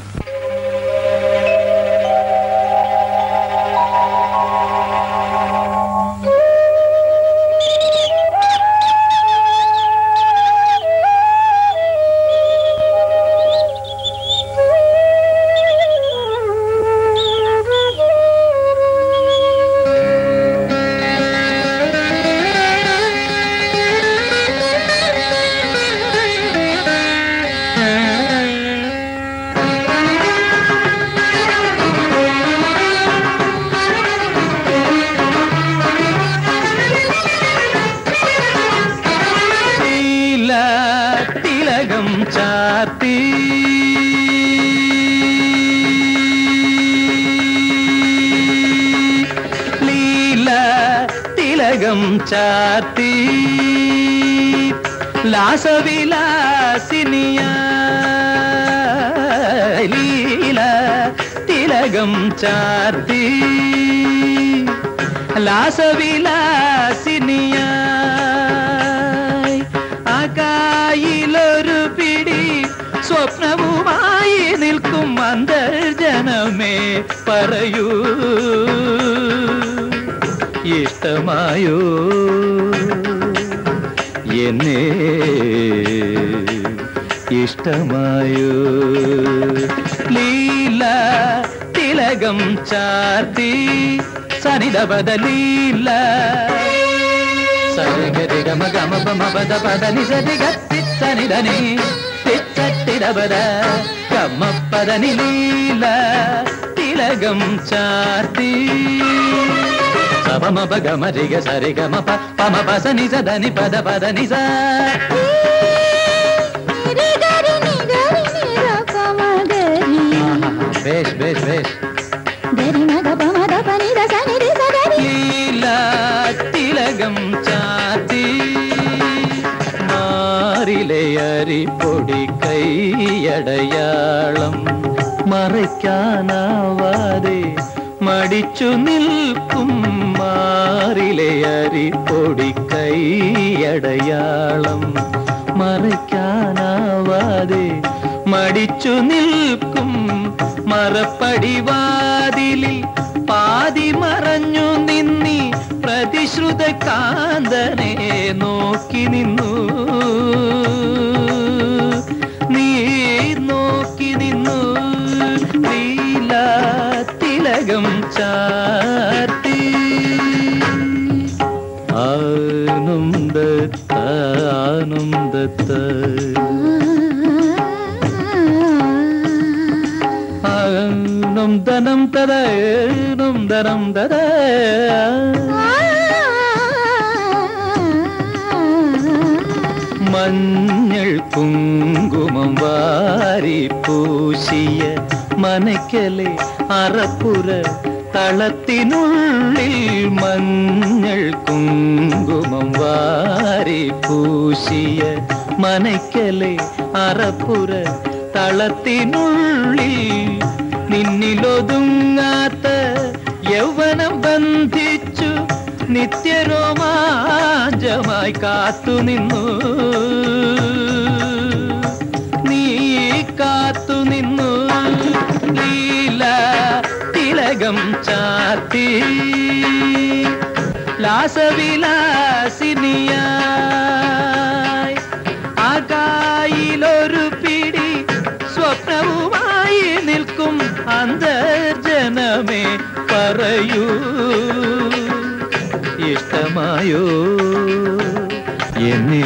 നീല തിലകം ചാത്തി ലീല തിലകം ചാത്തി ലാസവിലാസിനിയ ലീല തിലകം ചാത്തി ലാസവിലാസിനിയായി അകായിലൊരു പിടി സ്വപ്നവുമായി നിൽക്കും അന്തർജനമേ പറയൂ ഇഷ്ടമായോ എന്നെ ഇഷ്ടമായോ ലീല തിലകം ചാർത്തി സനിതപദ ലീല സരിഗ ഗമ ഗമ പമ പദ പദ നിസരി ഗത്തി സനിധനി തിച്ചട്ടിടപദ കമ്മപ്പദനി ലീല തിലകം ചാർത്തി സപമപ ഗമരിക സരിഗമ പ പമ പസ നിസ ധനി പദ പദ നിസ ബേഷ് ബേഷ് ബേഷ് ലീല തിലകം ചാത്തി മാറിലെ അരിപ്പൊടി കൈയടയാളം മറയ്ക്കാനാവാതെ മടിച്ചു നിൽക്കും മാറിലെ അരിപ്പൊടി കൈയടയാളം മറയ്ക്കാനാവാതെ മടിച്ചു നിൽക്കും മറപ്പടിവാതിലിൽ പാതി മറഞ്ഞു നിന്നി പ്രതിശ്രുത കാന്തനെ നോക്കി നിന്നു നീ നോക്കി നിന്നു ലീല തിലകം ചാർത്തി ആനന്ദത്ത ആനന്ദത്ത ആനം ധനം തര ഏനം ധനം തര മഞ്ഞൾ കുങ്കുമം വാരി പൂശിയ മനക്കലെ അറപ്പുര തളത്തിനുള്ളിൽ മഞ്ഞൾ കുങ്കുമം വാരി പൂശിയ മനക്കലെ അറപ്പുര തളത്തിനുള്ളിൽ നിന്നിലൊതുങ്ങാത്ത യൗവനം ബന്ധിച്ചു നിത്യരോമാഞ്ചമായി കാത്തുനിന്നു നീ കാത്തുനിന്നു ലീല തിലകം ചാത്തി ലാസവിലാസിനിയായി ആകായിലൊരു പിടി സ്വപ്നവുമായി നിൽക്കും അന്തർജനമേ പറയൂ ഇഷ്ടമായോ എന്നെ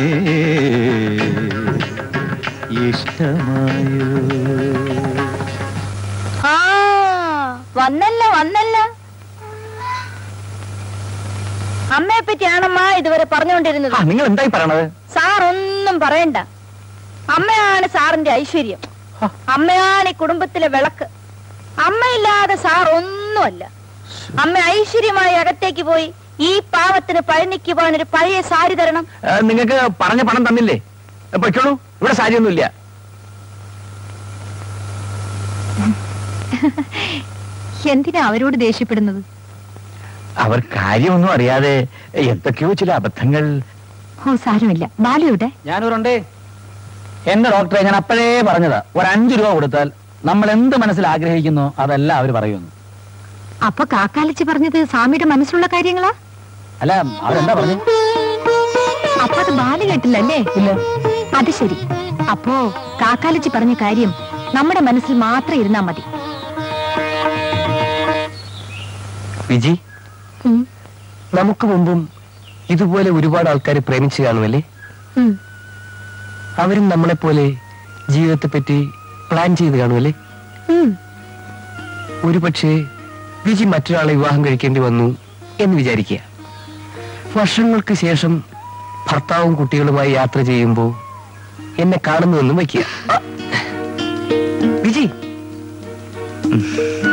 ഇഷ്ടമായോ ആ വന്നല്ല വന്നല്ല അമ്മയെ പറ്റിയാണമ്മ ഇതുവരെ പറഞ്ഞുകൊണ്ടിരുന്നത് നിങ്ങൾ എന്തായി പറയണത് സാർ ഒന്നും പറയണ്ട അമ്മയാണ് സാറിന്റെ ഐശ്വര്യം അമ്മയാണ് ഈ കുടുംബത്തിലെ വിളക്ക് അമ്മയില്ലാതെ സാർ ഒന്നുമല്ല അമ്മ ഐശ്വര്യമായി അകത്തേക്ക് പോയി ഈ പാവത്തിന് പഴനിക്ക് പോകാൻ ഒരു പഴയ സാരി തരണം നിങ്ങൾക്ക് പറഞ്ഞ പണം തന്നില്ലേ പൊയ്ക്കോളൂ ഇവിടെ സാരിയൊന്നുമില്ല എന്തിനാ അവരോട് ദേഷ്യപ്പെടുന്നത് അവർ കാര്യമൊന്നും അറിയാതെ എന്തൊക്കെയോ ചില അബദ്ധങ്ങൾ ഓ സാരമില്ല ബാലുവിടെ ഞാനൂറുണ്ടേ എന്റെ ഡോക്ടറെ ഞാൻ അപ്പോഴേ പറഞ്ഞതാ ഒരു അഞ്ചു രൂപ കൊടുത്താൽ നമ്മൾ എന്ത് മനസ്സിൽ ആഗ്രഹിക്കുന്നോ അതെല്ലാം അവർ പറയുന്നു അപ്പൊ കാക്കാലിച്ച് പറഞ്ഞത് സ്വാമിയുടെ മനസ്സിലുള്ള കാര്യങ്ങളാ അല്ല അവരെന്താ പറഞ്ഞു അപ്പൊ അത് ബാല് കേട്ടില്ല അല്ലേ ഇല്ല അത് ശരി അപ്പോ കാക്കാലിച്ച് പറഞ്ഞ കാര്യം നമ്മുടെ മനസ്സിൽ മാത്രം ഇരുന്നാ മതി വിജി ഉം, നമുക്ക് മുമ്പും ഇതുപോലെ ഒരുപാട് ആൾക്കാർ പ്രേമിച്ചു കാണുമല്ലേ ഉം. അവരും നമ്മളെ പോലെ ജീവിതത്തെ പറ്റി പ്ലാൻ ചെയ്ത് കാണുമല്ലേ ഉം. ഒരുപക്ഷെ വിജി മറ്റൊരാളെ വിവാഹം കഴിക്കേണ്ടി വന്നു എന്ന് വിചാരിക്കുക വർഷങ്ങൾക്ക് ശേഷം ഭർത്താവും കുട്ടികളുമായി യാത്ര ചെയ്യുമ്പോൾ എന്നെ കാണുന്നുവെന്നും വയ്ക്കുക ആ. വിജി ഉം.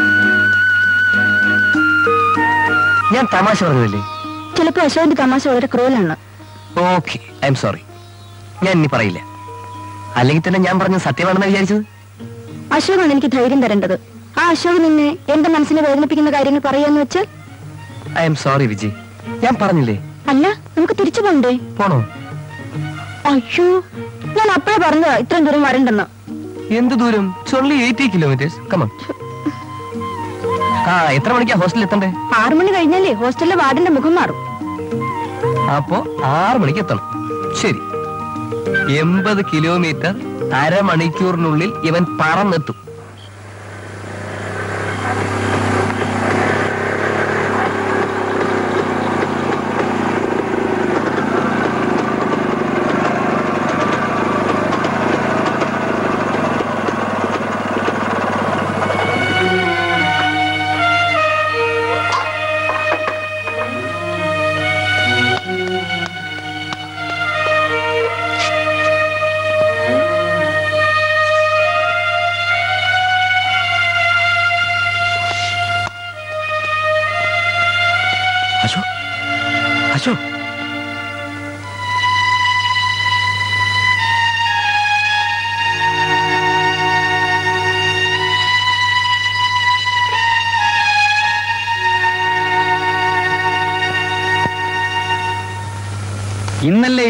ഞാൻ തമാശ പറഞ്ഞതല്ലേ ചിലപ്പോ അശോകന്റെ തമാശ വളരെ ക്രൂലാണ് ഓക്കെ ഐ എം സോറി ഞാൻ ഇനി പറയില്ല അല്ലെങ്കിൽ തന്നെ ഞാൻ പറഞ്ഞത് സത്യമാണെന്ന് വിചാരിച്ചത് അശോകാണ് എനിക്ക് ധൈര്യം തരേണ്ടത് ആ അശോക് നിന്നെ എന്റെ മനസ്സിനെ വേദനിപ്പിക്കുന്ന കാര്യങ്ങൾ പറയാന്ന് വെച്ചാൽ ഐ എം സോറി വിജി ഞാൻ പറഞ്ഞില്ലേ അല്ല നമുക്ക് തിരിച്ചു പോണ്ടേ പോണോ അയ്യോ ഞാൻ അപ്പഴേ പറഞ്ഞതാ ഇത്രയും ദൂരം വരണ്ടെന്ന് എന്ത് ദൂരം ചൊള്ളി എയ്റ്റി കിലോമീറ്റേഴ്സ് കമൺ ആ എത്ര മണിക്കാ ഹോസ്റ്റലിൽ എത്തണ്ടേ ആറു മണി കഴിഞ്ഞാലേ ഹോസ്റ്റലിലെ വാർഡിന്റെ മുഖം മാറും അപ്പോ ആറ് മണിക്ക് എത്തണം ശരി എൺപത് കിലോമീറ്റർ അരമണിക്കൂറിനുള്ളിൽ ഇവൻ പറന്നെത്തും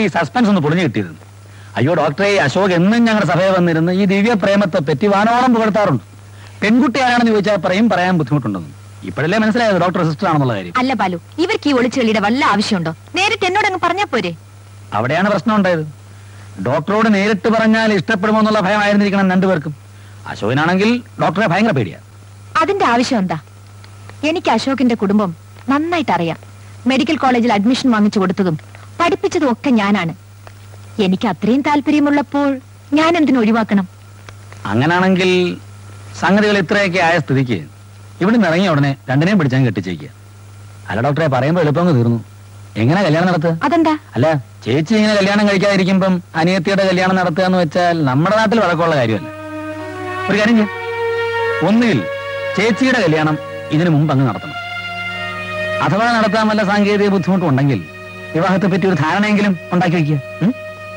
സസ്പെൻസ് ഒന്ന് പൊളിഞ്ഞു കിട്ടിയിരുന്നു അയ്യോ ഡോക്ടറെ ഈ അശോക് എന്നും ഞങ്ങളുടെ സഭയിൽ വന്നിരുന്ന് ഈ ദിവ്യ പ്രേമത്തെ പറ്റി വാനോളം പുകഴ്ത്താറുണ്ട് പെൺകുട്ടി ആരാണെന്ന് ചോദിച്ചാൽ പറയും പറയാൻ ബുദ്ധിമുട്ടുണ്ടെന്ന് ഇപ്പോഴല്ലേ മനസ്സിലായത് ഡോക്ടർ സിസ്റ്റർ ആണെന്നുള്ള കാര്യം അല്ല ബാലു ഇവർക്ക് ഈ ഒളിച്ചുകളിയുടെ വല്ല ആവശ്യമുണ്ടോ നേരിട്ട് എന്നോട് അങ്ങ് പറഞ്ഞാ പോരെ അവിടെയാണ് പ്രശ്നം ഉണ്ടായത് ഡോക്ടറോട് നേരിട്ട് പറഞ്ഞാൽ ഇഷ്ടപ്പെടുമോ എന്നുള്ള ഭയമായിരുന്നിരിക്കണം രണ്ടുപേർക്കും അശോകനാണെങ്കിൽ ഡോക്ടറെ ഭയങ്കര പേടിയാണ് അതിന്റെ ആവശ്യം എന്താ എനിക്ക് അശോകിന്റെ കുടുംബം നന്നായിട്ട് അറിയാം മെഡിക്കൽ കോളേജിൽ അഡ്മിഷൻ വാങ്ങിച്ചു കൊടുത്തതും പഠിപ്പിച്ചതും ഒക്കെ ഞാനാണ് എനിക്ക് അത്രയും താല്പര്യമുള്ളപ്പോൾ ഞാൻ എന്തിനു ഒഴിവാക്കണം അങ്ങനാണെങ്കിൽ സംഗതികൾ ഇത്രയൊക്കെ ആയ സ്ഥിതിക്ക് ഇവിടുന്ന് ഇറങ്ങിയ ഉടനെ രണ്ടിനെയും പിടിച്ചാൽ കെട്ടിച്ചേക്കുക അല്ല ഡോക്ടറെ പറയുമ്പോൾ എളുപ്പം തീർന്നു എങ്ങനെ കല്യാണം നടത്തുക അതെന്താ അല്ല ചേച്ചി ഇങ്ങനെ കല്യാണം കഴിക്കാതിരിക്കുമ്പം അനിയത്തിയുടെ കല്യാണം നടത്തുക എന്ന് വെച്ചാൽ നമ്മുടെ നാട്ടിൽ വഴക്കമുള്ള കാര്യമല്ല ഒരു കാര്യം ചെയ്യ്. ഒന്നുകിൽ ചേച്ചിയുടെ കല്യാണം ഇതിനു മുമ്പ് അങ്ങ് നടത്തണം അഥവാ നടത്താൻ വല്ല സാങ്കേതിക ബുദ്ധിമുട്ടുണ്ടെങ്കിൽ വിവാഹത്തെ പറ്റി ഒരു ധാരണയെങ്കിലും ഉണ്ടാക്കി വെക്കുക ഉം?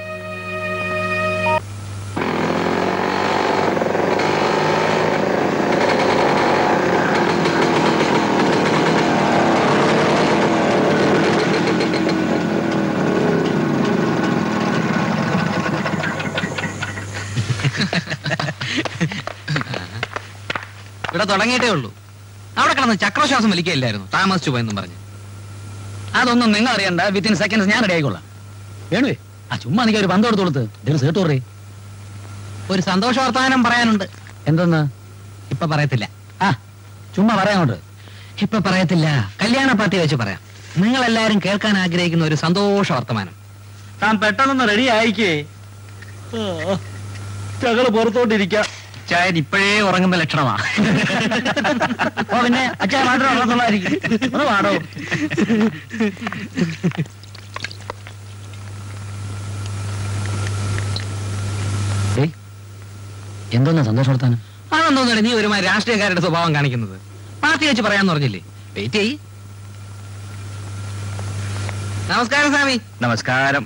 ഇവിടെ തുടങ്ങിയിട്ടേ ഉള്ളൂ അവിടെ കിടന്ന് ചക്രശ്വാസം വലിക്കുകയില്ലായിരുന്നു താമസിച്ചു പോയെന്നും പറഞ്ഞു അതൊന്നും നിങ്ങൾ അറിയണ്ട വിത്തിൻ സെക്കൻഡ്സ് ഞാൻ റെഡി ആയിക്കൊള്ളാം വേണുവേ ആ ചുമ്മാ എനിക്ക് ഒരു പന്ത് കൊടുത്ത് കൊടുത്ത് ഇതൊരു സേട്ട് പറയേ ഒരു സന്തോഷ വർത്തമാനം പറയാനുണ്ട് എന്തെന്ന് ഇപ്പൊ പറയത്തില്ല ആ ചുമ്മാ പറയാങ്ങോട്ട് ഇപ്പൊ പറയത്തില്ല കല്യാണ പാർട്ടി വെച്ച് പറയാം നിങ്ങൾ എല്ലാരും കേൾക്കാൻ ആഗ്രഹിക്കുന്ന ഒരു സന്തോഷ വർത്തമാനം താൻ പെട്ടെന്നൊന്ന് റെഡി ആയിക്കേ ഞങ്ങള് പുറത്തോട്ടിരിക്കാം ചായൻ ഇപ്പോഴേ ഉറങ്ങുന്ന ലക്ഷണമാ ഓ പിന്നെ അച്ഛാ മാത്രം ഉറങ്ങുള്ളായിരിക്കും ഒന്ന് പാടോ ഏയ്, എന്തോന്നാ സന്തോഷം വർത്താനം അതെന്തോന്നല്ലേ നീ ഒരുമാതിരി രാഷ്ട്രീയക്കാരുടെ സ്വഭാവം കാണിക്കുന്നത് പാർട്ടി വെച്ച് പറയാന്ന് പറഞ്ഞില്ലേ വെയിറ്റ് ചെയ് നമസ്കാരം സ്വാമി നമസ്കാരം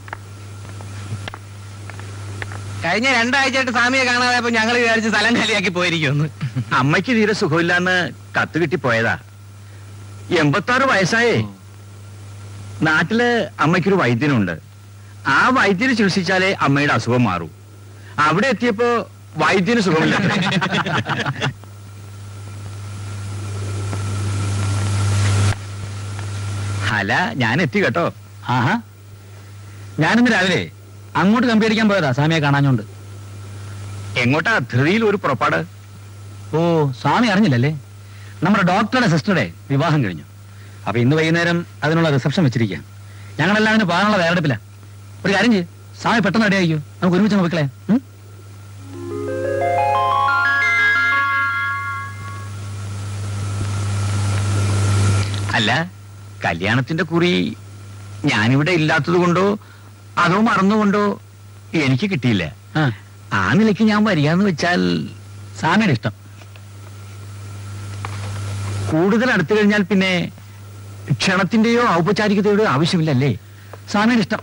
കഴിഞ്ഞ രണ്ടാഴ്ചയായിട്ട് സ്വാമിയെ കാണാതായപ്പോ ഞങ്ങൾ വിചാരിച്ച് സ്ഥലം കാലിയാക്കി പോയിരിക്കുമെന്ന് അമ്മയ്ക്ക് തീരെ സുഖമില്ലാന്ന് കത്ത് കിട്ടി പോയതാ എൺപത്താറ് വയസ്സായേ നാട്ടില് അമ്മയ്ക്കൊരു വൈദ്യനുണ്ട് ആ വൈദ്യന് ചികിത്സിച്ചാലേ അമ്മയുടെ അസുഖം മാറൂ അവിടെ എത്തിയപ്പോ വൈദ്യന് സുഖമില്ല അല്ല ഞാൻ എത്തി കേട്ടോ ആഹാ ഞാനിന്ന് രാവിലെ അങ്ങോട്ട് കമ്പി അടിക്കാൻ പോയതാ സ്വാമിയെ കാണാഞ്ഞോണ്ട് എങ്ങോട്ടാ ധൃതിയിൽ ഒരു പുറപ്പാട് ഓ സ്വാമി അറിഞ്ഞില്ലല്ലേ നമ്മുടെ ഡോക്ടറുടെ സിസ്റ്ററുടെ വിവാഹം കഴിഞ്ഞു അപ്പൊ ഇന്ന് വൈകുന്നേരം അതിനുള്ള റിസപ്ഷൻ വെച്ചിരിക്കുക ഞങ്ങളെല്ലാം അതിന് പോകാനുള്ള തയ്യാറെടുപ്പില്ല ഒരു കാര്യം ചെയ്യും സ്വാമി പെട്ടെന്ന് റെഡി ആയിക്കോ നമുക്ക് ഒരുമിച്ച് നോക്കിക്കളെ അല്ല കല്യാണത്തിന്റെ കുറി ഞാനിവിടെ ഇല്ലാത്തത് കൊണ്ടോ അതോ മറന്നുകൊണ്ടോ എനിക്ക് കിട്ടിയില്ല ആ നിലയ്ക്ക് ഞാൻ വരികയെന്ന് വെച്ചാൽ സാമിയുടെ ഇഷ്ടം കൂടുതൽ അടുത്തു കഴിഞ്ഞാൽ പിന്നെ ക്ഷണത്തിന്റെയോ ഔപചാരികതയുടെയോ ആവശ്യമില്ലല്ലേ സ്വാമിയുടെ ഇഷ്ടം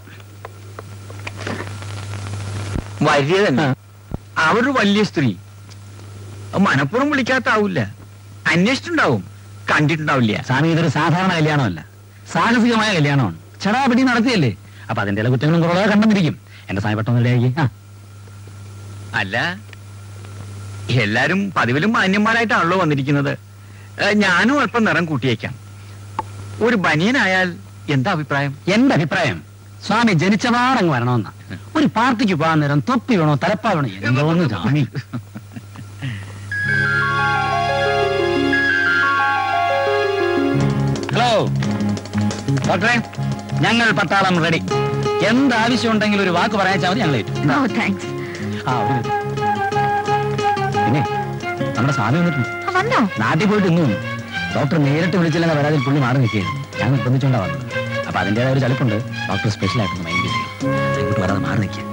വലിയ തന്നെ അവരൊരു വലിയ സ്ത്രീ മനപ്പുറം വിളിക്കാത്താവില്ല അന്വേഷിച്ചിട്ടുണ്ടാവും കണ്ടിട്ടുണ്ടാവില്ല സ്വാമി ഇതൊരു സാധാരണ കല്യാണമല്ല സാഹസികമായ കല്യാണമാണ് ചടാപിടി നടത്തിയല്ലേ അപ്പൊ അതിന്റെ എല്ലാ കുറ്റങ്ങളും കുറേ കണ്ടെന്നിരിക്കും എന്റെ സ്വാമി പെട്ടെന്ന് ഇടയാക്കി ആ അല്ല എല്ലാരും പതിവിലും മാന്യന്മാരായിട്ടാണല്ലോ വന്നിരിക്കുന്നത് ഏ, ഞാനും അല്പം നിറം കൂട്ടിയേക്കാം ഒരു ബനിയനായാൽ എന്താ അഭിപ്രായം എന്റെ അഭിപ്രായം സ്വാമി ജനിച്ചപാടങ്ങ് വരണമെന്ന ഒരു പാർട്ടിക്ക് പോകാൻ നേരം തൊപ്പി വേണോ തലപ്പാ വേണോ എന്തോന്ന് സ്വാമി ഹലോ ഡോക്ടറെ ഞങ്ങൾ പട്ടാളം റെഡി എന്താവശ്യം ഉണ്ടെങ്കിലും ഒരു വാക്ക് പറയാച്ചാൽ മതി ഞങ്ങൾ ഏറ്റു ഓ താങ്ക്സ് ആ ഒരു മിനിറ്റ്. പിന്നെ നമ്മുടെ സ്വാമി വന്നിട്ടുണ്ട് വന്നോ നാട്ടിൽ പോയിട്ട് ഇന്നും ഡോക്ടർ നേരിട്ട് വിളിച്ചില്ലെന്ന പരാതിയിൽ പുള്ളി മാറി നിൽക്കുകയായിരുന്നു ഞാൻ നിർബന്ധിച്ചോണ്ടാ വന്നത് അപ്പൊ അതിൻ്റെതായ ഒരു ചലിപ്പുണ്ട് ഡോക്ടർ സ്പെഷ്യൽ ആയിട്ടൊന്ന് മൈൻഡ് ചെയ്യും ഇങ്ങോട്ട് വരാതെ മാറി നിൽക്കുക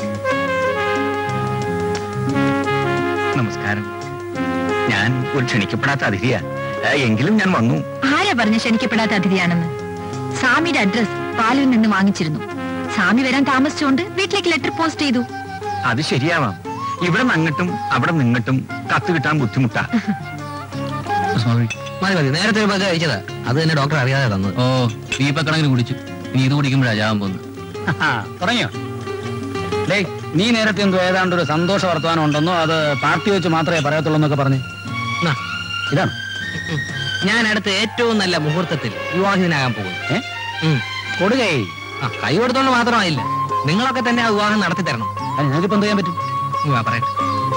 നമസ്കാരം ഞാൻ ഒരു ക്ഷണിക്കപ്പെടാത്ത അതിഥിയാ ഏ, എങ്കിലും ഞാൻ വന്നു ആരാ പറഞ്ഞ ക്ഷണിക്കപ്പെടാത്ത അതിഥിയാണെന്ന് സ്വാമിയുടെ അഡ്രസ് പാലുവിൽ നിന്ന് വാങ്ങിച്ചിരുന്നു സ്വാമി വരാൻ താമസിച്ചുകൊണ്ട് വീട്ടിലേക്ക് ലെറ്റർ പോസ്റ്റ് ചെയ്തു അത് ശരിയാവാം ഇവിടെ നിന്നിട്ടും അവിടെ നിന്നിട്ടും കത്ത് കിട്ടാൻ ബുദ്ധിമുട്ടാ മതി മതി നേരത്തെ ഒരു ബഗ് കഴിച്ചതാ അത് തന്നെ ഡോക്ടർ അറിയാതെ തന്നത് ഓ വീപ്പക്കണക്കിന് കുടിച്ചു ഇനി ഇത് കുടിക്കുമ്പോഴാ ചാവാൻ പോകുന്നത് തുടങ്ങിയോ ഡേ നീ നേരത്തെ എന്തോ ഏതാണ്ട് ഒരു സന്തോഷ വർത്തമാനം ഉണ്ടെന്നോ അത് പാർട്ടി വെച്ച് മാത്രമേ പറയത്തുള്ളൂ എന്നൊക്കെ പറഞ്ഞു നാ, ഇതാണ് ഞാൻ അടുത്ത ഏറ്റവും നല്ല മുഹൂർത്തത്തിൽ വിവാഹിതനാകാൻ പോകുന്നു ഏ ഉം. കൊടുകൈ ആ കൈ കൊടുത്തോണ്ട് മാത്രമായില്ല നിങ്ങളൊക്കെ തന്നെ ആ വിവാഹം നടത്തി തരണം നിനക്കിപ്പോ എന്ത് ചെയ്യാൻ പറ്റും ഉം, ആ, പറയട്ടെ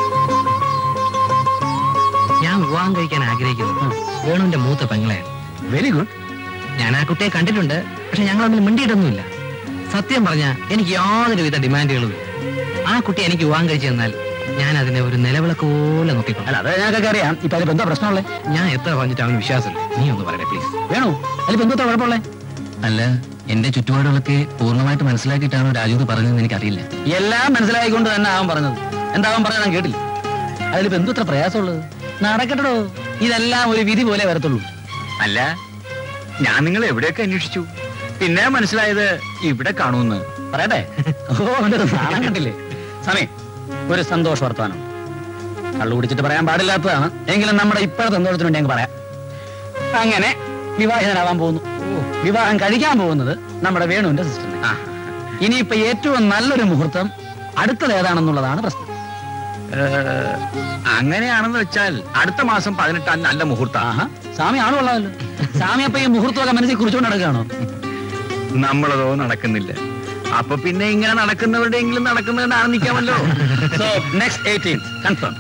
ഞാൻ വിവാഹം കഴിക്കാൻ ആഗ്രഹിക്കുന്നത് വേണുവിന്റെ മൂത്ത പെങ്ങളെയാണ് വെരി ഗുഡ് ഞാൻ ആ കുട്ടിയെ കണ്ടിട്ടുണ്ട് പക്ഷെ ഞങ്ങൾ തമ്മിൽ മിണ്ടിയിട്ടൊന്നുമില്ല സത്യം പറഞ്ഞ എനിക്ക് യാതൊരുവിധ ഡിമാൻഡുകളും ഇല്ല ആ കുട്ടി എനിക്ക് വിവാഹം കഴിച്ചു തന്നാൽ ഞാൻ അതിനെ ഒരു നിലവിളക്ക് പോലെ നോക്കിക്കോളാം അല്ല അത് ഞങ്ങൾക്കൊക്കെ അറിയാം ഇപ്പൊ അതിപ്പോ എന്താ പ്രശ്നമുള്ളത് ഞാൻ എത്ര പറഞ്ഞിട്ട് അവന് വിശ്വാസമില്ല നീ ഒന്ന് പറയട്ടെ പ്ലീസ് വേണു അതിലിപ്പോ എന്താ കുഴപ്പമുള്ളത് അല്ല എന്റെ ചുറ്റുപാടുകളൊക്കെ പൂർണ്ണമായിട്ട് മനസ്സിലാക്കിയിട്ടാണോ രാജു ഇത് പറഞ്ഞതെന്ന് എനിക്കറിയില്ല എല്ലാം മനസ്സിലായിക്കൊണ്ട് തന്നെ അവൻ പറഞ്ഞത് എന്താ അവൻ പറഞ്ഞത് ഞാൻ കേട്ടില്ല അതിലിപ്പോ എന്തു ഇത്ര പ്രയാസമുള്ളത് നടക്കട്ടോ ഇതെല്ലാം ഒരു വിധി പോലെ വരത്തുള്ളൂ അല്ല ഞാൻ നിങ്ങൾ എവിടെയൊക്കെ അന്വേഷിച്ചു പിന്നെ മനസ്സിലായത് ഇവിടെ കാണുമെന്ന് പറയട്ടെ ഓ അവന്റെ ഒരു നാണം കണ്ടില്ലേ സമയം ഒരു സന്തോഷ വർത്തമാനം കള്ളു കുടിച്ചിട്ട് പറയാൻ പാടില്ലാത്തതാണ് എങ്കിലും നമ്മുടെ ഇപ്പോഴത്തെ സന്തോഷത്തിന് വേണ്ടി ഞങ്ങൾ പറയാം അങ്ങനെ വിവാഹിതനാവാൻ പോകുന്നു വിവാഹം കഴിക്കാൻ പോകുന്നത് നമ്മുടെ വേണുവിന്റെ സിസ്റ്ററിനെ ഇനിയിപ്പോ ഏറ്റവും നല്ലൊരു മുഹൂർത്തം അടുത്തത് ഏതാണെന്നുള്ളതാണ് പ്രശ്നം ഏഹ്, അങ്ങനെയാണെന്ന് വെച്ചാൽ അടുത്ത മാസം പതിനെട്ടാം നല്ല മുഹൂർത്ത ആഹാ സ്വാമി ആളുള്ളതല്ലോ സ്വാമി അപ്പൊ ഈ മുഹൂർത്തമൊക്കെ മനസ്സിൽ കുറിച്ചുകൊണ്ട് നടക്കുകയാണോ നമ്മളതോ നടക്കുന്നില്ല അപ്പൊ പിന്നെ ഇങ്ങനെ നടക്കുന്നവരുടെയെങ്കിലും നടക്കുന്നതിനാണ് നിൽക്കാമല്ലോ so next eighteen confirm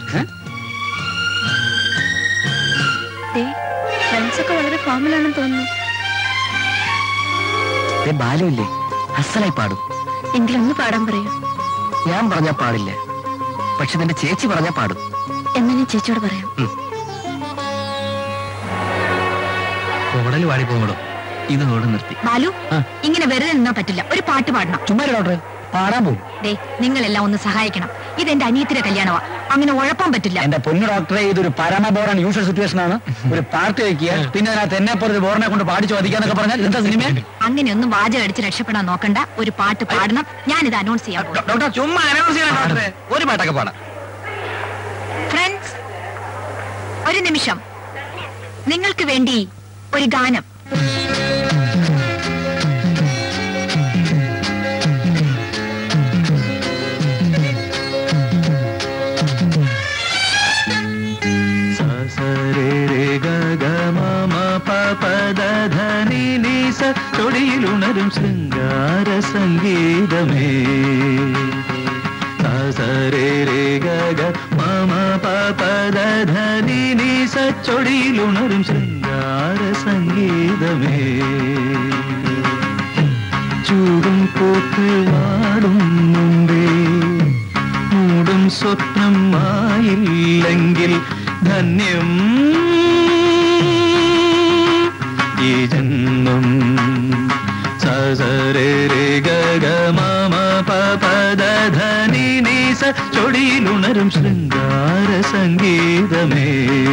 friends ഒക്കെ വളരെ ഫോമലാണെന്ന് തോന്നുന്നു ബാലുവില്ലേ അസലായി പാടും എങ്കിലും ഒന്ന് പാടാൻ പറയൂ ഞാൻ പറഞ്ഞാ പാടില്ല പക്ഷെ നിന്റെ ചേച്ചി പറഞ്ഞാ പാടും എന്നാ ഞാൻ ചേച്ചിയോട് പറയാം കോടൽ വാടി പോകുമ്പോഴോ ഇതോടെ നിർത്തി ബാലു ഇങ്ങനെ വെറുതെ നിന്നാ പറ്റില്ല ഒരു പാട്ട് പാടണം ചുമ്മാ ഡോക്ടറെ പാടാൻ പോകും ദേ നിങ്ങളെല്ലാം ഒന്ന് സഹായിക്കണം ഇത് എന്റെ അനിയത്തിന്റെ കല്യാണമാ അങ്ങനെ ഉഴപ്പാൻ പറ്റില്ല എന്റെ പൊന്നു ഡോക്ടറെ ഇതൊരു പരമബോറൻ യൂഷ്വൽ സിറ്റുവേഷൻ ആണ് ഒരു പാർട്ടി വയ്ക്കുക പിന്നെ അതിനകത്ത് എന്നെ പോലെ ഒരു ബോറിനെ കൊണ്ട് പാടിച്ചു വധിക്കാന്നൊക്കെ പറഞ്ഞാൽ എന്താ സിനിമ അങ്ങനെയൊന്നും വാചകം അടിച്ച് രക്ഷപ്പെടാൻ നോക്കണ്ട ഒരു പാട്ട് പാടണം ഞാനിത് അനൗൺസ് ചെയ്യാൻ പോകും ഡോക്ടർ ചുമ്മാ അനൗൺസ് ചെയ്യണം ഡോക്ടറെ ഒരു പാട്ടൊക്കെ പാടാം ഫ്രണ്ട്സ് ഒരു നിമിഷം നിങ്ങൾക്ക് വേണ്ടി ഒരു ഗാനം തൊടിയിലുണരും ശൃംഗാര സംഗീതമേ സരേ രേ ഗഗ മമ പദധനി സച്ചൊടിയിലുണരും ശൃംഗാര സംഗീതമേ ചൂടും പൂക്കൾ വാടും മുമ്പേ മൂടും സ്വപ്നം ആയില്ലെങ്കിൽ ധന്യം ഈ ജന്മം സരേ രേ ഗഗ മമ പദധനി നീസ ചൊടിയിലുണരും ശൃംഗാര സംഗീതമേ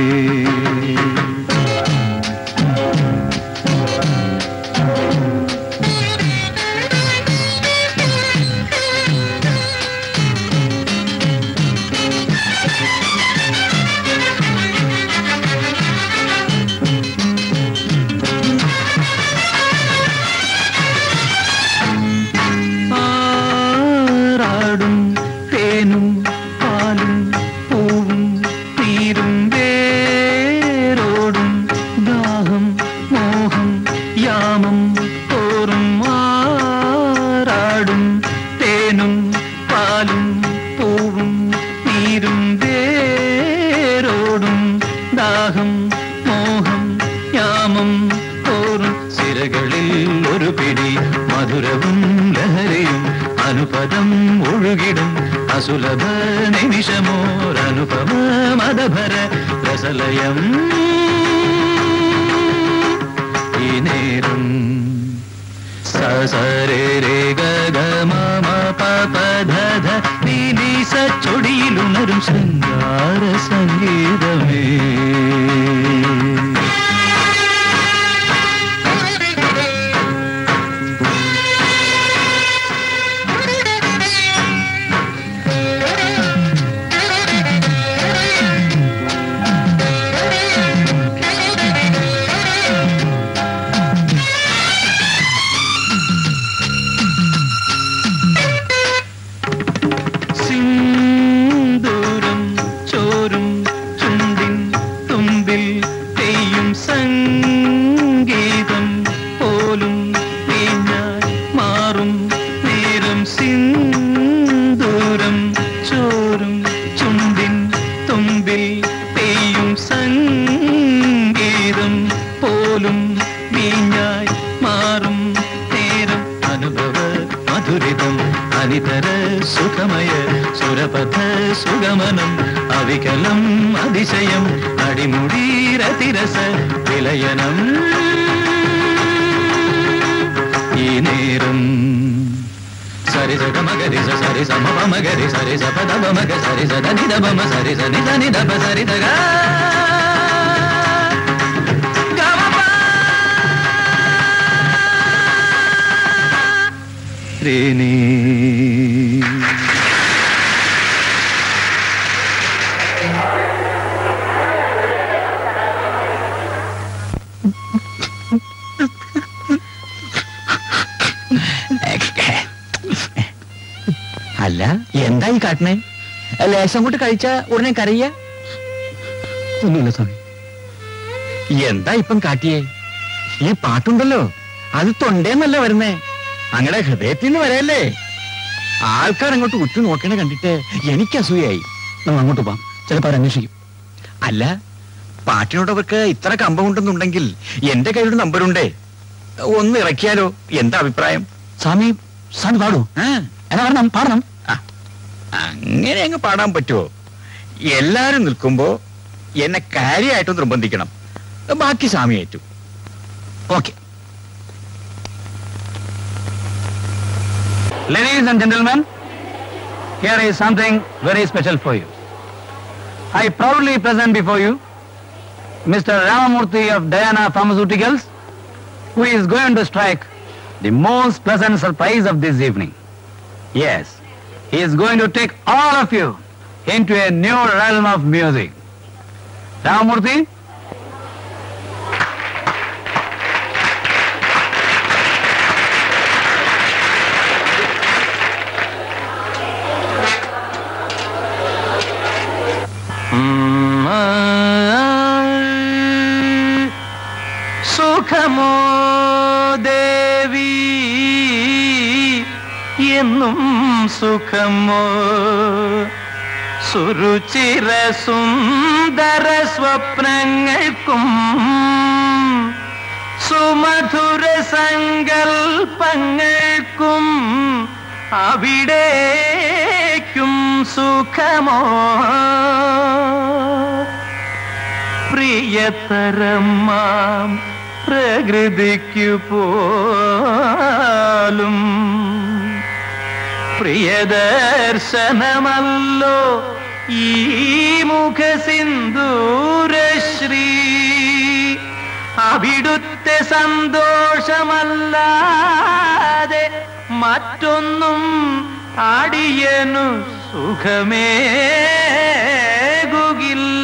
ആറാടും തേനും പാലും പൂവും നീരും വേരോടും ദാഹം മോഹം യാമം തോറും ആറാടും തേനും പാലും പൂവും നീരും വേരോടും ദാഹം മോഹം യാമം തോറും സിരകളിൽ ഒരു പിടി മധുരവും ലഹരിയും അനുപദം ഒഴുകിടും അസുലഭ നിമിഷമോരനുപമ മതഭര രസലയം ഈ നേരം സസരേ രേ ഗഗ മമ പപധധ നീ സച്ചൊടിയിലുണരും ശൃംഗാര സംഗീതമേ അനിതര സുഖമയ സുരപഥ സുഗമനം അവികലം അതിശയം അടിമുടീരതിരസ വിലയനം ഈ നേരം സരി സ ഗ മഗരി സ സരി സ മ പ മഗരി സരി സ പ ധ പ മഗ സരി സ ധ നി ധ പ മ സരി സ നി ധ നി ധ പ സരി ധ ഗ ഗ മ പ രേ നീ അല്ല എന്താ ഈ കാട്ടണേ ലേശം കൊണ്ട് കഴിച്ച ഉടനെ കരയ്യ ഒന്നുമില്ല സ്വാമി എന്താ ഇപ്പം കാട്ടിയേ ഈ പാട്ടുണ്ടല്ലോ അത് തൊണ്ടേന്നല്ല വരുന്നേ അങ്ങനെ ഹൃദയത്തിൽ നിന്ന് വരല്ലേ ആൾക്കാർ അങ്ങോട്ട് ഉറ്റു നോക്കണ കണ്ടിട്ട് എനിക്ക് അസൂയായി നമ്മൾ അങ്ങോട്ട് പോവാം ചിലപ്പോ അവർ അന്വേഷിക്കും അല്ല പാട്ടിനോട് അവർക്ക് ഇത്ര കമ്പമുണ്ടെന്നുണ്ടെങ്കിൽ എന്റെ കയ്യിലൊരു നമ്പറുണ്ടേ ഒന്ന് ഇറക്കിയാലോ എന്താ അഭിപ്രായം സ്വാമി സ്വാമി പാടൂ എന്നാ പാടണം പാടണം അങ്ങനെ അങ്ങ് പാടാൻ പറ്റുമോ എല്ലാരും നിൽക്കുമ്പോ എന്നെ കാര്യമായിട്ട് നിർബന്ധിക്കണം ബാക്കി സ്വാമി ഏറ്റു okay Ladies and gentlemen, here is something very special for you. I proudly present before you Mr. Ramamurthy of Diana Pharmaceuticals, who is going to strike the most pleasant surprise of this evening. Yes, he is going to take all of you into a new realm of music. Ramamurthy, സുഖമോ ദേവി എന്നും സുഖമോ സുരുചിര സുന്ദര സ്വപ്നങ്ങൾക്കും സുമധുര സങ്കൽപ്പങ്ങൾക്കും അവിടേക്കും സുഖമോ പ്രിയതരമാം പ്രകൃതിക്കു പോലും പ്രിയദർശനമല്ലോ ഈ മുഖസിന്ദൂരശ്രീ അവിടുത്തെ സന്തോഷമല്ലാതെ മറ്റൊന്നും അടിയനു സുഖമേകുകില്ല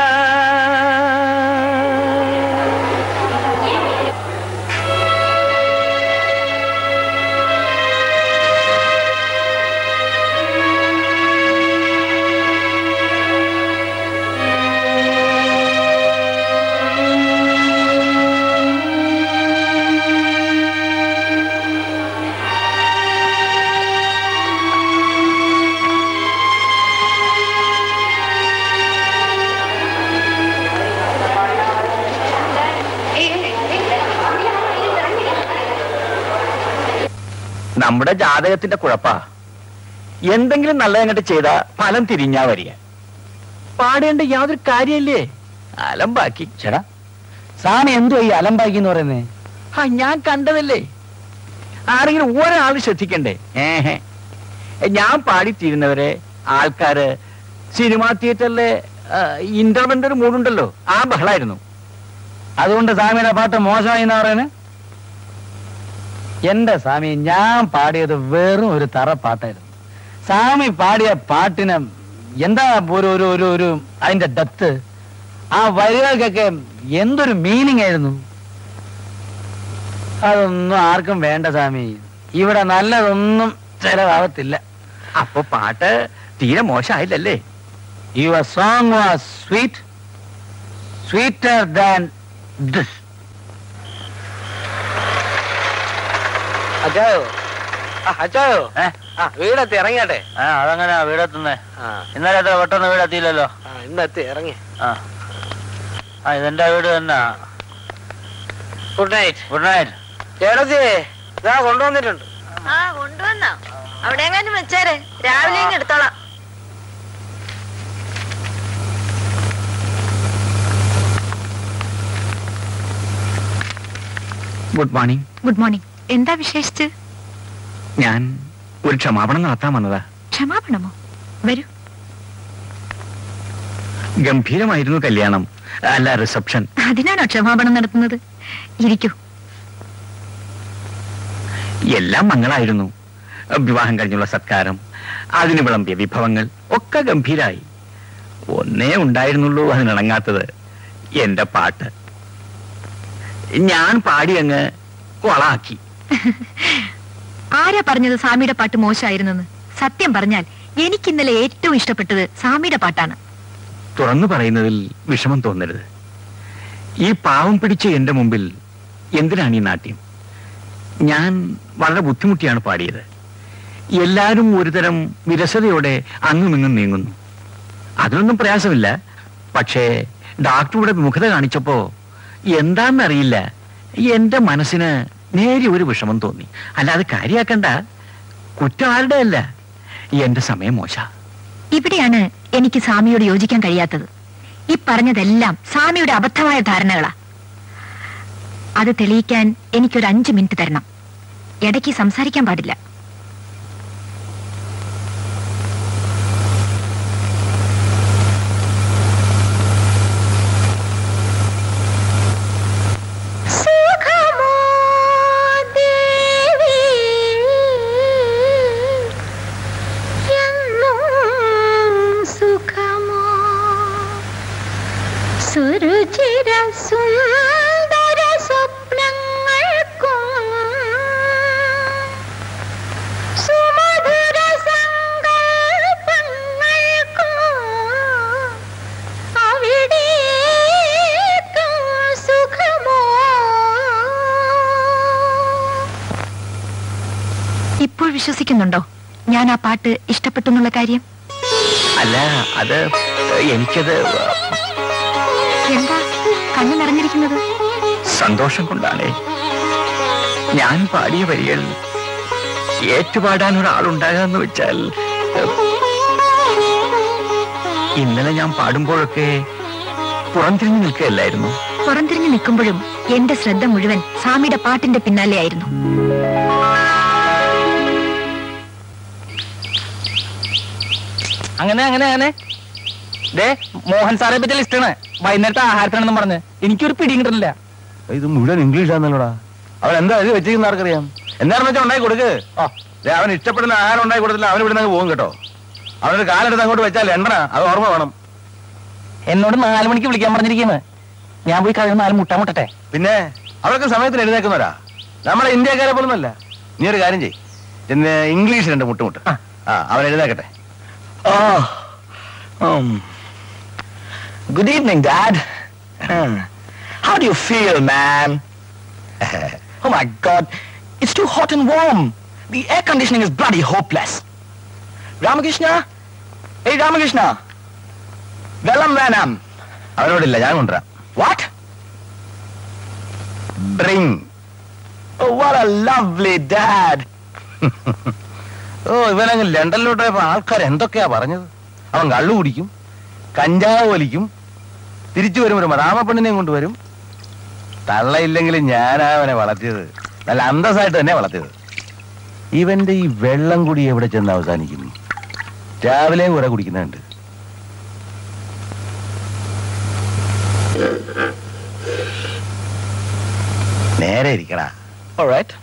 നമ്മുടെ ജാതകത്തിന്റെ കുഴപ്പാ എന്തെങ്കിലും നല്ലതങ്ങട്ട് ചെയ്താ ഫലം തിരിഞ്ഞാ വരിക പാടേണ്ട യാതൊരു കാര്യമില്ലേ അലമ്പാക്കി ചേടാ സ്വാമി എന്തോ ഈ അലമ്പാക്കി എന്ന് പറയുന്നേ ആ ഞാൻ കണ്ടതല്ലേ ആരെങ്കിലും ഒരാൾ ശ്രദ്ധിക്കണ്ടേ ഏഹേ ഞാൻ പാടിത്തീരുന്നവരെ ആൾക്കാര് സിനിമാ തിയേറ്ററിലെ ഇന്റർവെന്റ് മൂടുണ്ടല്ലോ ആ ബഹളായിരുന്നു അതുകൊണ്ട് സ്വാമിയുടെ പാട്ട് മോശമായി എന്നാ പറയുന്നത് എന്റെ സ്വാമി ഞാൻ പാടിയത് വെറും ഒരു തറ പാട്ടായിരുന്നു സ്വാമി പാടിയ പാട്ടിന് എന്താ ഒരു ഒരു ഒരു ഒരു അതിന്റെ ഡെപ്ത് ആ വരികൾക്കൊക്കെ എന്തൊരു മീനിങ് ആയിരുന്നു അതൊന്നും ആർക്കും വേണ്ട സ്വാമി ഇവിടെ നല്ലതൊന്നും ചെലവാകത്തില്ല അപ്പൊ പാട്ട് തീരെ മോശമായില്ലല്ലേ your song was sweet sweeter than this അച്ചായോ ആ അച്ചായോ ആ വീടെത്തി ഇറങ്ങിയാട്ടെ ആ അതങ്ങനെ വീടെത്തുന്നേ ഇന്നലെ അത്ര പെട്ടെന്ന് വീടെത്തിയില്ലല്ലോ ആ ഇന്നെത്തി ഇറങ്ങി ആ ആ ഇതെന്റെ വീട് തന്നെ ഗുഡ് നൈറ്റ് ഗുഡ് നൈറ്റ് ചേട്ടത്തി ഇതാ കൊണ്ടുവന്നിട്ടുണ്ട് ആ കൊണ്ടുവന്നോ അവിടെ എങ്ങാനും വെച്ചേരെ രാവിലെ ഇങ്ങ് എടുത്തോളാം ഗുഡ് മോർണിംഗ് ഗുഡ് മോർണിംഗ് എന്താ വിശേഷിച്ച് ഞാൻ ഒരു ക്ഷമാപണം നടത്താൻ വന്നതാ ക്ഷമാപണമോ വരൂ ഗംഭീരമായിരുന്നു കല്യാണം അല്ല റിസപ്ഷൻ അതിനാണോ ക്ഷമാപണം നടത്തുന്നത് ഇരിക്കൂ എല്ലാം മങ്ങളായിരുന്നു വിവാഹം കഴിഞ്ഞുള്ള സത്കാരം അതിന് വിളമ്പിയ വിഭവങ്ങൾ ഒക്കെ ഗംഭീരായി ഒന്നേ ഉണ്ടായിരുന്നുള്ളൂ അതിനിണങ്ങാത്തത് എന്റെ പാട്ട് ഞാൻ പാടി അങ്ങ് കൊളാക്കി ആരാ പറഞ്ഞത് സ്വാമിയുടെ പാട്ട് മോശമായിരുന്നെന്ന് സത്യം പറഞ്ഞാൽ എനിക്ക് ഇന്നലെ ഏറ്റവും ഇഷ്ടപ്പെട്ടത് സ്വാമിയുടെ പാട്ടാണ് തുറന്നു പറയുന്നതിൽ വിഷമം തോന്നരുത് ഈ പാവം പിടിച്ച എന്റെ മുമ്പിൽ എന്തിനാണ് ഈ നാട്യം ഞാൻ വളരെ ബുദ്ധിമുട്ടിയാണ് പാടിയത് എല്ലാവരും ഒരുതരം വിരസതയോടെ അങ്ങുമിങ്ങും നീങ്ങുന്നു അതിനൊന്നും പ്രയാസമില്ല പക്ഷേ ഡോക്ടറുടെ വിമുഖത കാണിച്ചപ്പോ എന്താണെന്നറിയില്ല എന്റെ മനസ്സിന് നേരിയ ഒരു വിഷമം തോന്നി അല്ലാതെ കാര്യാക്കണ്ട കുറ്റം ആരുടെ അല്ല എന്റെ സമയം മോശ ഇവിടെയാണ് എനിക്ക് സ്വാമിയോട് യോജിക്കാൻ കഴിയാത്തത് ഈ പറഞ്ഞതെല്ലാം സ്വാമിയുടെ അബദ്ധമായ ധാരണകളാ അത് തെളിയിക്കാൻ എനിക്കൊരു അഞ്ചു മിനിറ്റ് തരണം ഇടയ്ക്ക് സംസാരിക്കാൻ പാടില്ല സുഖമോ ദേവി എന്നും സുഖമോ സുരുചിര സുന്ദര സ്വപ്നങ്ങൾക്കും സുമധുര സങ്കൽപ്പങ്ങൾക്കും അവിടേക്കും സുഖമോ ഇപ്പോൾ വിശ്വസിക്കുന്നുണ്ടോ ഞാൻ ആ പാട്ട് ഇഷ്ടപ്പെട്ടു എന്നുള്ള കാര്യം അല്ല അത് എനിക്കത് എന്താ കണ്ണു നിറഞ്ഞിരിക്കുന്നത് സന്തോഷം കൊണ്ടാണേ ഞാൻ പാടിയ വരികൾ ഏറ്റുപാടാൻ ഒരാളുണ്ടാകാന്ന് വെച്ചാൽ ഇന്നലെ ഞാൻ പാടുമ്പോഴൊക്കെ പുറംതിരിഞ്ഞു നിൽക്കുകയല്ലായിരുന്നു പുറംതിരിഞ്ഞു നിൽക്കുമ്പോഴും എന്റെ ശ്രദ്ധ മുഴുവൻ സ്വാമിയുടെ പാട്ടിന്റെ പിന്നാലെ ആയിരുന്നു അങ്ങനെ അങ്ങനെ അങ്ങനെ ദേ മോഹൻ സാറെ പറ്റിയ ലിസ്റ്റാണ് വൈകുന്നേരത്തെ ആഹാരത്തിനാണെന്നും പറഞ്ഞ് എനിക്കൊരു പിടിയും കിട്ടുന്നില്ല ഇത് മുഴുവൻ ഇംഗ്ലീഷാന്നല്ലോടാ അവൻ എന്താ ഇത് വെച്ചിരിക്കുന്ന ആർക്കറിയാം എന്താണെന്ന് വെച്ചാൽ ഉണ്ടാക്കി കൊടുക്ക് ഓ ദേ അവൻ ഇഷ്ടപ്പെടുന്ന ആഹാരം ഉണ്ടാക്കി കൊടുത്തില്ല അവൻ ഇവിടെ നിന്ന് പോകും കേട്ടോ അവനൊരു കാലെടുത്ത് അങ്ങോട്ട് വെച്ചാൽ എണ്ണ അത് ഓർമ്മ വേണം എന്നോട് നാല് മണിക്ക് വിളിക്കാൻ പറഞ്ഞിരിക്കുന്നത് ഞാൻ പോയി കഴിയുന്ന നാല് മുട്ട മുട്ടട്ടെ പിന്നെ അവരൊക്കെ സമയത്തിന് എഴുന്നേക്കുന്നവരാ നമ്മളെ ഇന്ത്യക്കാരെ പോലൊന്നുമല്ല നീ ഒരു കാര്യം ചെയ് ഇന്ന് ഇംഗ്ലീഷ് രണ്ട് മുട്ടുമുട്ട് ആ അവൻ എഴുന്നേക്കട്ടെ Oh, um, good evening, Dad. Hmm. How do you feel, man? oh my God, it's too hot and warm. The air conditioning is bloody hopeless. Ramakrishna? Hey, Ramakrishna. Velam Vanam. അവനോടില്ല ഞാൻ കൊണ്ടുവരാം What? ഡ്രിങ് Oh, what a lovely dad. ഓ ഇവനങ്ങ് ലണ്ടനിലോട്ട് പോയപ്പോ ആൾക്കാർ എന്തൊക്കെയാ പറഞ്ഞത് അവൻ കള്ളു കുടിക്കും കഞ്ചാവ് വലിക്കും തിരിച്ചു വരും ഒരു മദാമപ്പെണ്ണിനെയും കൊണ്ടുവരും തള്ളയില്ലെങ്കിലും ഞാനാ അവനെ വളർത്തിയത് നല്ല അന്തസ്സായിട്ട് തന്നെ വളർത്തിയത് ഇവന്റെ ഈ വെള്ളം കുടി എവിടെ ചെന്ന് അവസാനിക്കും രാവിലെയും കുറെ കുടിക്കുന്നുണ്ട് നേരെ ഇരിക്കടാ All right.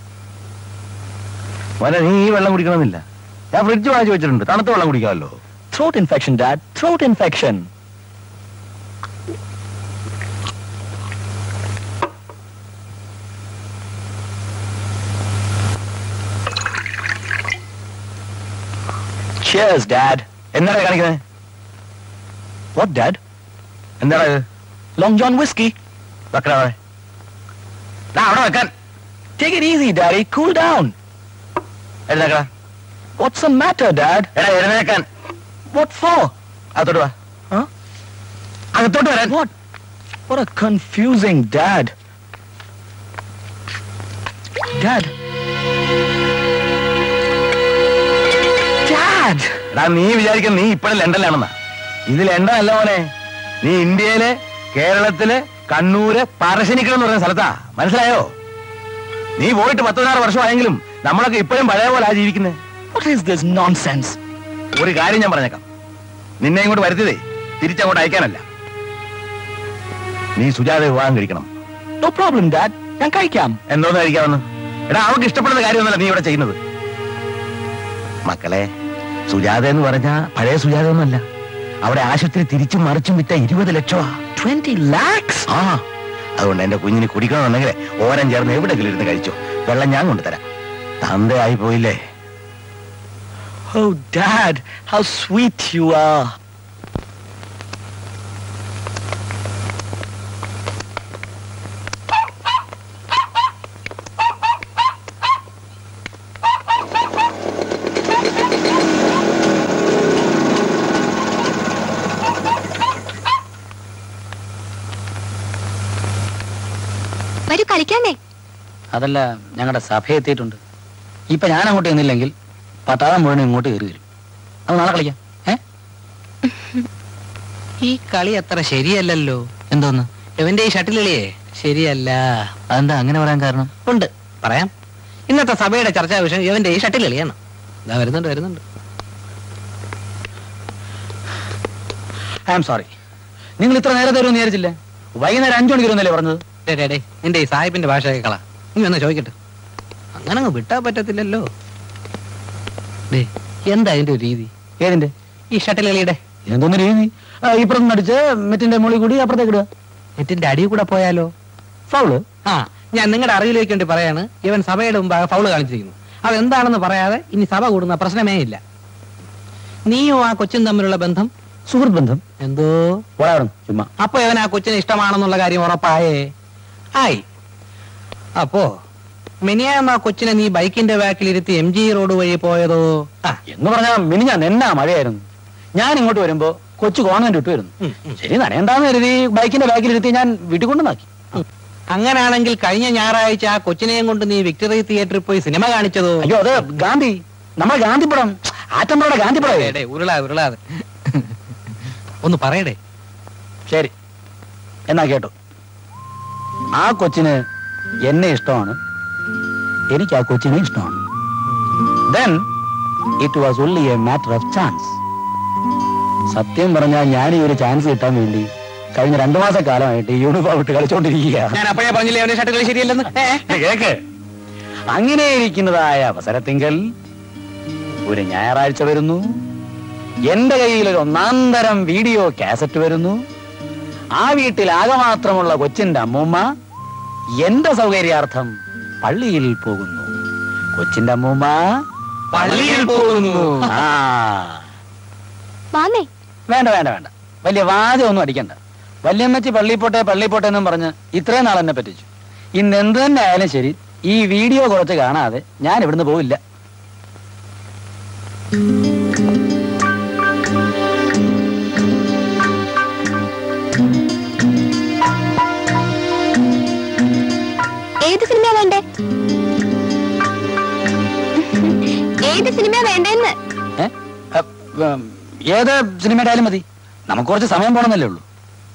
മോനെ നീ ഈ വെള്ളം കുടിക്കണമെന്നില്ല ഞാൻ ഫ്രിഡ്ജ് വാങ്ങിച്ചു വെച്ചിട്ടുണ്ട് തണുത്ത വെള്ളം കുടിക്കാമല്ലോ Throat infection, Dad. Throat infection. Cheers, Dad. എന്താണ് കാണിക്കുന്നത് What, Dad? എന്താണ് ഇത് Long John whiskey. വെക്കടാ അവിടെ. ദാ അവിടെ വെക്കാൻ Take it easy, Daddy. Cool down. എഴുന്നേക്കടാ What's the matter, Dad? എടാ എഴുന്നേക്കാൻ What for? അകത്തോട്ട് വാ Huh? അകത്തോട്ട് വരാൻ What? What a confusing dad. Dad. Dad എടാ നീ വിചാരിക്കുന്ന നീ ഇപ്പോഴും ലണ്ടനിലാണെന്നാ ഇത് ലണ്ടൻ അല്ല മോനെ നീ ഇന്ത്യയിലെ കേരളത്തില് കണ്ണൂര് പറശ്ശിനിക്കൽ എന്ന് പറയുന്ന സ്ഥലത്താ മനസ്സിലായോ നീ പോയിട്ട് പത്തിനാറ് വർഷമായെങ്കിലും നമ്മളൊക്കെ ഇപ്പോഴും പഴയ പോലെ ജീവിക്കുന്നത് വാട്ട് ഈസ് ദിസ് നോൺസെൻസ് ഒരു കാര്യം ഞാൻ പറഞ്ഞേക്കാം നിന്നെ ഇങ്ങോട്ട് വരുത്തിയതേ തിരിച്ചങ്ങോട്ട് അയക്കാനല്ല നീ സുജാത വിവാഹം കഴിക്കണം നോ പ്രോബ്ലം ഡാഡ് ഞാൻ കഴിക്കാം എന്തോന്ന് കഴിക്കാമെന്ന് എടാ അവൾക്ക് ഇഷ്ടപ്പെടുന്ന കാര്യമൊന്നുമല്ല നീ ഇവിടെ ചെയ്യുന്നത് മക്കളെ സുജാത എന്ന് പറഞ്ഞാ പഴയ സുജാത ഒന്നുമല്ല അവിടെ ആശുപത്രി തിരിച്ചും മറിച്ചും വിറ്റ ഇരുപത് ലക്ഷമാ ട്വന്റി ലാക്സ് ആ അതുകൊണ്ട് എന്റെ കുഞ്ഞിന് കുടിക്കണമെന്നുണ്ടെങ്കിൽ ഓരം ചേർന്ന് എവിടെയെങ്കിലും ഇരുന്ന് കഴിച്ചോ വെള്ളം ഞാൻ കൊണ്ടുതരാം തന്തയായി പോയില്ലേ oh dad how sweet you are വരൂ കളിക്കാന്നേ അതല്ല ഞങ്ങളുടെ സഭ എത്തിയിട്ടുണ്ട് ഇപ്പൊ ഞാൻ അങ്ങോട്ട് ചെന്നില്ലെങ്കിൽ പട്ടാളം മുഴുവൻ ഇങ്ങോട്ട് കയറി വരും അത് നാളെ കളിക്കാം ഏ ഈ കളി അത്ര ശരിയല്ലല്ലോ എന്തോന്ന് ഇവന്റെ ഈ ഷട്ടിൽ കളിയേ ശരിയല്ല അതെന്താ അങ്ങനെ പറയാൻ കാരണം ഉണ്ട് പറയാം ഇന്നത്തെ സഭയുടെ ചർച്ചാ വിഷയം ഇവന്റെ ഈ ഷട്ടിൽ കളിയാണ് ഇതാ വരുന്നുണ്ട് വരുന്നുണ്ട് ഐ ആം സോറി നിങ്ങൾ ഇത്ര നേരത്തെ വരുമെന്ന് വിചാരിച്ചില്ല വൈകുന്നേരം അഞ്ചു മണിക്ക് വരുന്നല്ലേ പറഞ്ഞത് ഡേ, ഡേ, ഡേ, നിന്റെ ഈ സാഹിബിന്റെ ഭാഷയൊക്കെ കള നീ ഒന്ന് ചോദിക്കട്ടെ അങ്ങനെ അങ്ങ് വിട്ടാ പറ്റത്തില്ലല്ലോ ഡേ എന്താ അതിന്റെ ഒരു രീതി ഏതിന്റെ ഈ ഷട്ടിൽ കളിയുടെ എന്തോന്ന് രീതി ആ, ഇപ്പുറത്ത് നടിച്ച് മെറ്റിന്റെ മുകളിൽ കൂടി അപ്പുറത്തേക്ക് ഇടുക നെറ്റിന്റെ അടി കൂടെ പോയാലോ ഫൗള് ആ ഞാൻ നിങ്ങളുടെ അറിവിലേക്ക് വേണ്ടി പറയാണ് ഇവൻ സഭയുടെ മുമ്പ് ഫൗള് കാണിച്ചിരിക്കുന്നു അതെന്താണെന്ന് പറയാതെ ഇനി സഭ കൂടുന്ന പ്രശ്നമേ ഇല്ല നീയും ആ കൊച്ചും തമ്മിലുള്ള ബന്ധം സുഹൃത്ത് ബന്ധം എന്തോ പോരാടും ചുമ്മാ അപ്പൊ ഇവൻ ആ കൊച്ചിനെ ഇഷ്ടമാണെന്നുള്ള കാര്യം ഉറപ്പായേ ആയി അപ്പോ മിനിയാം ആ കൊച്ചിനെ നീ ബൈക്കിന്റെ ബാക്കിലിരുത്തി എം ജി റോഡ് വഴി പോയതോ ആ എന്ന് പറഞ്ഞാ മിനിഞ്ഞാൻ എന്നാ മഴയായിരുന്നു ഞാൻ ഇങ്ങോട്ട് വരുമ്പോ കൊച്ചു കോൺവെന്റ് വിട്ടു വരുന്നു ഉം, ഉം. ശരി നനയണ്ടാന്ന് കരുതി ബൈക്കിന്റെ ബാക്കിലിരുത്തി ഞാൻ വീട്ടിൽ കൊണ്ടുവന്നാക്കി അങ്ങനാണെങ്കിൽ കഴിഞ്ഞ ഞായറാഴ്ച ആ കൊച്ചിനെയും കൊണ്ട് നീ വിക്ടറി തിയേറ്ററിൽ പോയി സിനിമ കാണിച്ചതോ അയ്യോ അത് ഗാന്ധി നമ്മളെ ഗാന്ധിപ്പടം ആറ്റമ്പടയുടെ ഗാന്ധിപ്പടം എടേ, ഉരുളാ ഉരുളാതെ ഒന്ന് പറയടേ ശരി എന്നാ കേട്ടോ ആ കൊച്ചിന് എന്നെ ഇഷ്ടമാണ് എനിക്ക് ആ കൊച്ചിനെ ഇഷ്ടമാണ് then it was only a matter of chance സത്യം പറഞ്ഞാൽ ഞാൻ ഈ ഒരു ചാൻസ് കിട്ടാൻ വേണ്ടി കഴിഞ്ഞ രണ്ടു മാസ കാലമായിട്ട് ഈ യൂണിഫോം ഇട്ട് കളിച്ചോണ്ടിരിക്കുകയാണ് ഞാൻ അപ്പോഴേ പറഞ്ഞില്ലേ അവന്റെ ഷർട്ട് കളി ശരിയല്ലെന്ന് ഏ? കേക്ക് അങ്ങനെ ഇരിക്കുന്നതായ അവസരത്തിങ്കൽ ഒരു ഞായറാഴ്ച വരുന്നു എന്റെ കയ്യിൽ ഒരു ഒന്നാന്തരം വീഡിയോ കാസറ്റ് വരുന്നു ആ വീട്ടിൽ ആകെ മാത്രമുള്ള കൊച്ചിന്റെ അമ്മൂമ്മ എന്റെ സൗകര്യാർത്ഥം പള്ളിയിൽ പോകുന്നു കൊച്ചിന്റെ അമ്മൂമ്മ പള്ളിയിൽ പോകുന്നു ആ വാന്നേ വേണ്ട വേണ്ട വേണ്ട വലിയ വാദ്യമൊന്നും അടിക്കണ്ട വല്യമ്മച്ചി പള്ളി പോട്ടെ പള്ളി പോട്ടെ എന്നും പറഞ്ഞ് ഇത്രയും നാൾ എന്നെ പറ്റിച്ചു ഇന്ന് എന്ത് തന്നെ ആയാലും ശരി ഈ വീഡിയോ കുറച്ച് കാണാതെ ഞാൻ ഇവിടുന്ന് പോവില്ല ഏത് സിനിമ വേണ്ടേ ഏത് സിനിമ വേണ്ടെന്ന് ഏ? അ, ഉം, ഏത് സിനിമയുടെ ആയാലും മതി നമുക്ക് കുറച്ച് സമയം പോണെന്നല്ലേ ഉള്ളൂ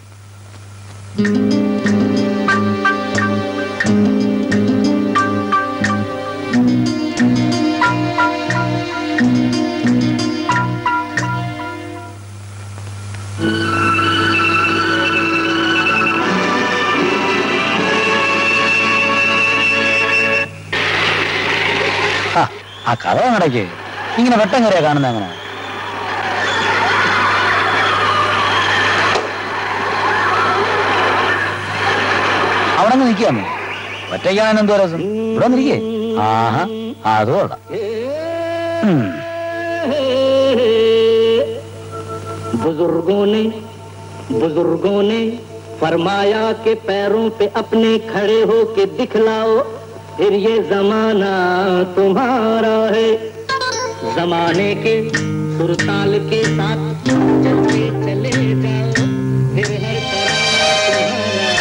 ആ, ആ കഥ നടക്ക് ഇങ്ങനെ വെട്ടം കയറിയാ കാണുന്നത് അങ്ങനെ അവിടെ അങ്ങ് നിൽക്കാമോ ഒറ്റയ്ക്കാണ് എന്തോ രസം ഇവിടെ നിൽക്കേ ആഹാ അതും കൊള്ളാം ഉം. बुजुर्गों ने बुजुर्गों ने फरमाया के पैरों पे अपने खड़े हो के दिखलाओ फिर ये जमाना तुम्हारा है जमाने के सुरताल के साथ चलते चले जाओ फिर हर तरह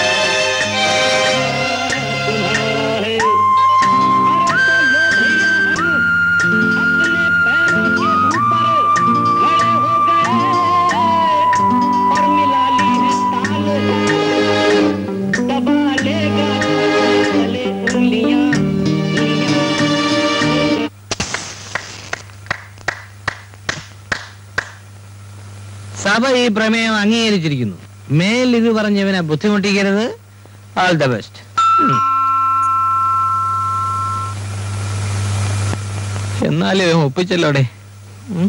तुम्हारा तुम्हारा है अरे तो लो भैया हम अपने पैरों के ऊपर സഭ ഈ പ്രമേയം അംഗീകരിച്ചിരിക്കുന്നു മേൽ ഇത് പറഞ്ഞവനെ ബുദ്ധിമുട്ടിക്കരുത് ആൾ ദ ബെസ്റ്റ് എന്നാലും ഇവൻ ഒപ്പിച്ചല്ലോടെ ഉം.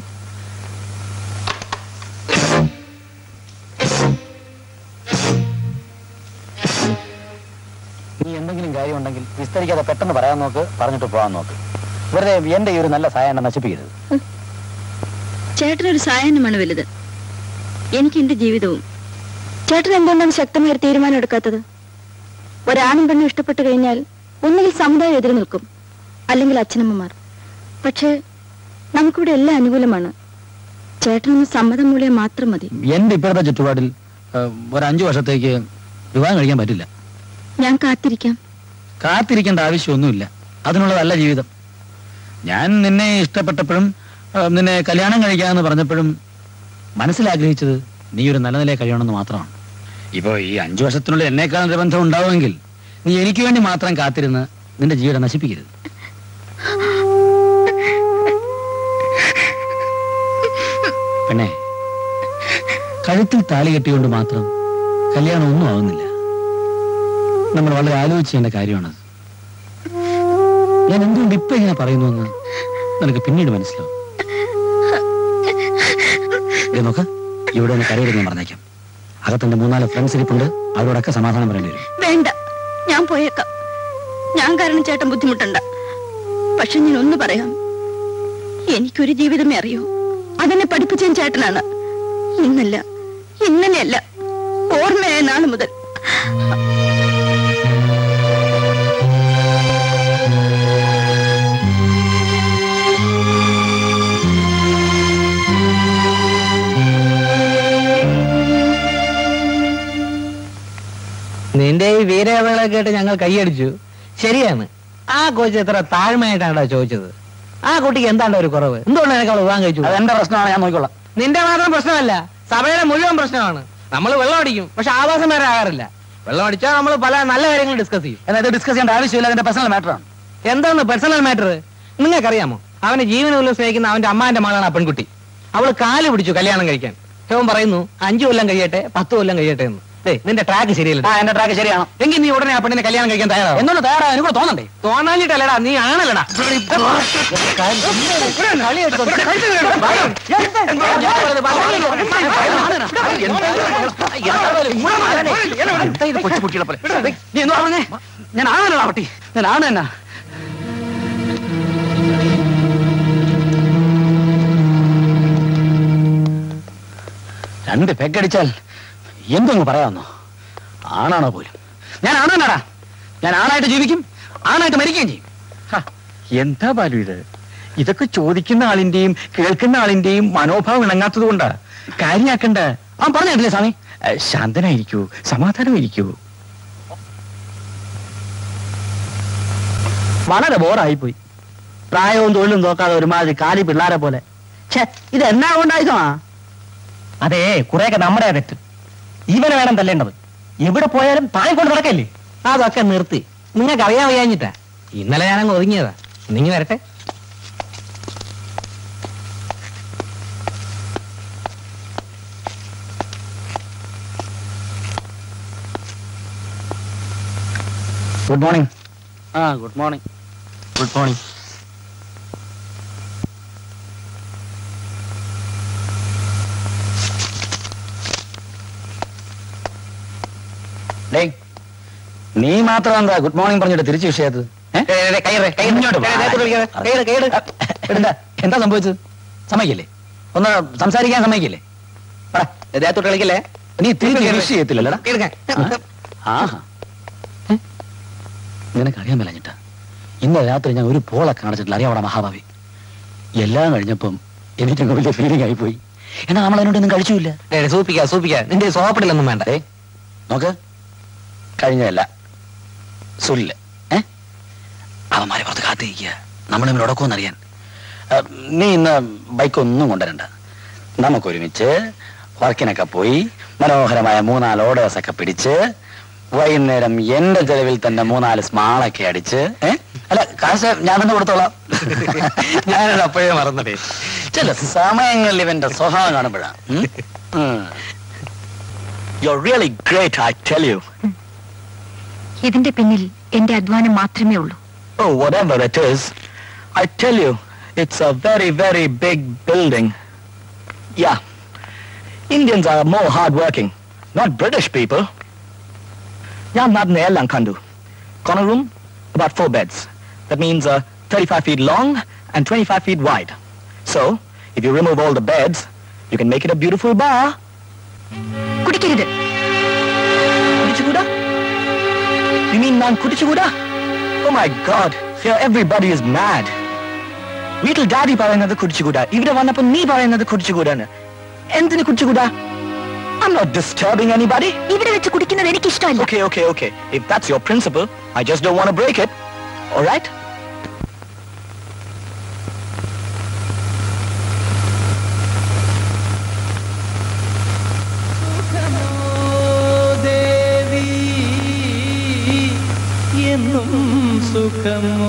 നീ എന്തെങ്കിലും കാര്യമുണ്ടെങ്കിൽ വിസ്തരിക്കാതെ പെട്ടെന്ന് പറയാൻ നോക്ക് പറഞ്ഞിട്ട് പോകാൻ നോക്ക് വെറുതെ എന്റെ ഈ ഒരു നല്ല സഹായം നശിപ്പിക്കരുത് ചേട്ടനൊരു സായാഹ്നമാണ് വലുത് എനിക്ക് എന്റെ ജീവിതവും ചേട്ടൻ എന്തുകൊണ്ടാണ് ശക്തമായ ഒരു തീരുമാനം എടുക്കാത്തത് ഒരാണും പെണ്ണും ഇഷ്ടപ്പെട്ടു കഴിഞ്ഞാൽ ഒന്നുകിൽ സമുദായം എതിര് നിൽക്കും അല്ലെങ്കിൽ അച്ഛനമ്മമാർ പക്ഷേ നമുക്കിവിടെ എല്ലാം അനുകൂലമാണ് ചേട്ടനൊന്ന് സമ്മതം മൂലം മാത്രം മതി എന്റെ ഇപ്പോഴത്തെ ചുറ്റുപാടിൽ ഏഹ്, ഒരു അഞ്ചു വർഷത്തേക്ക് വിവാഹം കഴിക്കാൻ പറ്റില്ല ഞാൻ കാത്തിരിക്കാം കാത്തിരിക്കേണ്ട ആവശ്യമൊന്നുമില്ല അതിനുള്ളതല്ല ജീവിതം ഞാൻ നിന്നെ ഇഷ്ടപ്പെട്ടപ്പോഴും ഏഹ്, നിന്നെ കല്യാണം കഴിക്കാമെന്ന് പറഞ്ഞപ്പോഴും മനസ്സിലാഗ്രഹിച്ചത് നീ ഒരു നല്ല നിലയിൽ കഴിയണമെന്ന് മാത്രമാണ് ഇപ്പോ ഈ അഞ്ചു വർഷത്തിനുള്ളിൽ എന്നേക്കാൾ ഒരു ബന്ധം ഉണ്ടാവുമെങ്കിൽ നീ എനിക്ക് വേണ്ടി മാത്രം കാത്തിരുന്ന് നിന്റെ ജീവിതം നശിപ്പിക്കരുത് പെണ്ണെ കഴുത്തിൽ താലി കെട്ടിക്കൊണ്ട് മാത്രം കല്യാണം ഒന്നും ആവുന്നില്ല നമ്മൾ വളരെ ആലോചിച്ച് ചെയ്യേണ്ട കാര്യമാണത് ഞാൻ എന്തുകൊണ്ട് ഇപ്പൊ ഇങ്ങനെ പറയുന്നു എന്ന് നിനക്ക് പിന്നീട് മനസ്സിലാവും ദേ നോക്ക് ഇവിടെ ഒന്ന് കരയിടുന്ന ഞാൻ പറഞ്ഞേക്കാം അകത്തെന്റെ മൂന്നാല് ഫ്രണ്ട്സ് ഇരിപ്പുണ്ട് അവരോടൊക്കെ സമാധാനം പറയേണ്ടി വരും വേണ്ട ഞാൻ പോയേക്കാം ഞാൻ കാരണം ചേട്ടൻ ബുദ്ധിമുട്ടണ്ട പക്ഷെ ഞാൻ ഒന്ന് പറയാം എനിക്കൊരു ജീവിതമേ അറിയൂ അതെന്നെ പഠിപ്പിച്ച ചേട്ടനാണ് ഇന്നല്ല ഇന്നലെയല്ല ഓർമ്മയായ നാള് മുതൽ നിന്റെ ഈ വീരവേള കേട്ട് ഞങ്ങൾ കൈയടിച്ചു ശരിയാണ് ആ കോച്ച് എത്ര താഴ്മയായിട്ടാണോ ചോദിച്ചത് ആ കുട്ടിക്ക് എന്താണ്ടോ ഒരു കുറവ് എന്തുകൊണ്ടാണ് എനിക്ക് അവൾ വിവാഹം കഴിച്ചു അത് എന്റെ പ്രശ്നമാണ് ഞാൻ നോക്കിക്കൊള്ളാം നിന്റെ മാത്രം പ്രശ്നമല്ല സഭയുടെ മുഴുവൻ പ്രശ്നമാണ് നമ്മൾ വെള്ളം അടിക്കും പക്ഷെ ആവാസം വരെ ആകാറില്ല വെള്ളം അടിച്ചാൽ നമ്മൾ പല നല്ല കാര്യങ്ങൾ ഡിസ്കസ് ചെയ്യും എന്നാൽ ഇത് ഡിസ്കസ് ചെയ്യേണ്ട ആവശ്യമില്ല അതിന്റെ പേഴ്സണൽ മാറ്ററാണ് എന്താണ് പേഴ്സണൽ മാറ്റർ നിങ്ങൾക്കറിയാമോ അവനെ ജീവനുള്ളിൽ സ്നേഹിക്കുന്ന അവന്റെ അമ്മാന്റെ മകളാണ് ആ പെൺകുട്ടി അവള് കാല് പിടിച്ചു കല്യാണം കഴിക്കാൻ അവൻ പറയുന്നു അഞ്ചു കൊല്ലം കഴിയട്ടെ പത്ത് കൊല്ലം കഴിയട്ടെ എന്ന് ദേ നിന്റെ ട്രാക്ക് ശരിയല്ല ആ എന്റെ ട്രാക്ക് ശരിയാണ് എങ്കിൽ നീ ഉടനെ ആ പെണ്ണിനെ കല്യാണം കഴിക്കാൻ തയ്യാറാവും എന്നോട് തയ്യാറാ എനിക്ക് കൂടെ തോന്നണ്ടേ തോന്നാഞ്ഞിട്ടല്ലടാ നീ ആണല്ലടാ കൊച്ചുകുട്ടികളെ പോലെ നീ എന്ന് പറഞ്ഞേ ഞാൻ ആണല്ലോ പട്ടി ഞാൻ ആണ് എന്നാ രണ്ട് പെക്കടിച്ചാൽ എന്തൊന്ന് പറയാമെന്നോ ആണാണോ പോലും ഞാൻ ആണെന്നാടാ ഞാൻ ആണായിട്ട് ജീവിക്കും ആണായിട്ട് മരിക്കുകയും ചെയ്യും ഹ, എന്താ ബാലു ഇത് ഇതൊക്കെ ചോദിക്കുന്ന ആളിന്റെയും കേൾക്കുന്ന ആളിന്റെയും മനോഭാവം ഇണങ്ങാത്തത് കൊണ്ടാ കാര്യാക്കണ്ട അവൻ പറഞ്ഞിട്ടില്ലേ സ്വാമി ഏ, ശാന്തനായിരിക്കൂ സമാധാനമായിരിക്കൂ വളരെ ബോറായിപ്പോയി പ്രായവും തൊഴിലും നോക്കാതെ ഒരുമാതിരി കാലി പിള്ളാരെ പോലെ ഛേ ഇത് എന്നാ കൊണ്ടായിസമാ അതെ കുറെയൊക്കെ നമ്മുടെ തെറ്റ് ഇവനെ വേണം തല്ലേണ്ടത് എവിടെ പോയാലും താൻ കൊണ്ട് നടക്കല്ലേ അതൊക്കെ നിർത്തി നിങ്ങൾക്ക് അറിയാൻ വയ്യാഞ്ഞിട്ടാ ഇന്നലെ ഞാനങ്ങ് ഒതുങ്ങിയതാ നിങ്ങൾ വരട്ടെ ഗുഡ് മോർണിംഗ് ആ ഗുഡ് മോർണിംഗ് ഗുഡ് മോർണിംഗ് ഡേയ് നീ മാത്രം എന്താ ഗുഡ് മോർണിംഗ് പറഞ്ഞിട്ട് തിരിച്ചു വിഷയത്ത് എന്താ സംഭവിച്ചത് സമ്മതിക്കില്ലേ ഒന്ന് സംസാരിക്കാൻ സമ്മതിക്കില്ലേ പറ, ദേഹത്തോട്ട് കളിക്കില്ലേ നീ തിരിച്ച് വിഷ് ചെയ്യത്തില്ലല്ലടാ ആഹാ ഏ? നിനക്കറിയാൻ മേലഞ്ഞിട്ടാ ഇന്നലെ രാത്രി ഞാൻ ഒരു പോളെ കാണിച്ചിട്ടില്ല അറിയാവടാ മഹാഭാവി എല്ലാം കഴിഞ്ഞപ്പം എനിക്ക് വലിയ ഫീലിംഗ് ആയിപ്പോയി എന്നാ നമ്മൾ അതിനോടൊന്നും കഴിച്ചില്ല സൂപ്പിക്ക സൂപ്പിക്ക നിന്റെ സോപ്പിടലൊന്നും വേണ്ട ഏ നോക്ക് കഴിഞ്ഞതല്ല സുല്ല് ഏ അവന്മാരെ പുറത്ത് കാത്തിരിക്കുക നമ്മൾ ഇവർ ഉടക്കുമെന്നറിയാൻ ആ, നീ ഇന്ന് ബൈക്ക് ഒന്നും കൊണ്ടുവരണ്ട നമുക്കൊരുമിച്ച് വർക്കിനൊക്കെ പോയി മനോഹരമായ മൂന്നാല് ഓർഡേഴ്സ് ഒക്കെ പിടിച്ച് വൈകുന്നേരം എന്റെ ചെലവിൽ തന്നെ മൂന്നാല് സ്മാളൊക്കെ അടിച്ച് ഏ അല്ല കാശ് ഞാൻ തന്നെ കൊടുത്തോളാം ഞാനത് അപ്പോഴേ മറന്നതേ ചില സമയങ്ങളിൽ ഇവന്റെ സ്വഭാവം കാണുമ്പോഴാണ് You're really great, I tell you. ഇതിന്റെ പിന്നിൽ എന്റെ അധ്വാനം മാത്രമേ ഉള്ളൂ Oh, whatever it is, I tell you, it's a very, very big building. Yeah. Indians are more hardworking, not British people. ഞാൻ നടന്ന എല്ലാം കണ്ടു Corner room, about four beds. That means uh, 35 feet long and 25 feet wide. So, if you remove all the beds, you can make it a beautiful bar. കുടിക്കരുത് കുടിച്ചുകൂടാ You mean ഞാൻ കുടിച്ചുകൂടാ Oh my god, here everybody is mad. വീട്ടിൽ daddy പറയുന്നത് കുടിച്ചുകൂടാ ഇവിടെ വന്നപ്പോ നീ പറയുന്നത് കുടിച്ചുകൂടാണ് എന്തിന് കുടിച്ചുകൂടാ I'm not disturbing anybody. ഇവിടെ വെച്ച് കുടിക്കുന്നത് എനിക്ക് ഇഷ്ടമല്ല Okay, okay, okay. If that's your principle, I just don't want to break it. All right? ദേവി എന്നും സുഖമോ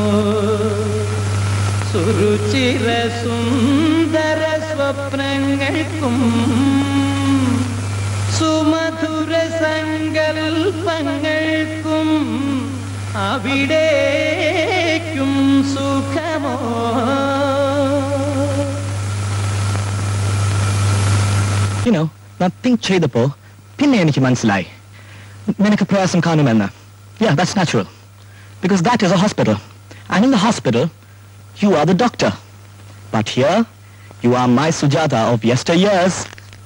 സുരുചിര സുന്ദര സ്വപ്നങ്ങൾക്കും സുമധുര സങ്കൽപ്പങ്ങൾക്കും അവിടേക്കും സുഖമോ You know, nothing ചെയ്തപ്പോ പിന്നെ എനിക്ക് മനസ്സിലായി നിനക്ക് പ്രയാസം കാണുമെന്ന് Yeah, that's natural. Because that is a hospital. And in the hospital, you are the doctor. But here, you are my Sujata of yesteryears.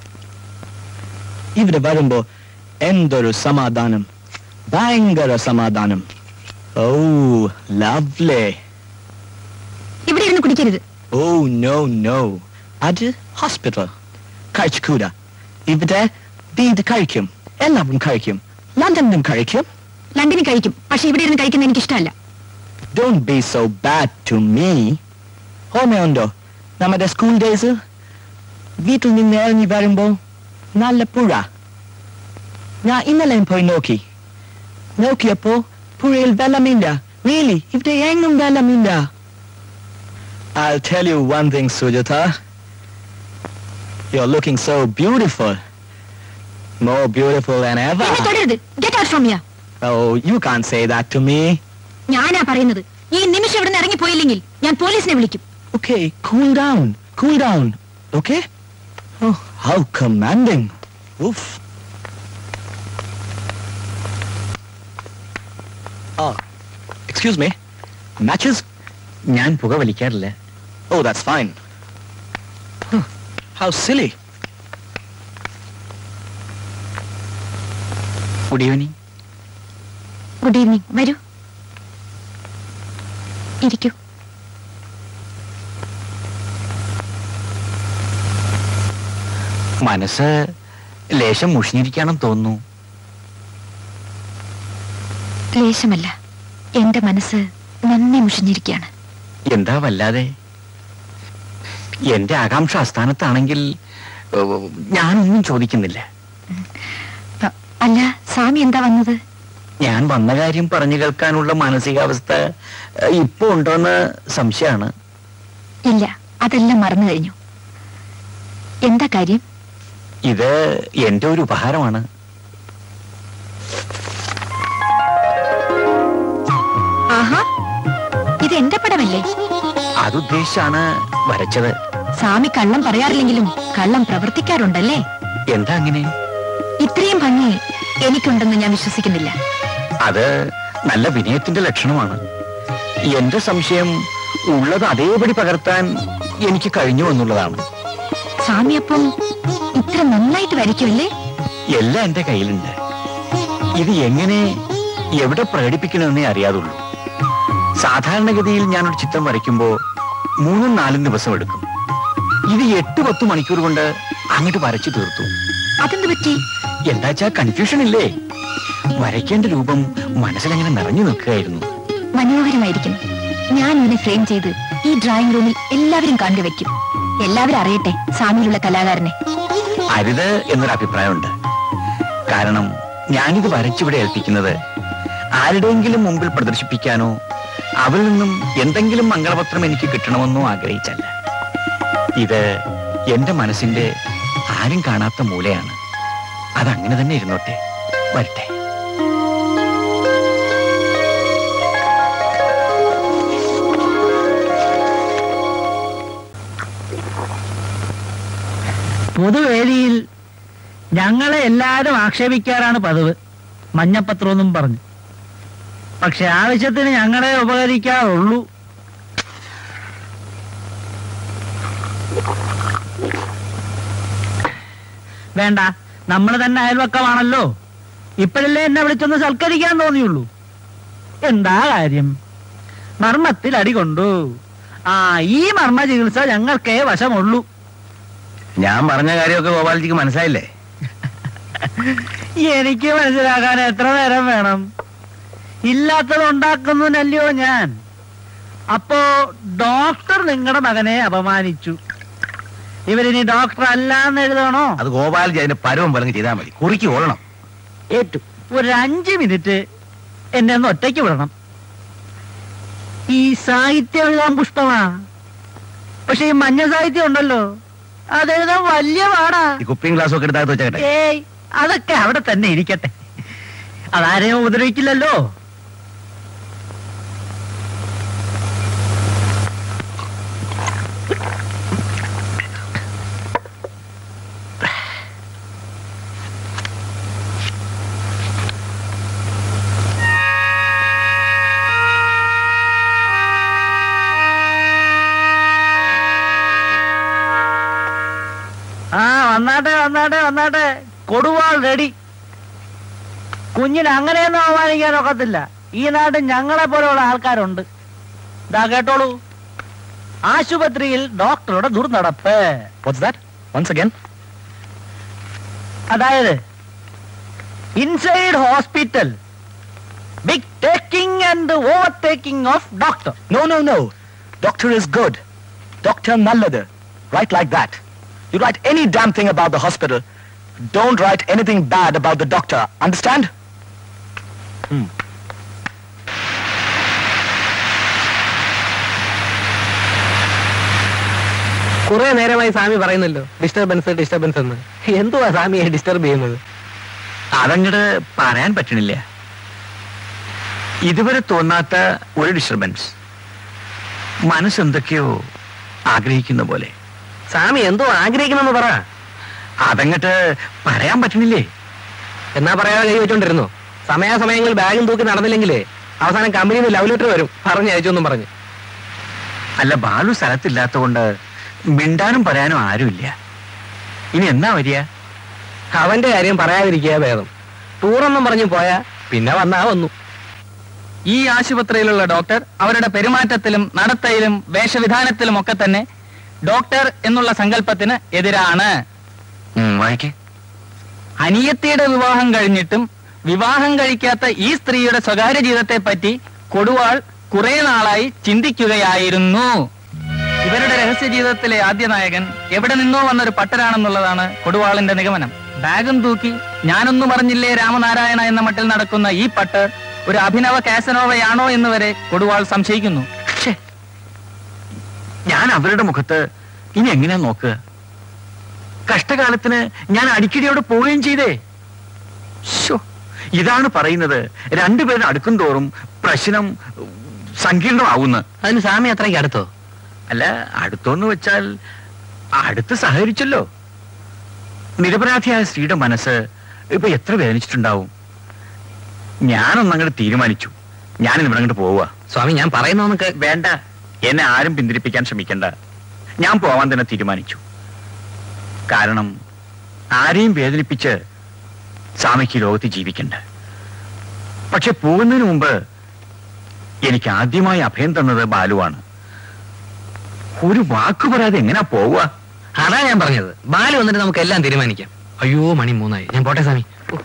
ഇവിടെ വരുമ്പോ എന്തൊരു സമാധാനം ഭയങ്കര സമാധാനം ഓ ലവ്ലേ ഇവിടെ ഇരുന്ന് കുടിക്കരുത് ഓ നോ നോ അത് ഹോസ്പിറ്റൽ കഴിച്ചുകൂടാ ഇവിടെ വീട് കഴിക്കും എല്ലാവരും കഴിക്കും ലണ്ടനിലും കഴിക്കും ലണ്ടനിൽ കഴിക്കും പക്ഷെ ഇവിടെ ഇരുന്ന് കഴിക്കുന്നത് എനിക്ക് ഇഷ്ടമല്ല Don't be so bad to me. ഓർമ്മയുണ്ടോ നമ്മുടെ സ്കൂൾ ഡേയ്സ് വീട്ടിൽ നിന്ന് ഇറങ്ങി വരുമ്പോ നല്ല പുഴ ഞാൻ ഇന്നലെയും പോയി നോക്കി നോക്കിയപ്പോ പുഴയിൽ വെള്ളമില്ല really ഇവിടെ എങ്ങും വെള്ളമില്ല I'll tell you one thing, Sujata. You're looking so beautiful. More beautiful than ever. എന്നെ തൊടരുത് get out from here Oh, you can't say that to me. ഞാനാ പറയുന്നത് ഈ നിമിഷം ഇവിടെ നിന്ന് ഇറങ്ങിപ്പോയില്ലെങ്കിൽ ഞാൻ പോലീസിനെ വിളിക്കും Okay, cool down. Cool down. Okay? Oh, how commanding. Oof. Oh, excuse me. Matches? ഞാൻ പുക വലിക്കാറില്ല Oh, that's fine. Huh, How silly. Good evening good evening വരൂ ഇരിക്കൂ മനസ്സ് ലേശം മുഷിഞ്ഞിരിക്കാണെന്ന് തോന്നുന്നു ക്ലേശമല്ല എന്റെ മനസ്സ് നന്ദി മുഷിഞ്ഞിരിക്കുകയാണ് എന്താ വല്ലാതെ എന്റെ ആകാംക്ഷ അസ്ഥാനത്താണെങ്കിൽ ഏഹ്, ഞാനൊന്നും ചോദിക്കുന്നില്ല അ- അല്ല സ്വാമി എന്താ വന്നത് ഞാൻ വന്ന കാര്യം പറഞ്ഞു കേൾക്കാനുള്ള മാനസികാവസ്ഥ ഏഹ്, ഇപ്പൊ ഉണ്ടോന്ന് സംശയമാണ് ഇല്ല അതെല്ലാം മറന്നു കഴിഞ്ഞു എന്താ കാര്യം ഇത് എന്റെ ഒരു ഉപഹാരമാണ് ആഹാ ഇത് എന്റെ പടമല്ലേ അതുദ്ദേശിച്ചാണ് വരച്ചത് സ്വാമി കള്ളം പറയാറില്ലെങ്കിലും കള്ളം പ്രവർത്തിക്കാറുണ്ടല്ലേ എന്താ അങ്ങനെ ഇത്രയും ഭംഗി എനിക്കുണ്ടെന്ന് ഞാൻ വിശ്വസിക്കുന്നില്ല അത് നല്ല വിനയത്തിന്റെ ലക്ഷണമാണ് എന്റെ സംശയം ഉള്ളത് അതേപടി പകർത്താൻ എനിക്ക് കഴിഞ്ഞു എന്നുള്ളതാണ് സ്വാമി അപ്പം ഇത്ര നന്നായിട്ട് വരയ്ക്കുമല്ലേ എല്ലാം എന്റെ കയ്യിലുണ്ട് ഇത് എങ്ങനെ എവിടെ പ്രകടിപ്പിക്കണമെന്നേ അറിയാതുള്ളൂ സാധാരണഗതിയിൽ ഞാനൊരു ചിത്രം വരയ്ക്കുമ്പോൾ മൂന്നും നാലും ദിവസം എടുക്കും ഇത് എട്ട് പത്ത് മണിക്കൂർ കൊണ്ട് അങ്ങോട്ട് വരച്ചു തീർത്തു അതെന്ത് പറ്റി എന്താച്ചാ കൺഫ്യൂഷൻ ഇല്ലേ വരയ്ക്കേണ്ട രൂപം മനസ്സിലങ്ങനെ നിറഞ്ഞു നിൽക്കുകയായിരുന്നു മനോഹരമായിരിക്കുന്നു ഞാൻ ഇതിനെ ഫ്രെയിം ചെയ്ത് ഈ ഡ്രോയിങ് റൂമിൽ എല്ലാവരും കണ്ടുവെക്കും എല്ലാവരും അറിയട്ടെ സ്വാമിയിലുള്ള കലാകാരനെ അരുത് എന്നൊരു അഭിപ്രായമുണ്ട് കാരണം ഞാനിത് വരച്ചിവിടെ ഏൽപ്പിക്കുന്നത് ആരുടെയെങ്കിലും മുമ്പിൽ പ്രദർശിപ്പിക്കാനോ അവരിൽ നിന്നും എന്തെങ്കിലും മംഗളപത്രം എനിക്ക് കിട്ടണമെന്നോ ആഗ്രഹിച്ചല്ല ഇത് എന്റെ മനസ്സിന്റെ ആരും കാണാത്ത മൂലയാണ് അതങ്ങനെ തന്നെ ഇരുന്നോട്ടെ വരട്ടെ പൊതുവേദിയിൽ ഞങ്ങളെ എല്ലാവരും ആക്ഷേപിക്കാറാണ് പതിവ് മഞ്ഞപ്പത്രമൊന്നും പറഞ്ഞു പക്ഷെ ആവശ്യത്തിന് ഞങ്ങളെ ഉപകരിക്കാറുള്ളൂ വേണ്ട നമ്മൾ തന്നെ അയൽവക്കമാണല്ലോ ഇപ്പോഴല്ലേ എന്നെ വിളിച്ചൊന്ന് സൽക്കരിക്കാൻ തോന്നിയുള്ളൂ എന്താ കാര്യം മർമ്മത്തിൽ അടി കൊണ്ടു ആ ഈ മർമ്മ ചികിത്സ ഞങ്ങൾക്കേ വശമുള്ളൂ ഞാൻ പറഞ്ഞ കാര്യമൊക്കെ ഗോപാലജിക്ക് മനസ്സിലായില്ലേ എനിക്ക് മനസ്സിലാക്കാൻ എത്ര നേരം വേണം ഇല്ലാത്തത് ഉണ്ടാക്കുന്നതിനല്ലയോ ഞാൻ അപ്പോ ഡോക്ടർ നിങ്ങളുടെ മകനെ അപമാനിച്ചു ഇവരിനി ഡോക്ടർ അല്ല എന്ന് എഴുതണോ അത് ഗോപാലജി അതിന്റെ പരവും പലങ്ങ് ചെയ്താൽ മതി കുറിക്ക് ഓടണം ഏറ്റു ഒരു അഞ്ച് മിനിറ്റ് എന്നെ ഒന്ന് ഒറ്റയ്ക്ക് വിടണം ഈ സാഹിത്യം എഴുതാൻ പുഷ്പമാ പക്ഷെ ഈ മഞ്ഞ സാഹിത്യം ഉണ്ടല്ലോ അതെഴുതാൻ വലിയ പാടാ ഈ കുപ്പിയും ഗ്ലാസും ഒക്കെ എടുത്താൽ വെച്ചേക്കട്ടെ ഏയ് അതൊക്കെ അവിടെ തന്നെ ഇരിക്കട്ടെ അതാരെയും ഉപദ്രവിക്കില്ലല്ലോ ആ വന്നാട്ടെ വന്നാട്ടെ വന്നാട്ടെ കൊടുവാൾ റെഡി കുഞ്ഞിനെ അങ്ങനെയൊന്നും അവമാനിക്കാൻ ഒക്കത്തില്ല ഈ നാട്ടിൽ ഞങ്ങളെ പോലെയുള്ള ആൾക്കാരുണ്ട് ഇതാ കേട്ടോളൂ ആശുപത്രിയിൽ ഡോക്ടറുടെ ദുർനടപ്പ് What's that? Once again? അതായത് inside hospital big taking and overtaking of doctor No, no, no. Doctor is good. Doctor Nalladu. Write like that. You write any damn thing about the hospital. Don't write anything bad about the doctor. Understand? കുറെ നേരമായി സ്വാമി പറയുന്നല്ലോ disturbance disturbance എന്ന് എന്തുവാ സ്വാമിയെ disturb ചെയ്യുന്നത് അതങ്ങട് പറയാൻ പറ്റണില്ല ഇതുവരെ തോന്നാത്ത ഒരു ഡിസ്റ്റർബൻസ് മനസ്സെന്തൊക്കെയോ ആഗ്രഹിക്കുന്ന പോലെ സ്വാമി എന്തോ ആഗ്രഹിക്കുന്നെന്ന് പറ അതങ്ങട്ട് പറയാൻ പറ്റണില്ലേ എന്നാ പറയാതെ കൈ വെച്ചോണ്ടിരുന്നു സമയാസമയങ്ങളിൽ ബാഗും തൂക്കി നടന്നില്ലെങ്കിലേ അവസാനം കമ്പനിയിൽ നിന്ന് ലവ് ലെറ്റർ വരും പറഞ്ഞു അയച്ചൊന്നും പറഞ്ഞു അല്ല ബാലു സ്ഥലത്തില്ലാത്തതുകൊണ്ട് മിണ്ടാനും പറയാനും ആരുമില്ല ഇനി എന്നാ വരിക അവന്റെ കാര്യം പറയാതിരിക്കുക ഭേദം ടൂറൊന്നും പറഞ്ഞു പോയാ പിന്നെ വന്നാ വന്നു ഈ ആശുപത്രിയിലുള്ള ഡോക്ടർ അവരുടെ പെരുമാറ്റത്തിലും നടത്തയിലും വേഷവിധാനത്തിലും ഒക്കെ തന്നെ ഡോക്ടർ എന്നുള്ള സങ്കല്പത്തിന് എതിരാണ് വായിക്കേ അനിയത്തിയുടെ വിവാഹം കഴിഞ്ഞിട്ടും വിവാഹം കഴിക്കാത്ത ഈ സ്ത്രീയുടെ സ്വകാര്യ ജീവിതത്തെ പറ്റി കൊടുവാൾ കുറെ നാളായി ചിന്തിക്കുകയായിരുന്നു ഇവരുടെ രഹസ്യ ജീവിതത്തിലെ ആദ്യ നായകൻ എവിടെ നിന്നോ വന്നൊരു പട്ടരാണെന്നുള്ളതാണ് കൊടുവാളിന്റെ നിഗമനം ബാഗും തൂക്കി ഞാനൊന്നും അറിഞ്ഞില്ലേ രാമനാരായണ എന്ന മട്ടിൽ നടക്കുന്ന ഈ പട്ട് ഒരു അഭിനവ കാസനോവയാണോ എന്ന് വരെ കൊടുവാൾ സംശയിക്കുന്നു ഞാൻ അവരുടെ മുഖത്ത് ഇനി എങ്ങനെയാ നോക്കുക കഷ്ടകാലത്തിന് ഞാൻ അടിക്കടി അവിടെ പോവുകയും ചെയ്തേ ശോ, ഇതാണ് പറയുന്നത് രണ്ടുപേരും അടുക്കും തോറും പ്രശ്നം സങ്കീർണമാവുന്ന അതിന് സ്വാമി അത്രയ്ക്ക് അടുത്തോ അല്ല അടുത്തോന്ന് വെച്ചാൽ അടുത്ത് സഹകരിച്ചല്ലോ നിരപരാധിയായ സ്ത്രീയുടെ മനസ്സ് ഇപ്പൊ എത്ര വേദനിച്ചിട്ടുണ്ടാവും ഞാനൊന്നങ്ങോട്ട് തീരുമാനിച്ചു ഞാൻ ഇവിടെ അങ്ങോട്ട് പോവുക സ്വാമി ഞാൻ പറയുന്നൊക്കെ വേണ്ട എന്നെ ആരും പിന്തിരിപ്പിക്കാൻ ശ്രമിക്കണ്ട ഞാൻ പോവാൻ തന്നെ തീരുമാനിച്ചു കാരണം ആരെയും വേദനിപ്പിച്ച് സ്വാമിക്ക് ലോകത്ത് ജീവിക്കണ്ട പക്ഷെ പോകുന്നതിന് മുമ്പ് എനിക്ക് ആദ്യമായി അഭയം തന്നത് ബാലുവാണ് ഒരു വാക്ക് പറയാതെ എങ്ങനാ പോവുക അതാ ഞാൻ പറഞ്ഞത് ബാലു വന്നിട്ട് നമുക്ക് എല്ലാം തീരുമാനിക്കാം അയ്യോ മണി മൂന്നായി ഞാൻ പോട്ടെ സ്വാമി ഓ.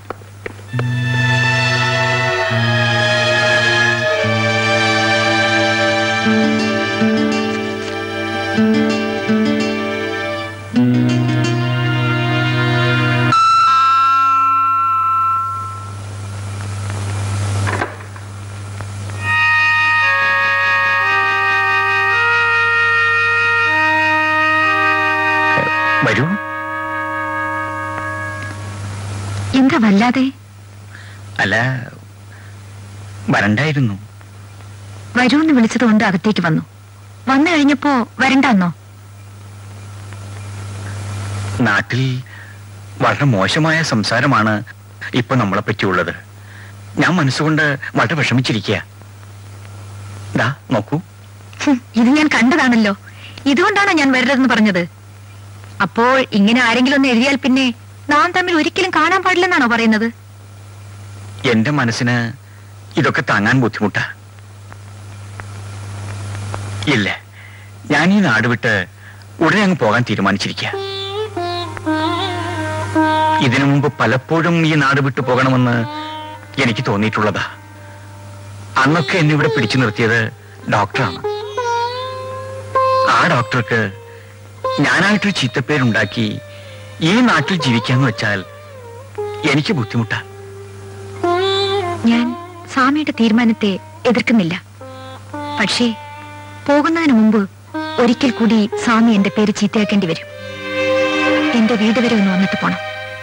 വരൂ എന്താ വല്ലാതെ അല്ല വരണ്ടായിരുന്നു വരൂന്ന് വിളിച്ചതുകൊണ്ട് അകത്തേക്ക് വന്നു വന്നു കഴിഞ്ഞപ്പോ വരണ്ടെന്നോ നാട്ടിൽ വളരെ മോശമായ സംസാരമാണ് ഇപ്പൊ നമ്മളെ പറ്റിയുള്ളത് ഞാൻ മനസ്സുകൊണ്ട് വളരെ വിഷമിച്ചിരിക്കുക ദാ നോക്കൂ ഹും, ഇത് ഞാൻ കണ്ടതാണല്ലോ ഇതുകൊണ്ടാണോ ഞാൻ വരരുതെന്ന് പറഞ്ഞത് അപ്പോൾ ഇങ്ങനെ ആരെങ്കിലും ഒന്ന് എഴുതിയാൽ പിന്നെ നാം തമ്മിൽ ഒരിക്കലും കാണാൻ പാടില്ലെന്നാണോ പറയുന്നത് എന്റെ മനസ്സിന് ഇതൊക്കെ താങ്ങാൻ ബുദ്ധിമുട്ടാ ഇല്ല ഞാൻ ഈ നാട് വിട്ട് ഉടനെ അങ്ങ് പോകാൻ തീരുമാനിച്ചിരിക്കുക ഇതിനു മുമ്പ് പലപ്പോഴും ഈ നാട് വിട്ടു പോകണമെന്ന് എനിക്ക് തോന്നിയിട്ടുള്ളതാ അന്നൊക്കെ എന്നെ ഇവിടെ പിടിച്ചു നിർത്തിയത് ഡോക്ടറാണ് ആ ഡോക്ടർക്ക് ഞാനായിട്ടൊരു ചീത്തപ്പേരുണ്ടാക്കി ഈ നാട്ടിൽ ജീവിക്കാന്ന് വെച്ചാൽ എനിക്ക് ബുദ്ധിമുട്ടാ ഞാൻ സ്വാമിയുടെ തീരുമാനത്തെ എതിർക്കുന്നില്ല പക്ഷേ പോകുന്നതിന് മുമ്പ് ഒരിക്കൽ കൂടി സ്വാമി എന്റെ പേര് ചീത്തയാക്കേണ്ടി വരും എന്റെ വീട് വരെ ഒന്ന് വന്നിട്ട് പോണം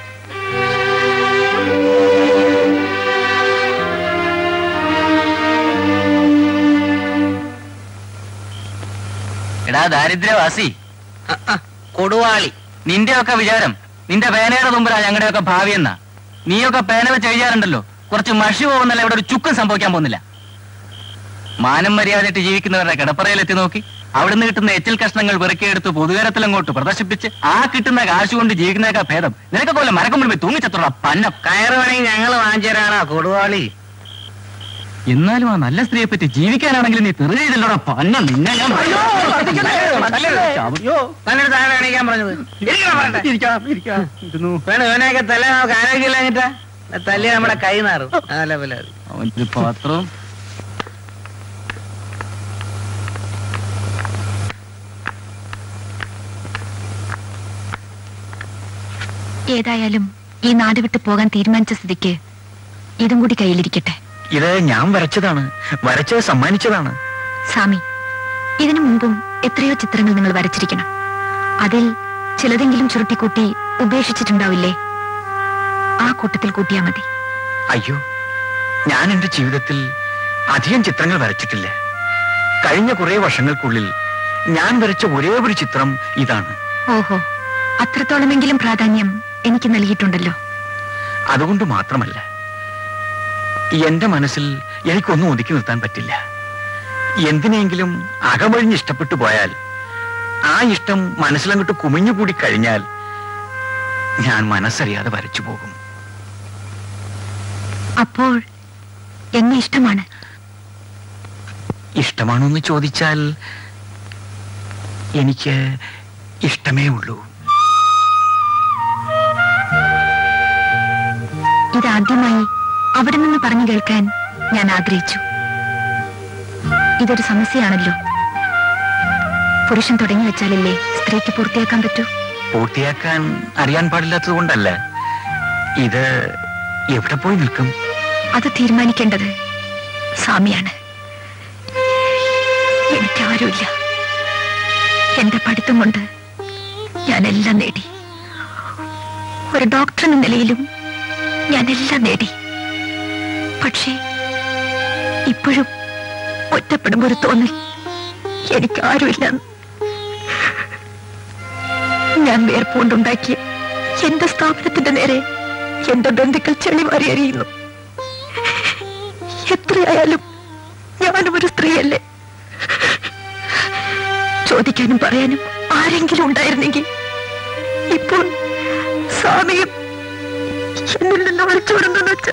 എടാ ദാരിദ്ര്യവാസി കൊടുവാളി നിന്റെയൊക്കെ വിചാരം നിന്റെ പേനയുടെ മുമ്പിലാ ഞങ്ങളുടെയൊക്കെ ഭാവി എന്നാ നീയൊക്കെ പേന വെച്ച് എഴുതാറുണ്ടല്ലോ കുറച്ച് മഷി പോകുന്നല്ല ഇവിടെ ഒരു ചുക്കും സംഭവിക്കാൻ പോകുന്നില്ല മാനം മര്യാദയായിട്ട് ജീവിക്കുന്നവരുടെ കിടപ്പറയിലെത്തി നോക്കി അവിടുന്ന് കിട്ടുന്ന എച്ചിൽ കഷ്ണങ്ങൾ വെറുക്കിയെടുത്ത് പൊതുകരത്തിൽ അങ്ങോട്ട് പ്രദർശിപ്പിച്ച് ആ കിട്ടുന്ന കാശ് കൊണ്ട് ജീവിക്കുന്നതൊക്കെ ഭേദം നിനക്ക് പോലെ മരക്കൊമ്പിൽ പോയി തൂങ്ങിച്ചത്തുള്ള പന്നം കയറ് വേണമെങ്കിൽ ഞങ്ങൾ വാങ്ങിച്ചു തരാണോ കൊടുവാളി എന്നാലും ആ നല്ല സ്ത്രീയെ പറ്റി ജീവിക്കാനാണെങ്കിൽ നീ തെറി ചെയ്തില്ലോടാ പന്നം നിന്നെ ഞാൻ തന്നോട് താഴെ എണീക്കാൻ പറഞ്ഞത് വേണം ഇവനെയൊക്കെ തല്ല നമുക്ക് ആരോഗ്യമില്ല എന്നിട്ടാ തല്ലി നമ്മുടെ കൈ നാറും അതല്ല പോലെ അത്. അവന്റെ പാത്രവും ഏതായാലും ഈ നാട് വിട്ട് പോകാൻ തീരുമാനിച്ച സ്ഥിതിക്ക് ഇതും കൂടി കയ്യിലിരിക്കട്ടെ ഇത് ഞാൻ വരച്ചതാണ് വരച്ചത് സമ്മാനിച്ചതാണ് സ്വാമി ഇതിനു മുമ്പും എത്രയോ ചിത്രങ്ങൾ നിങ്ങൾ വരച്ചിരിക്കണം അതിൽ ചിലതെങ്കിലും ചുരുട്ടിക്കൂട്ടി ഉപേക്ഷിച്ചിട്ടുണ്ടാവില്ലേ ആ കൂട്ടത്തിൽ കൂട്ടിയാ മതി അയ്യോ ഞാൻ എന്റെ ജീവിതത്തിൽ അധികം ചിത്രങ്ങൾ വരച്ചിട്ടില്ല കഴിഞ്ഞ കുറെ വർഷങ്ങൾക്കുള്ളിൽ ഞാൻ വരച്ച ഒരേ ഒരു ചിത്രം ഇതാണ് ഓഹോ അത്രത്തോളമെങ്കിലും പ്രാധാന്യം എനിക്ക് നൽകിയിട്ടുണ്ടല്ലോ അതുകൊണ്ട് മാത്രമല്ല എന്റെ മനസ്സിൽ എനിക്കൊന്നും ഒതുക്കി നിർത്താൻ പറ്റില്ല എന്തിനെങ്കിലും അകമഴിഞ്ഞ് ഇഷ്ടപ്പെട്ടു പോയാൽ ആ ഇഷ്ടം മനസ്സിലങ്ങോട്ട് കുമിഞ്ഞുകൂടി കഴിഞ്ഞാൽ ഞാൻ മനസ്സറിയാതെ വരച്ചു പോകും അപ്പോൾ എന്നെ ഇഷ്ടമാണ് ഇഷ്ടമാണോ എന്ന് ചോദിച്ചാൽ എനിക്ക് ഇഷ്ടമേ ഉള്ളൂ ഇതാദ്യമായി അവിടെ നിന്ന് പറഞ്ഞു കേൾക്കാൻ ഞാൻ ആഗ്രഹിച്ചു ഇതൊരു സമസ്യയാണല്ലോ പുരുഷൻ തുടങ്ങി വെച്ചാലല്ലേ സ്ത്രീക്ക് പൂർത്തിയാക്കാൻ പറ്റൂ പൂർത്തിയാക്കാൻ അറിയാൻ പാടില്ലാത്തത് കൊണ്ടല്ല ഇത് എവിടെ പോയി നിൽക്കും അത് തീരുമാനിക്കേണ്ടത് സ്വാമിയാണ് എനിക്കാരുമില്ല എന്റെ പഠിത്തം കൊണ്ട് ഞാനെല്ലാം നേടി ഒരു ഡോക്ടർ എന്ന നിലയിലും ഞാനെല്ലാം നേടി പക്ഷേ ഇപ്പോഴും ഒറ്റപ്പെടുമ്പോ ഒരു തോന്നൽ എനിക്കാരുമില്ല ഞാൻ വേർപ്പുകൊണ്ടുണ്ടാക്കിയ എന്റെ സ്ഥാപനത്തിന്റെ നേരെ എന്റെ ബന്ധുക്കൾ ചെളിവാരി എറിയുന്നു എത്രയായാലും ഞാനും ഒരു സ്ത്രീയല്ലേ ചോദിക്കാനും പറയാനും ആരെങ്കിലും ഉണ്ടായിരുന്നെങ്കിൽ ഇപ്പോൾ സ്വാമിയും എന്നിൽ നിന്ന് ഒളിച്ചോടുന്നെന്ന് വെച്ച്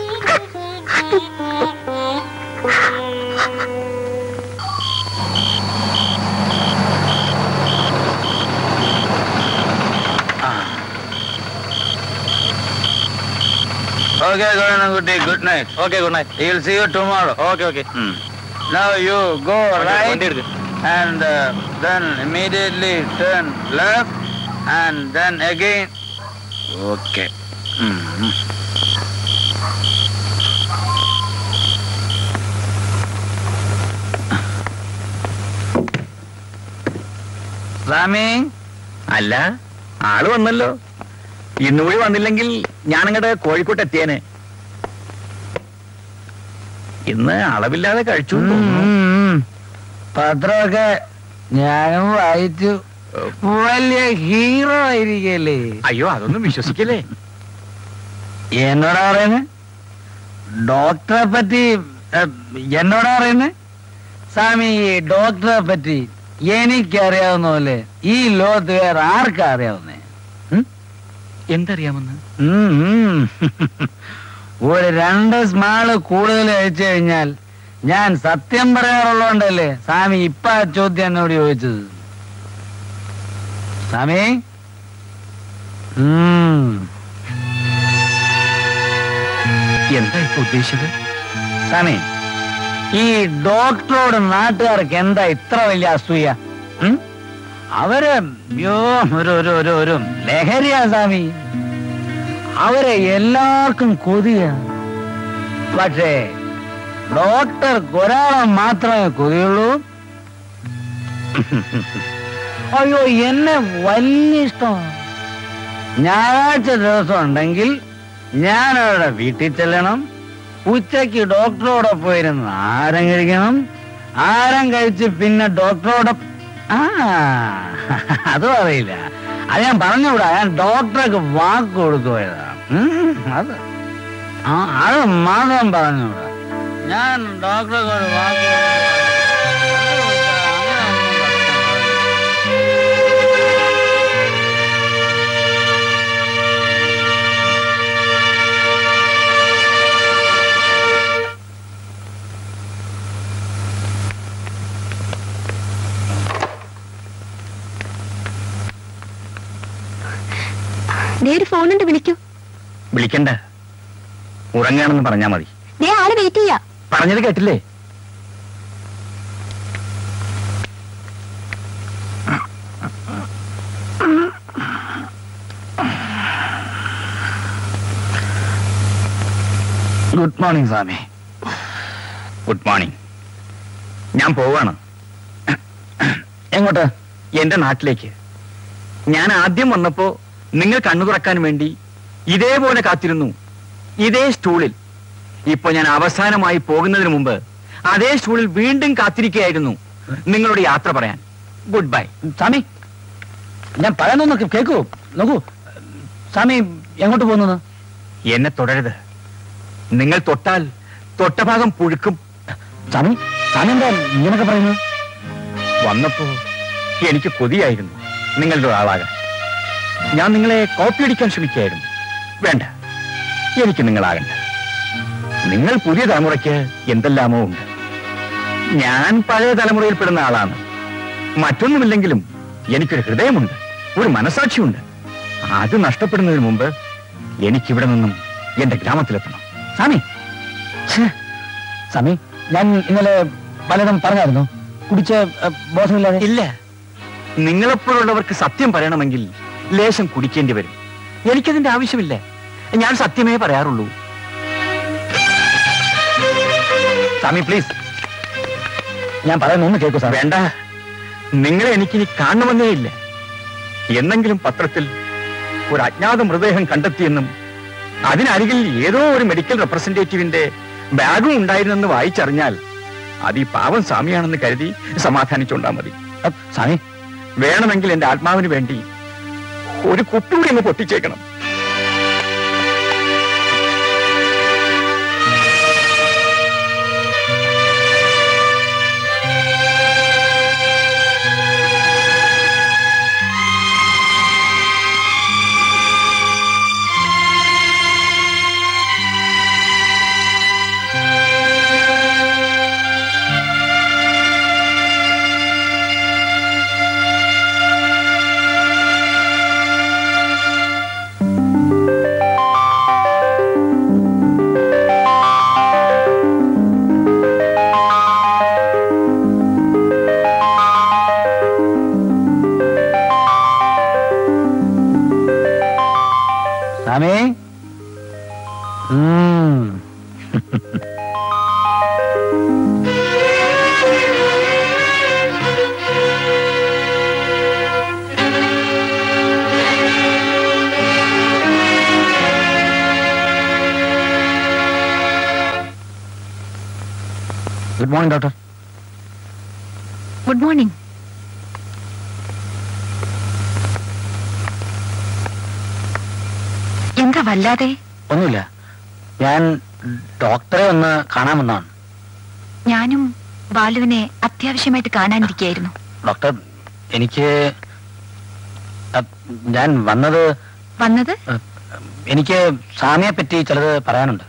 Okay, Gorananguti, good night. Okay, good night. He'll see you tomorrow. Okay, okay. Now you go right and uh, then immediately turn left and then again. Okay. സ്വാമി അല്ല ആള് വന്നല്ലോ ഇന്നുകൂടി വന്നില്ലെങ്കിൽ ഞാനങ്ങടെ കോഴിക്കോട്ട് എത്തിയേനെ ഇന്ന് അളവില്ലാതെ കഴിച്ചു എന്ന് തോന്നുന്നു. പത്രമൊക്കെ ഞാനും വായിച്ചു വലിയ ഹീറോ ആയിരിക്കല്ലേ അയ്യോ അതൊന്നും വിശ്വസിക്കല്ലേ എന്നോടാ പറയുന്നത് ഡോക്ടറെ പറ്റി ഏ, എന്നോടാ പറയുന്നത് സ്വാമി ഈ ഡോക്ടറെ പറ്റി എനിക്കറിയാവുന്ന പോലെ ഈ ലോകത്ത് വേറെ ആർക്കാ അറിയാവുന്നേ എന്തറിയാമെന്ന് ഉം, ഉം. ഒരു രണ്ട് സ്മാള് കൂടുതൽ കഴിച്ചു കഴിഞ്ഞാൽ ഞാൻ സത്യം പറയാറുള്ളതുകൊണ്ടല്ലേ സ്വാമി ഇപ്പ ആ ചോദ്യം എന്നോട് ചോദിച്ചത് സ്വാമി ഉം. എന്താ ഇപ്പൊ ഉദ്ദേശിച്ചത് സ്വാമി ഈ ഡോക്ടറോട് നാട്ടുകാർക്ക് എന്താ ഇത്ര വലിയ അസൂയ ഉം? അവര് യോ ഒരു ഒരു ഒരു ഒരു ലഹരിയാ സ്വാമി അവരെ എല്ലാവർക്കും കൊതിയ പക്ഷേ ഡോക്ടർക്ക് ഒരാളെ മാത്രമേ കൊതിയുള്ളൂ അയ്യോ എന്നെ വലിയ ഇഷ്ടമാണ് ഞായറാഴ്ച ദിവസം ഉണ്ടെങ്കിൽ ഞാൻ അവരുടെ വീട്ടിൽ ചെല്ലണം ഉച്ചയ്ക്ക് ഡോക്ടറോടൊപ്പം ഇരുന്ന് ആരം കഴിക്കണം ആരം കഴിച്ച് പിന്നെ ഡോക്ടറോടൊപ്പം ആ അതും അറിയില്ല അത് ഞാൻ പറഞ്ഞുകൂടാ ഞാൻ ഡോക്ടർക്ക് വാക്ക് കൊടുക്കുകയതാ അത് ആ അത് മാത്രം പറഞ്ഞുകൂടാ ഞാൻ ഡോക്ടർക്ക് ഒരു വാക്ക് നേരെ ഫോണുണ്ട് വിളിക്കൂ വിളിക്കണ്ട ഉറങ്ങാണെന്ന് പറഞ്ഞാ മതി ദേ ആള് വെയിറ്റ് ചെയ്യാ പറഞ്ഞത് കേട്ടില്ലേ good morning Swami good morning ഞാൻ പോവാണ് എങ്ങോട്ട് എന്റെ നാട്ടിലേക്ക് ഞാൻ ആദ്യം വന്നപ്പോ നിങ്ങൾ കണ്ണു തുറക്കാൻ വേണ്ടി ഇതേപോലെ കാത്തിരുന്നു ഇതേ സ്റ്റൂളിൽ ഇപ്പൊ ഞാൻ അവസാനമായി പോകുന്നതിന് മുമ്പ് അതേ സ്റ്റൂളിൽ വീണ്ടും കാത്തിരിക്കുകയായിരുന്നു നിങ്ങളോട് യാത്ര പറയാൻ ഗുഡ് ബൈ സ്വാമി ഞാൻ പറയുന്നൊന്ന് കേക്കൂ നോക്കൂ സ്വാമി എങ്ങോട്ട് പോകുന്നത് എന്നെ തുടരുത് നിങ്ങൾ തൊട്ടാൽ തൊട്ട ഭാഗം പുഴുക്കും സ്വാമി സ്വാമി എന്താ ഇങ്ങനൊക്കെ പറയുന്നത് വന്നപ്പോ എനിക്ക് കൊതിയായിരുന്നു നിങ്ങളുടെ ഒരാളാകാൻ ഞാൻ നിങ്ങളെ കോപ്പി അടിക്കാൻ ശ്രമിക്കുകയായിരുന്നു വേണ്ട എനിക്ക് നിങ്ങളാകണ്ട നിങ്ങൾ പുതിയ തലമുറയ്ക്ക് എന്തെല്ലാമോ ഉണ്ട് ഞാൻ പഴയ തലമുറയിൽപ്പെടുന്ന ആളാണ് മറ്റൊന്നുമില്ലെങ്കിലും എനിക്കൊരു ഹൃദയമുണ്ട് ഒരു മനസാക്ഷിയുണ്ട് അത് നഷ്ടപ്പെടുന്നതിന് മുമ്പ് എനിക്കിവിടെ നിന്നും എന്റെ ഗ്രാമത്തിലെത്തണം സ്വാമി ഛേ, സ്വാമി ഞാൻ ഇന്നലെ പലതും പറഞ്ഞായിരുന്നു കുടിച്ച ഏ, ബോധമില്ലാതെ ഇല്ല നിങ്ങളെപ്പോലുള്ളവർക്ക് സത്യം പറയണമെങ്കിൽ ലേശം കുടിക്കേണ്ടി വരും എനിക്കതിന്റെ ആവശ്യമില്ല ഞാൻ സത്യമേ പറയാറുള്ളൂ സ്വാമി പ്ലീസ് ഞാൻ പറയുന്ന ഒന്ന് കേൾക്കൂ സാർ വേണ്ട നിങ്ങളെ എനിക്കിനി കാണുമെന്നേ ഇല്ല എന്നെങ്കിലും പത്രത്തിൽ ഒരു അജ്ഞാത മൃതദേഹം കണ്ടെത്തിയെന്നും അതിനരികിൽ ഏതോ ഒരു മെഡിക്കൽ റെപ്രസെന്റേറ്റീവിന്റെ ബാഗും ഉണ്ടായിരുന്നെന്ന് വായിച്ചറിഞ്ഞാൽ അത് ഈ പാവം സ്വാമിയാണെന്ന് കരുതി സമാധാനിച്ചുകൊണ്ടാ മതി സ്വാമി വേണമെങ്കിൽ എന്റെ ആത്മാവിന് വേണ്ടി ഒരു കുപ്പികൂടി ഒന്ന് പൊട്ടിച്ചേക്കണം സ്വാമി ഉം. Good morning doctor good morning എന്താ വല്ലാതെ ഒന്നുമില്ല ഞാൻ ഡോക്ടറെ ഒന്ന് കാണാമെന്നാണ് ഞാനും ബാലുവിനെ അത്യാവശ്യമായിട്ട് കാണാനിരിക്കുകയായിരുന്നു ഡോക്ടർ എനിക്ക് അ, ഞാൻ വന്നത് വന്നത് എനിക്ക് സ്വാമിയെ പറ്റി ചിലത് പറയാനുണ്ട്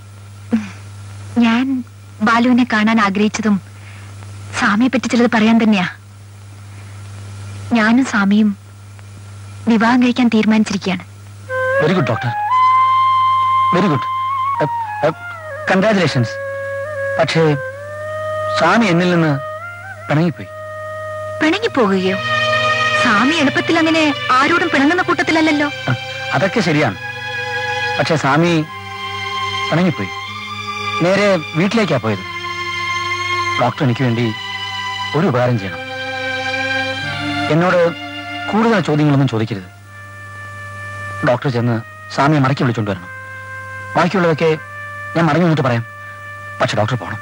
ഞാൻ ബാലുവിനെ കാണാൻ ആഗ്രഹിച്ചതും സ്വാമിയെ പറ്റി ചിലത് പറയാൻ തന്നെയാ ഞാനും സ്വാമിയും വിവാഹം കഴിക്കാൻ തീരുമാനിച്ചിരിക്കുകയാണ് very good doctor very good congratulations പക്ഷേ സ്വാമി എന്നിൽ നിന്ന് പിണങ്ങിപ്പോയി പിണങ്ങിപ്പോകുകയോ സ്വാമി എളുപ്പത്തിൽ അങ്ങനെ ആരോടും പിണങ്ങുന്ന കൂട്ടത്തിലല്ലല്ലോ അതൊക്കെ ശരിയാണ് പക്ഷെ സ്വാമി പിണങ്ങിപ്പോയി നേരെ വീട്ടിലേക്കാ പോയത് ഡോക്ടർ എനിക്ക് വേണ്ടി ഒരു ഉപകാരം ചെയ്യണം എന്നോട് കൂടുതൽ ചോദ്യങ്ങളൊന്നും ചോദിക്കരുത് ഡോക്ടർ ചെന്ന് സ്വാമിയെ മടക്കി വിളിച്ചുകൊണ്ട് വരണം ബാക്കിയുള്ളതൊക്കെ ഞാൻ മടങ്ങി വന്നിട്ട് പറയാം പക്ഷെ ഡോക്ടർ പോകണം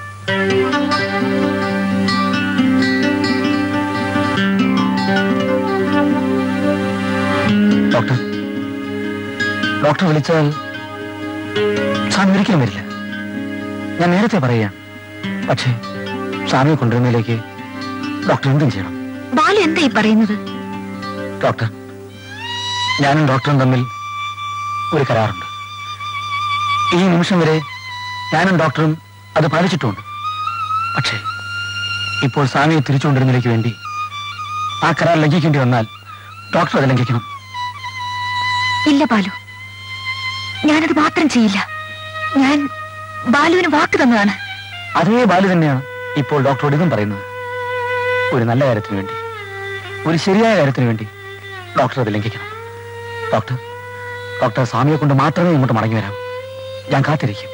ഡോക്ടർ ഡോക്ടർ വിളിച്ചാൽ സ്വാമി ഒരിക്കലും വരില്ല ഞാൻ നേരത്തെ പറയുകയാണ് പക്ഷേ സ്വാമിയെ കൊണ്ടുവരുന്നതിലേക്ക് ഡോക്ടർ എന്തും ചെയ്യണം ബാലു എന്താ ഈ പറയുന്നത് ഡോക്ടർ ഞാനും ഡോക്ടറും തമ്മിൽ ഒരു കരാറുണ്ട് ഈ നിമിഷം വരെ ഞാനും ഡോക്ടറും അത് പാലിച്ചിട്ടുമുണ്ട് പക്ഷേ ഇപ്പോൾ സ്വാമിയെ തിരിച്ചുകൊണ്ടിരുന്നതിലേക്ക് വേണ്ടി ആ കരാർ ലംഘിക്കേണ്ടി വന്നാൽ ഡോക്ടർ അത് ലംഘിക്കണം ഇല്ല ബാലു ഞാനത് മാത്രം ചെയ്യില്ല ഞാൻ ബാലുവിന് വാക്ക് തന്നതാണ് അതേ ബാലു തന്നെയാണ് ഇപ്പോൾ ഡോക്ടറോട് ഇതും പറയുന്നത് ഒരു നല്ല കാര്യത്തിന് വേണ്ടി ഒരു ശരിയായ കാര്യത്തിന് വേണ്ടി ഡോക്ടർ അത് ലംഘിക്കണം ഡോക്ടർ ഡോക്ടർ സ്വാമിയെ കൊണ്ട് മാത്രമേ ഇങ്ങോട്ട് മടങ്ങി വരാം ഞാൻ കാത്തിരിക്കും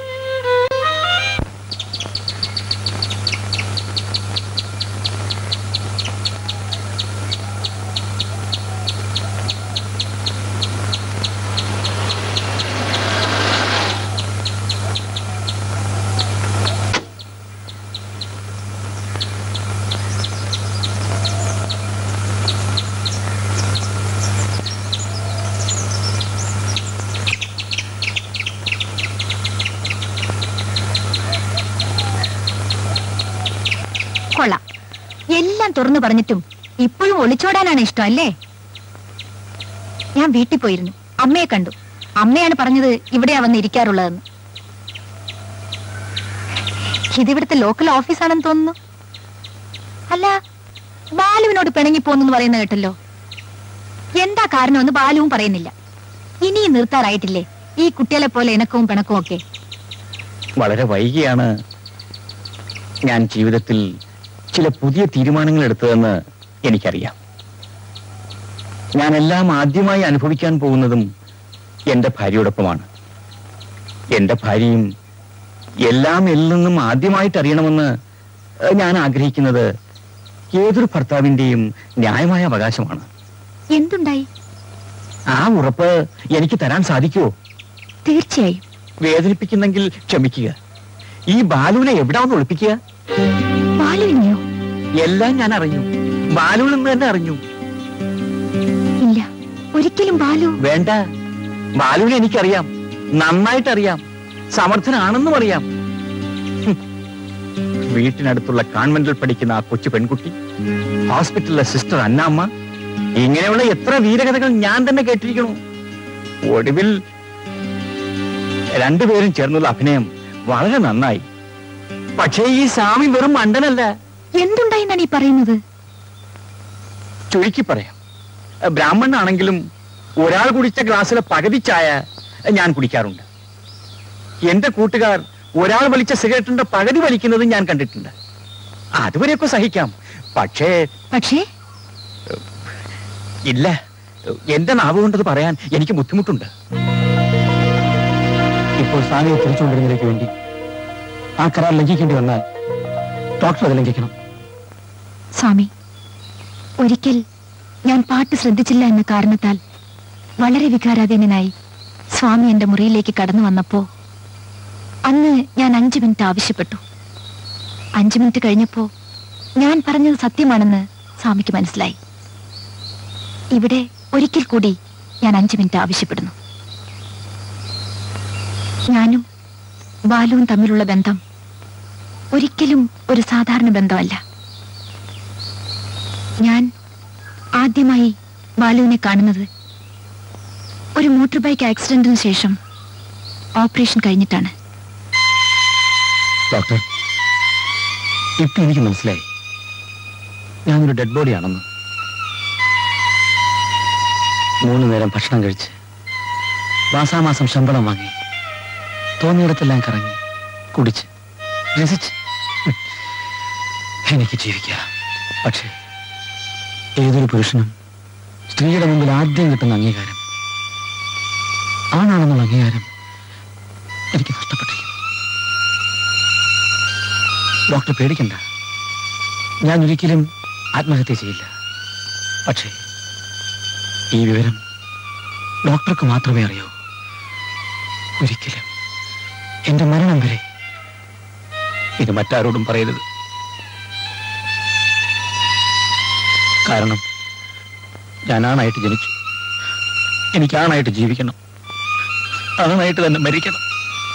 കൊള്ളാം എല്ലാം തുറന്നു പറഞ്ഞിട്ടും ഇപ്പോഴും ഒളിച്ചോടാനാണ് ഇഷ്ടം അല്ലേ ഞാൻ വീട്ടിൽ പോയിരുന്നു അമ്മയെ കണ്ടു അമ്മയാണ് പറഞ്ഞത് ഇവിടെയാ വന്ന് ഇരിക്കാറുള്ളതെന്ന് ഇതിവിടുത്തെ ലോക്കൽ ഓഫീസാണെന്ന് തോന്നുന്നു അല്ല ബാലുവിനോട് പിണങ്ങി പോന്നെന്ന് പറയുന്ന കേട്ടല്ലോ എന്താ കാരണമെന്ന് ബാലുവും പറയുന്നില്ല ഇനിയും നിർത്താറായിട്ടില്ലേ ഈ കുട്ടികളെ പോലെ ഇണക്കവും പിണക്കവും ഒക്കെ വളരെ വൈകിയാണ് ഞാൻ ജീവിതത്തിൽ ചില പുതിയ തീരുമാനങ്ങൾ എടുത്തതെന്ന് എനിക്കറിയാം ഞാൻ എല്ലാം ആദ്യമായി അനുഭവിക്കാൻ പോകുന്നതും എന്റെ ഭാര്യയോടൊപ്പമാണ് എന്റെ ഭാര്യയും എല്ലാം എന്നിൽ നിന്നും ആദ്യമായിട്ട് അറിയണമെന്ന് ഏഹ്, ഞാൻ ആഗ്രഹിക്കുന്നത് ഏതൊരു ഭർത്താവിന്റെയും ന്യായമായ അവകാശമാണ് എന്തുണ്ടായി ആ ഉറപ്പ് എനിക്ക് തരാൻ സാധിക്കുമോ തീർച്ചയായും വേദനിപ്പിക്കുന്നെങ്കിൽ ക്ഷമിക്കുക ഈ ബാലുവിനെ എവിടാ ഒന്ന് ഒളിപ്പിക്കുക ബാലുവിനെയോ എല്ലാം ഞാൻ അറിഞ്ഞു ബാലുവിൽ നിന്ന് തന്നെ അറിഞ്ഞു ഇല്ല ഒരിക്കലും ബാലു വേണ്ട ബാലുവിനെ എനിക്കറിയാം നന്നായിട്ട് അറിയാം സമർത്ഥനാണെന്നും അറിയാം ഹും. വീട്ടിനടുത്തുള്ള കോൺവെന്റിൽ പഠിക്കുന്ന ആ കൊച്ചു പെൺകുട്ടി ഹോസ്പിറ്റലിലെ സിസ്റ്റർ അന്നാമ്മ ഇങ്ങനെയുള്ള എത്ര വീരകഥകൾ ഞാൻ തന്നെ കേട്ടിരിക്കണു ഒടുവിൽ രണ്ടുപേരും ചേർന്നുള്ള അഭിനയം വളരെ നന്നായി പക്ഷേ ഈ സ്വാമി വെറും മണ്ടനല്ല എന്തുണ്ടായി എന്നാണ് ഈ പറയുന്നത് ചുരുക്കി പറയാം ബ്രാഹ്മണനാണെങ്കിലും ഒരാൾ കുടിച്ച ഗ്ലാസ്സിലെ പകുതി ചായ ഞാൻ കുടിക്കാറുണ്ട് എന്റെ കൂട്ടുകാർ ഒരാൾ വലിച്ച സിഗരറ്റിന്റെ പകുതി വലിക്കുന്നത് ഞാൻ കണ്ടിട്ടുണ്ട് അതുവരെയൊക്കെ സഹിക്കാം പക്ഷേ പക്ഷേ ഇല്ല എന്റെ നാവ് കൊണ്ടത് പറയാൻ എനിക്ക് ബുദ്ധിമുട്ടുണ്ട് ഇപ്പോൾ സ്വാമിയെ തിരിച്ചുകൊണ്ടിരുന്നതിലേക്ക് വേണ്ടി ആ കരാർ ലംഘിക്കേണ്ടി വന്നാൽ ഡോക്ടർ അത് ലംഘിക്കണം സ്വാമി ഒരിക്കൽ ഞാൻ പാട്ട് ശ്രദ്ധിച്ചില്ല എന്ന കാരണത്താൽ വളരെ വികാരാധീനനായി സ്വാമി എന്റെ മുറിയിലേക്ക് കടന്നു വന്നപ്പോ അന്ന് ഞാൻ അഞ്ചു മിനിറ്റ് ആവശ്യപ്പെട്ടു അഞ്ചു മിനിറ്റ് കഴിഞ്ഞപ്പോ ഞാൻ പറഞ്ഞത് സത്യമാണെന്ന് സ്വാമിക്ക് മനസ്സിലായി ഇവിടെ ഒരിക്കൽ കൂടി ഞാൻ അഞ്ചു മിനിറ്റ് ആവശ്യപ്പെടുന്നു ഞാനും ബാലുവും തമ്മിലുള്ള ബന്ധം ഒരിക്കലും ഒരു സാധാരണ ബന്ധമല്ല ഞാൻ ആദ്യമായി ബാലുവിനെ കാണുന്നത് ഒരു മോട്ടോർ ബൈക്ക് ആക്സിഡന്റിന് ശേഷം ഓപ്പറേഷൻ കഴിഞ്ഞിട്ടാണ് ഡോക്ടർ ഇപ്പൊ എനിക്ക് മനസ്സിലായി ഞാനൊരു ഡെഡ് ബോഡിയാണെന്ന് മൂന്ന് നേരം ഭക്ഷണം കഴിച്ച് മാസാമാസം ശമ്പളം വാങ്ങി തോന്നിയിടത്തെല്ലാം കറങ്ങി കുടിച്ച് രസിച്ച് ഉം. എനിക്ക് ജീവിക്കാം പക്ഷേ ഏതൊരു പുരുഷനും സ്ത്രീയുടെ മുമ്പിൽ ആദ്യം കിട്ടുന്ന അംഗീകാരം ആണാണെന്നുള്ള അംഗീകാരം എനിക്ക് നഷ്ടപ്പെട്ടിരിക്കുന്നു ഡോക്ടർ പേടിക്കണ്ട ഞാൻ ഒരിക്കലും ആത്മഹത്യ ചെയ്യില്ല പക്ഷേ ഈ വിവരം ഡോക്ടർക്ക് മാത്രമേ അറിയൂ ഒരിക്കലും എന്റെ മരണം വരെ ഇത് മറ്റാരോടും പറയരുത് കാരണം ഞാൻ ആണായിട്ട് ജനിച്ചു എനിക്ക് ആണായിട്ട് ജീവിക്കണം ആണായിട്ട് തന്നെ മരിക്കണം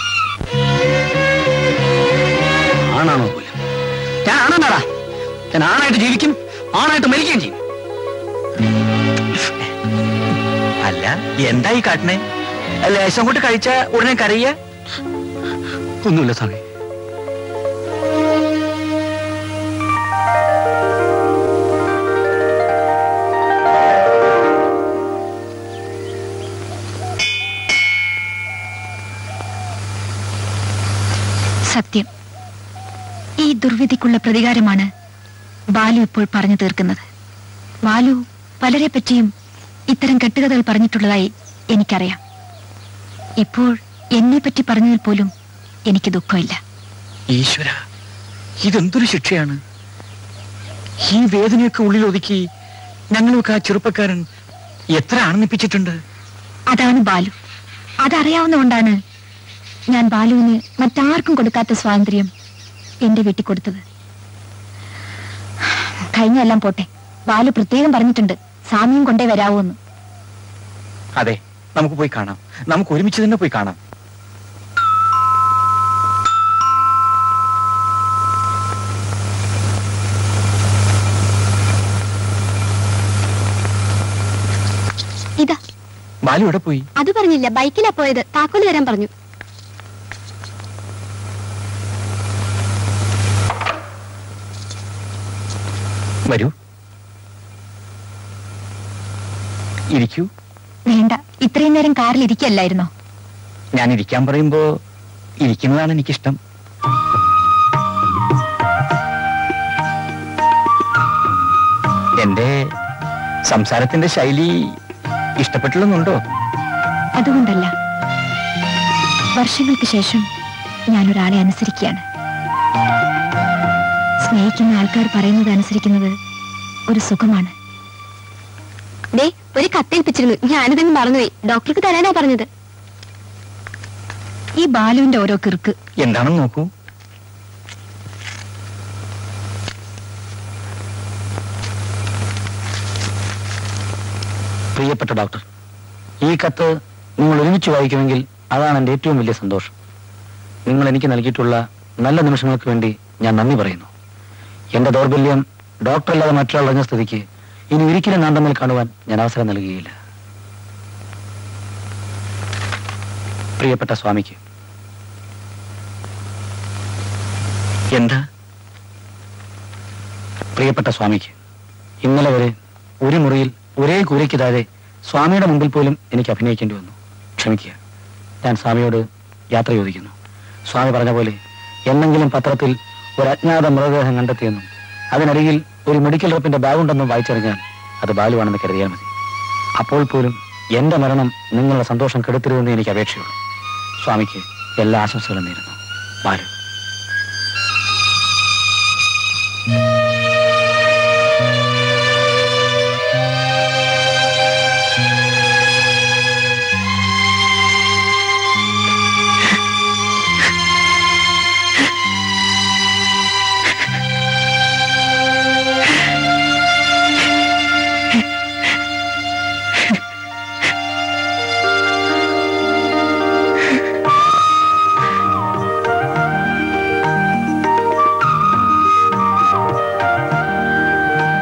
ആണാണോ പോലും ഞാൻ ആണെന്നാടാ ഞാൻ ആണായിട്ട് ജീവിക്കും ആണായിട്ട് മരിക്കുകയും ചെയ്യും അല്ല എന്താ ഈ കാട്ടിനെ ലേശം കൊണ്ട് കഴിച്ച ഉടനെ കരയ ഒന്നുമില്ല സ്വാമി സത്യം ഈ ദുർവിധിക്കുള്ള പ്രതികാരമാണ് ബാലു ഇപ്പോൾ പറഞ്ഞു തീർക്കുന്നത് ബാലു പലരെ പറ്റിയും ഇത്തരം കെട്ടുകഥകൾ പറഞ്ഞിട്ടുള്ളതായി എനിക്കറിയാം ഇപ്പോൾ എന്നെ പറ്റി പറഞ്ഞതിൽ പോലും എനിക്ക് ദുഃഖമില്ല ഈശ്വര ഇതെന്തൊരു ശിക്ഷയാണ് ഈ വേദനയൊക്കെ ഉള്ളിൽ ഒതുക്കി ഞങ്ങളൊക്കെ ആ ചെറുപ്പക്കാരൻ എത്ര ആണെന്നിപ്പിച്ചിട്ടുണ്ട് അതാണ് ബാലു അതറിയാവുന്നതുകൊണ്ടാണ് ഞാൻ ബാലുവിന് മറ്റാർക്കും കൊടുക്കാത്ത സ്വാതന്ത്ര്യം എന്റെ വീട്ടിൽ കൊടുത്തത് കഴിഞ്ഞെല്ലാം പോട്ടെ ബാലു പ്രത്യേകം പറഞ്ഞിട്ടുണ്ട് സാമിയും കൊണ്ടേ വരാവൂന്ന് അതെ നമുക്ക് പോയി കാണാം നമുക്ക് ഒരുമിച്ച് തന്നെ പോയി കാണാം ഇതാ ബാലു എവിടെ പോയി അത് പറഞ്ഞില്ല ബൈക്കിലാ പോയത് താക്കോല് തരാൻ പറഞ്ഞു വരൂ ഇരിക്കൂ വേണ്ട ഇത്രയും നേരം കാറിൽ ഇരിക്കല്ലായിരുന്നോ ഞാൻ ഇരിക്കാൻ പറയുമ്പോ ഇരിക്കുന്നതാണ് എനിക്കിഷ്ടം എന്റെ സംസാരത്തിന്റെ ശൈലി ഇഷ്ടപ്പെട്ടില്ലെന്നുണ്ടോ അതുകൊണ്ടല്ല വർഷങ്ങൾക്ക് ശേഷം ഞാൻ ഒരാളെ അനുസരിക്കുകയാണ് സ്നേഹിക്കുന്ന ആൾക്കാർ പറയുന്നത് അനുസരിക്കുന്നത് ഒരു സുഖമാണ് ദേ ഒരു കത്തേൽപ്പിച്ചിരുന്നു ഞാനിതെന്ന് മറന്നുപോയി ഡോക്ടർക്ക് തരാനാ പറഞ്ഞത് ഈ ബാലുവിന്റെ ഓരോ കിറുക്ക് എന്താണെന്ന് നോക്കൂ പ്രിയപ്പെട്ട ഡോക്ടർ ഈ കത്ത് നിങ്ങൾ ഒരുമിച്ച് വായിക്കുമെങ്കിൽ അതാണ് എൻ്റെ ഏറ്റവും വലിയ സന്തോഷം നിങ്ങൾ എനിക്ക് നൽകിയിട്ടുള്ള നല്ല നിമിഷങ്ങൾക്ക് വേണ്ടി ഞാൻ നന്ദി പറയുന്നു എന്റെ ദൗർബല്യം ഡോക്ടർ അല്ലാതെ മറ്റൊരാൾ അറിഞ്ഞ സ്ഥിതിക്ക് ഇനി ഒരിക്കലും നാം തമ്മിൽ കാണുവാൻ ഞാൻ അവസരം നൽകുകയില്ല പ്രിയപ്പെട്ട സ്വാമിക്ക് എന്താ പ്രിയപ്പെട്ട സ്വാമിക്ക് ഇന്നലെ വരെ ഒരു മുറിയിൽ ഒരേ കൂരയ്ക്ക് താഴെ സ്വാമിയുടെ മുമ്പിൽ പോലും എനിക്ക് അഭിനയിക്കേണ്ടി വന്നു ക്ഷമിക്കുക ഞാൻ സ്വാമിയോട് യാത്ര ചോദിക്കുന്നു സ്വാമി പറഞ്ഞ പോലെ എന്നെങ്കിലും പത്രത്തിൽ ഒരു അജ്ഞാത മൃതദേഹം കണ്ടെത്തിയെന്നും അതിനരികിൽ ഒരു മെഡിക്കൽ റെപ്പിന്റെ ബാഗുണ്ടെന്നും വായിച്ചറിഞ്ഞാൽ അത് ബാലുവാണെന്ന് കരുതിയാൽ മതി അപ്പോൾ പോലും എന്റെ മരണം നിങ്ങളുടെ സന്തോഷം കെടുത്തരുതെന്ന് എനിക്ക് അപേക്ഷയുള്ളൂ സ്വാമിക്ക് എല്ലാ ആശംസകളും നേരുന്നു ബാലു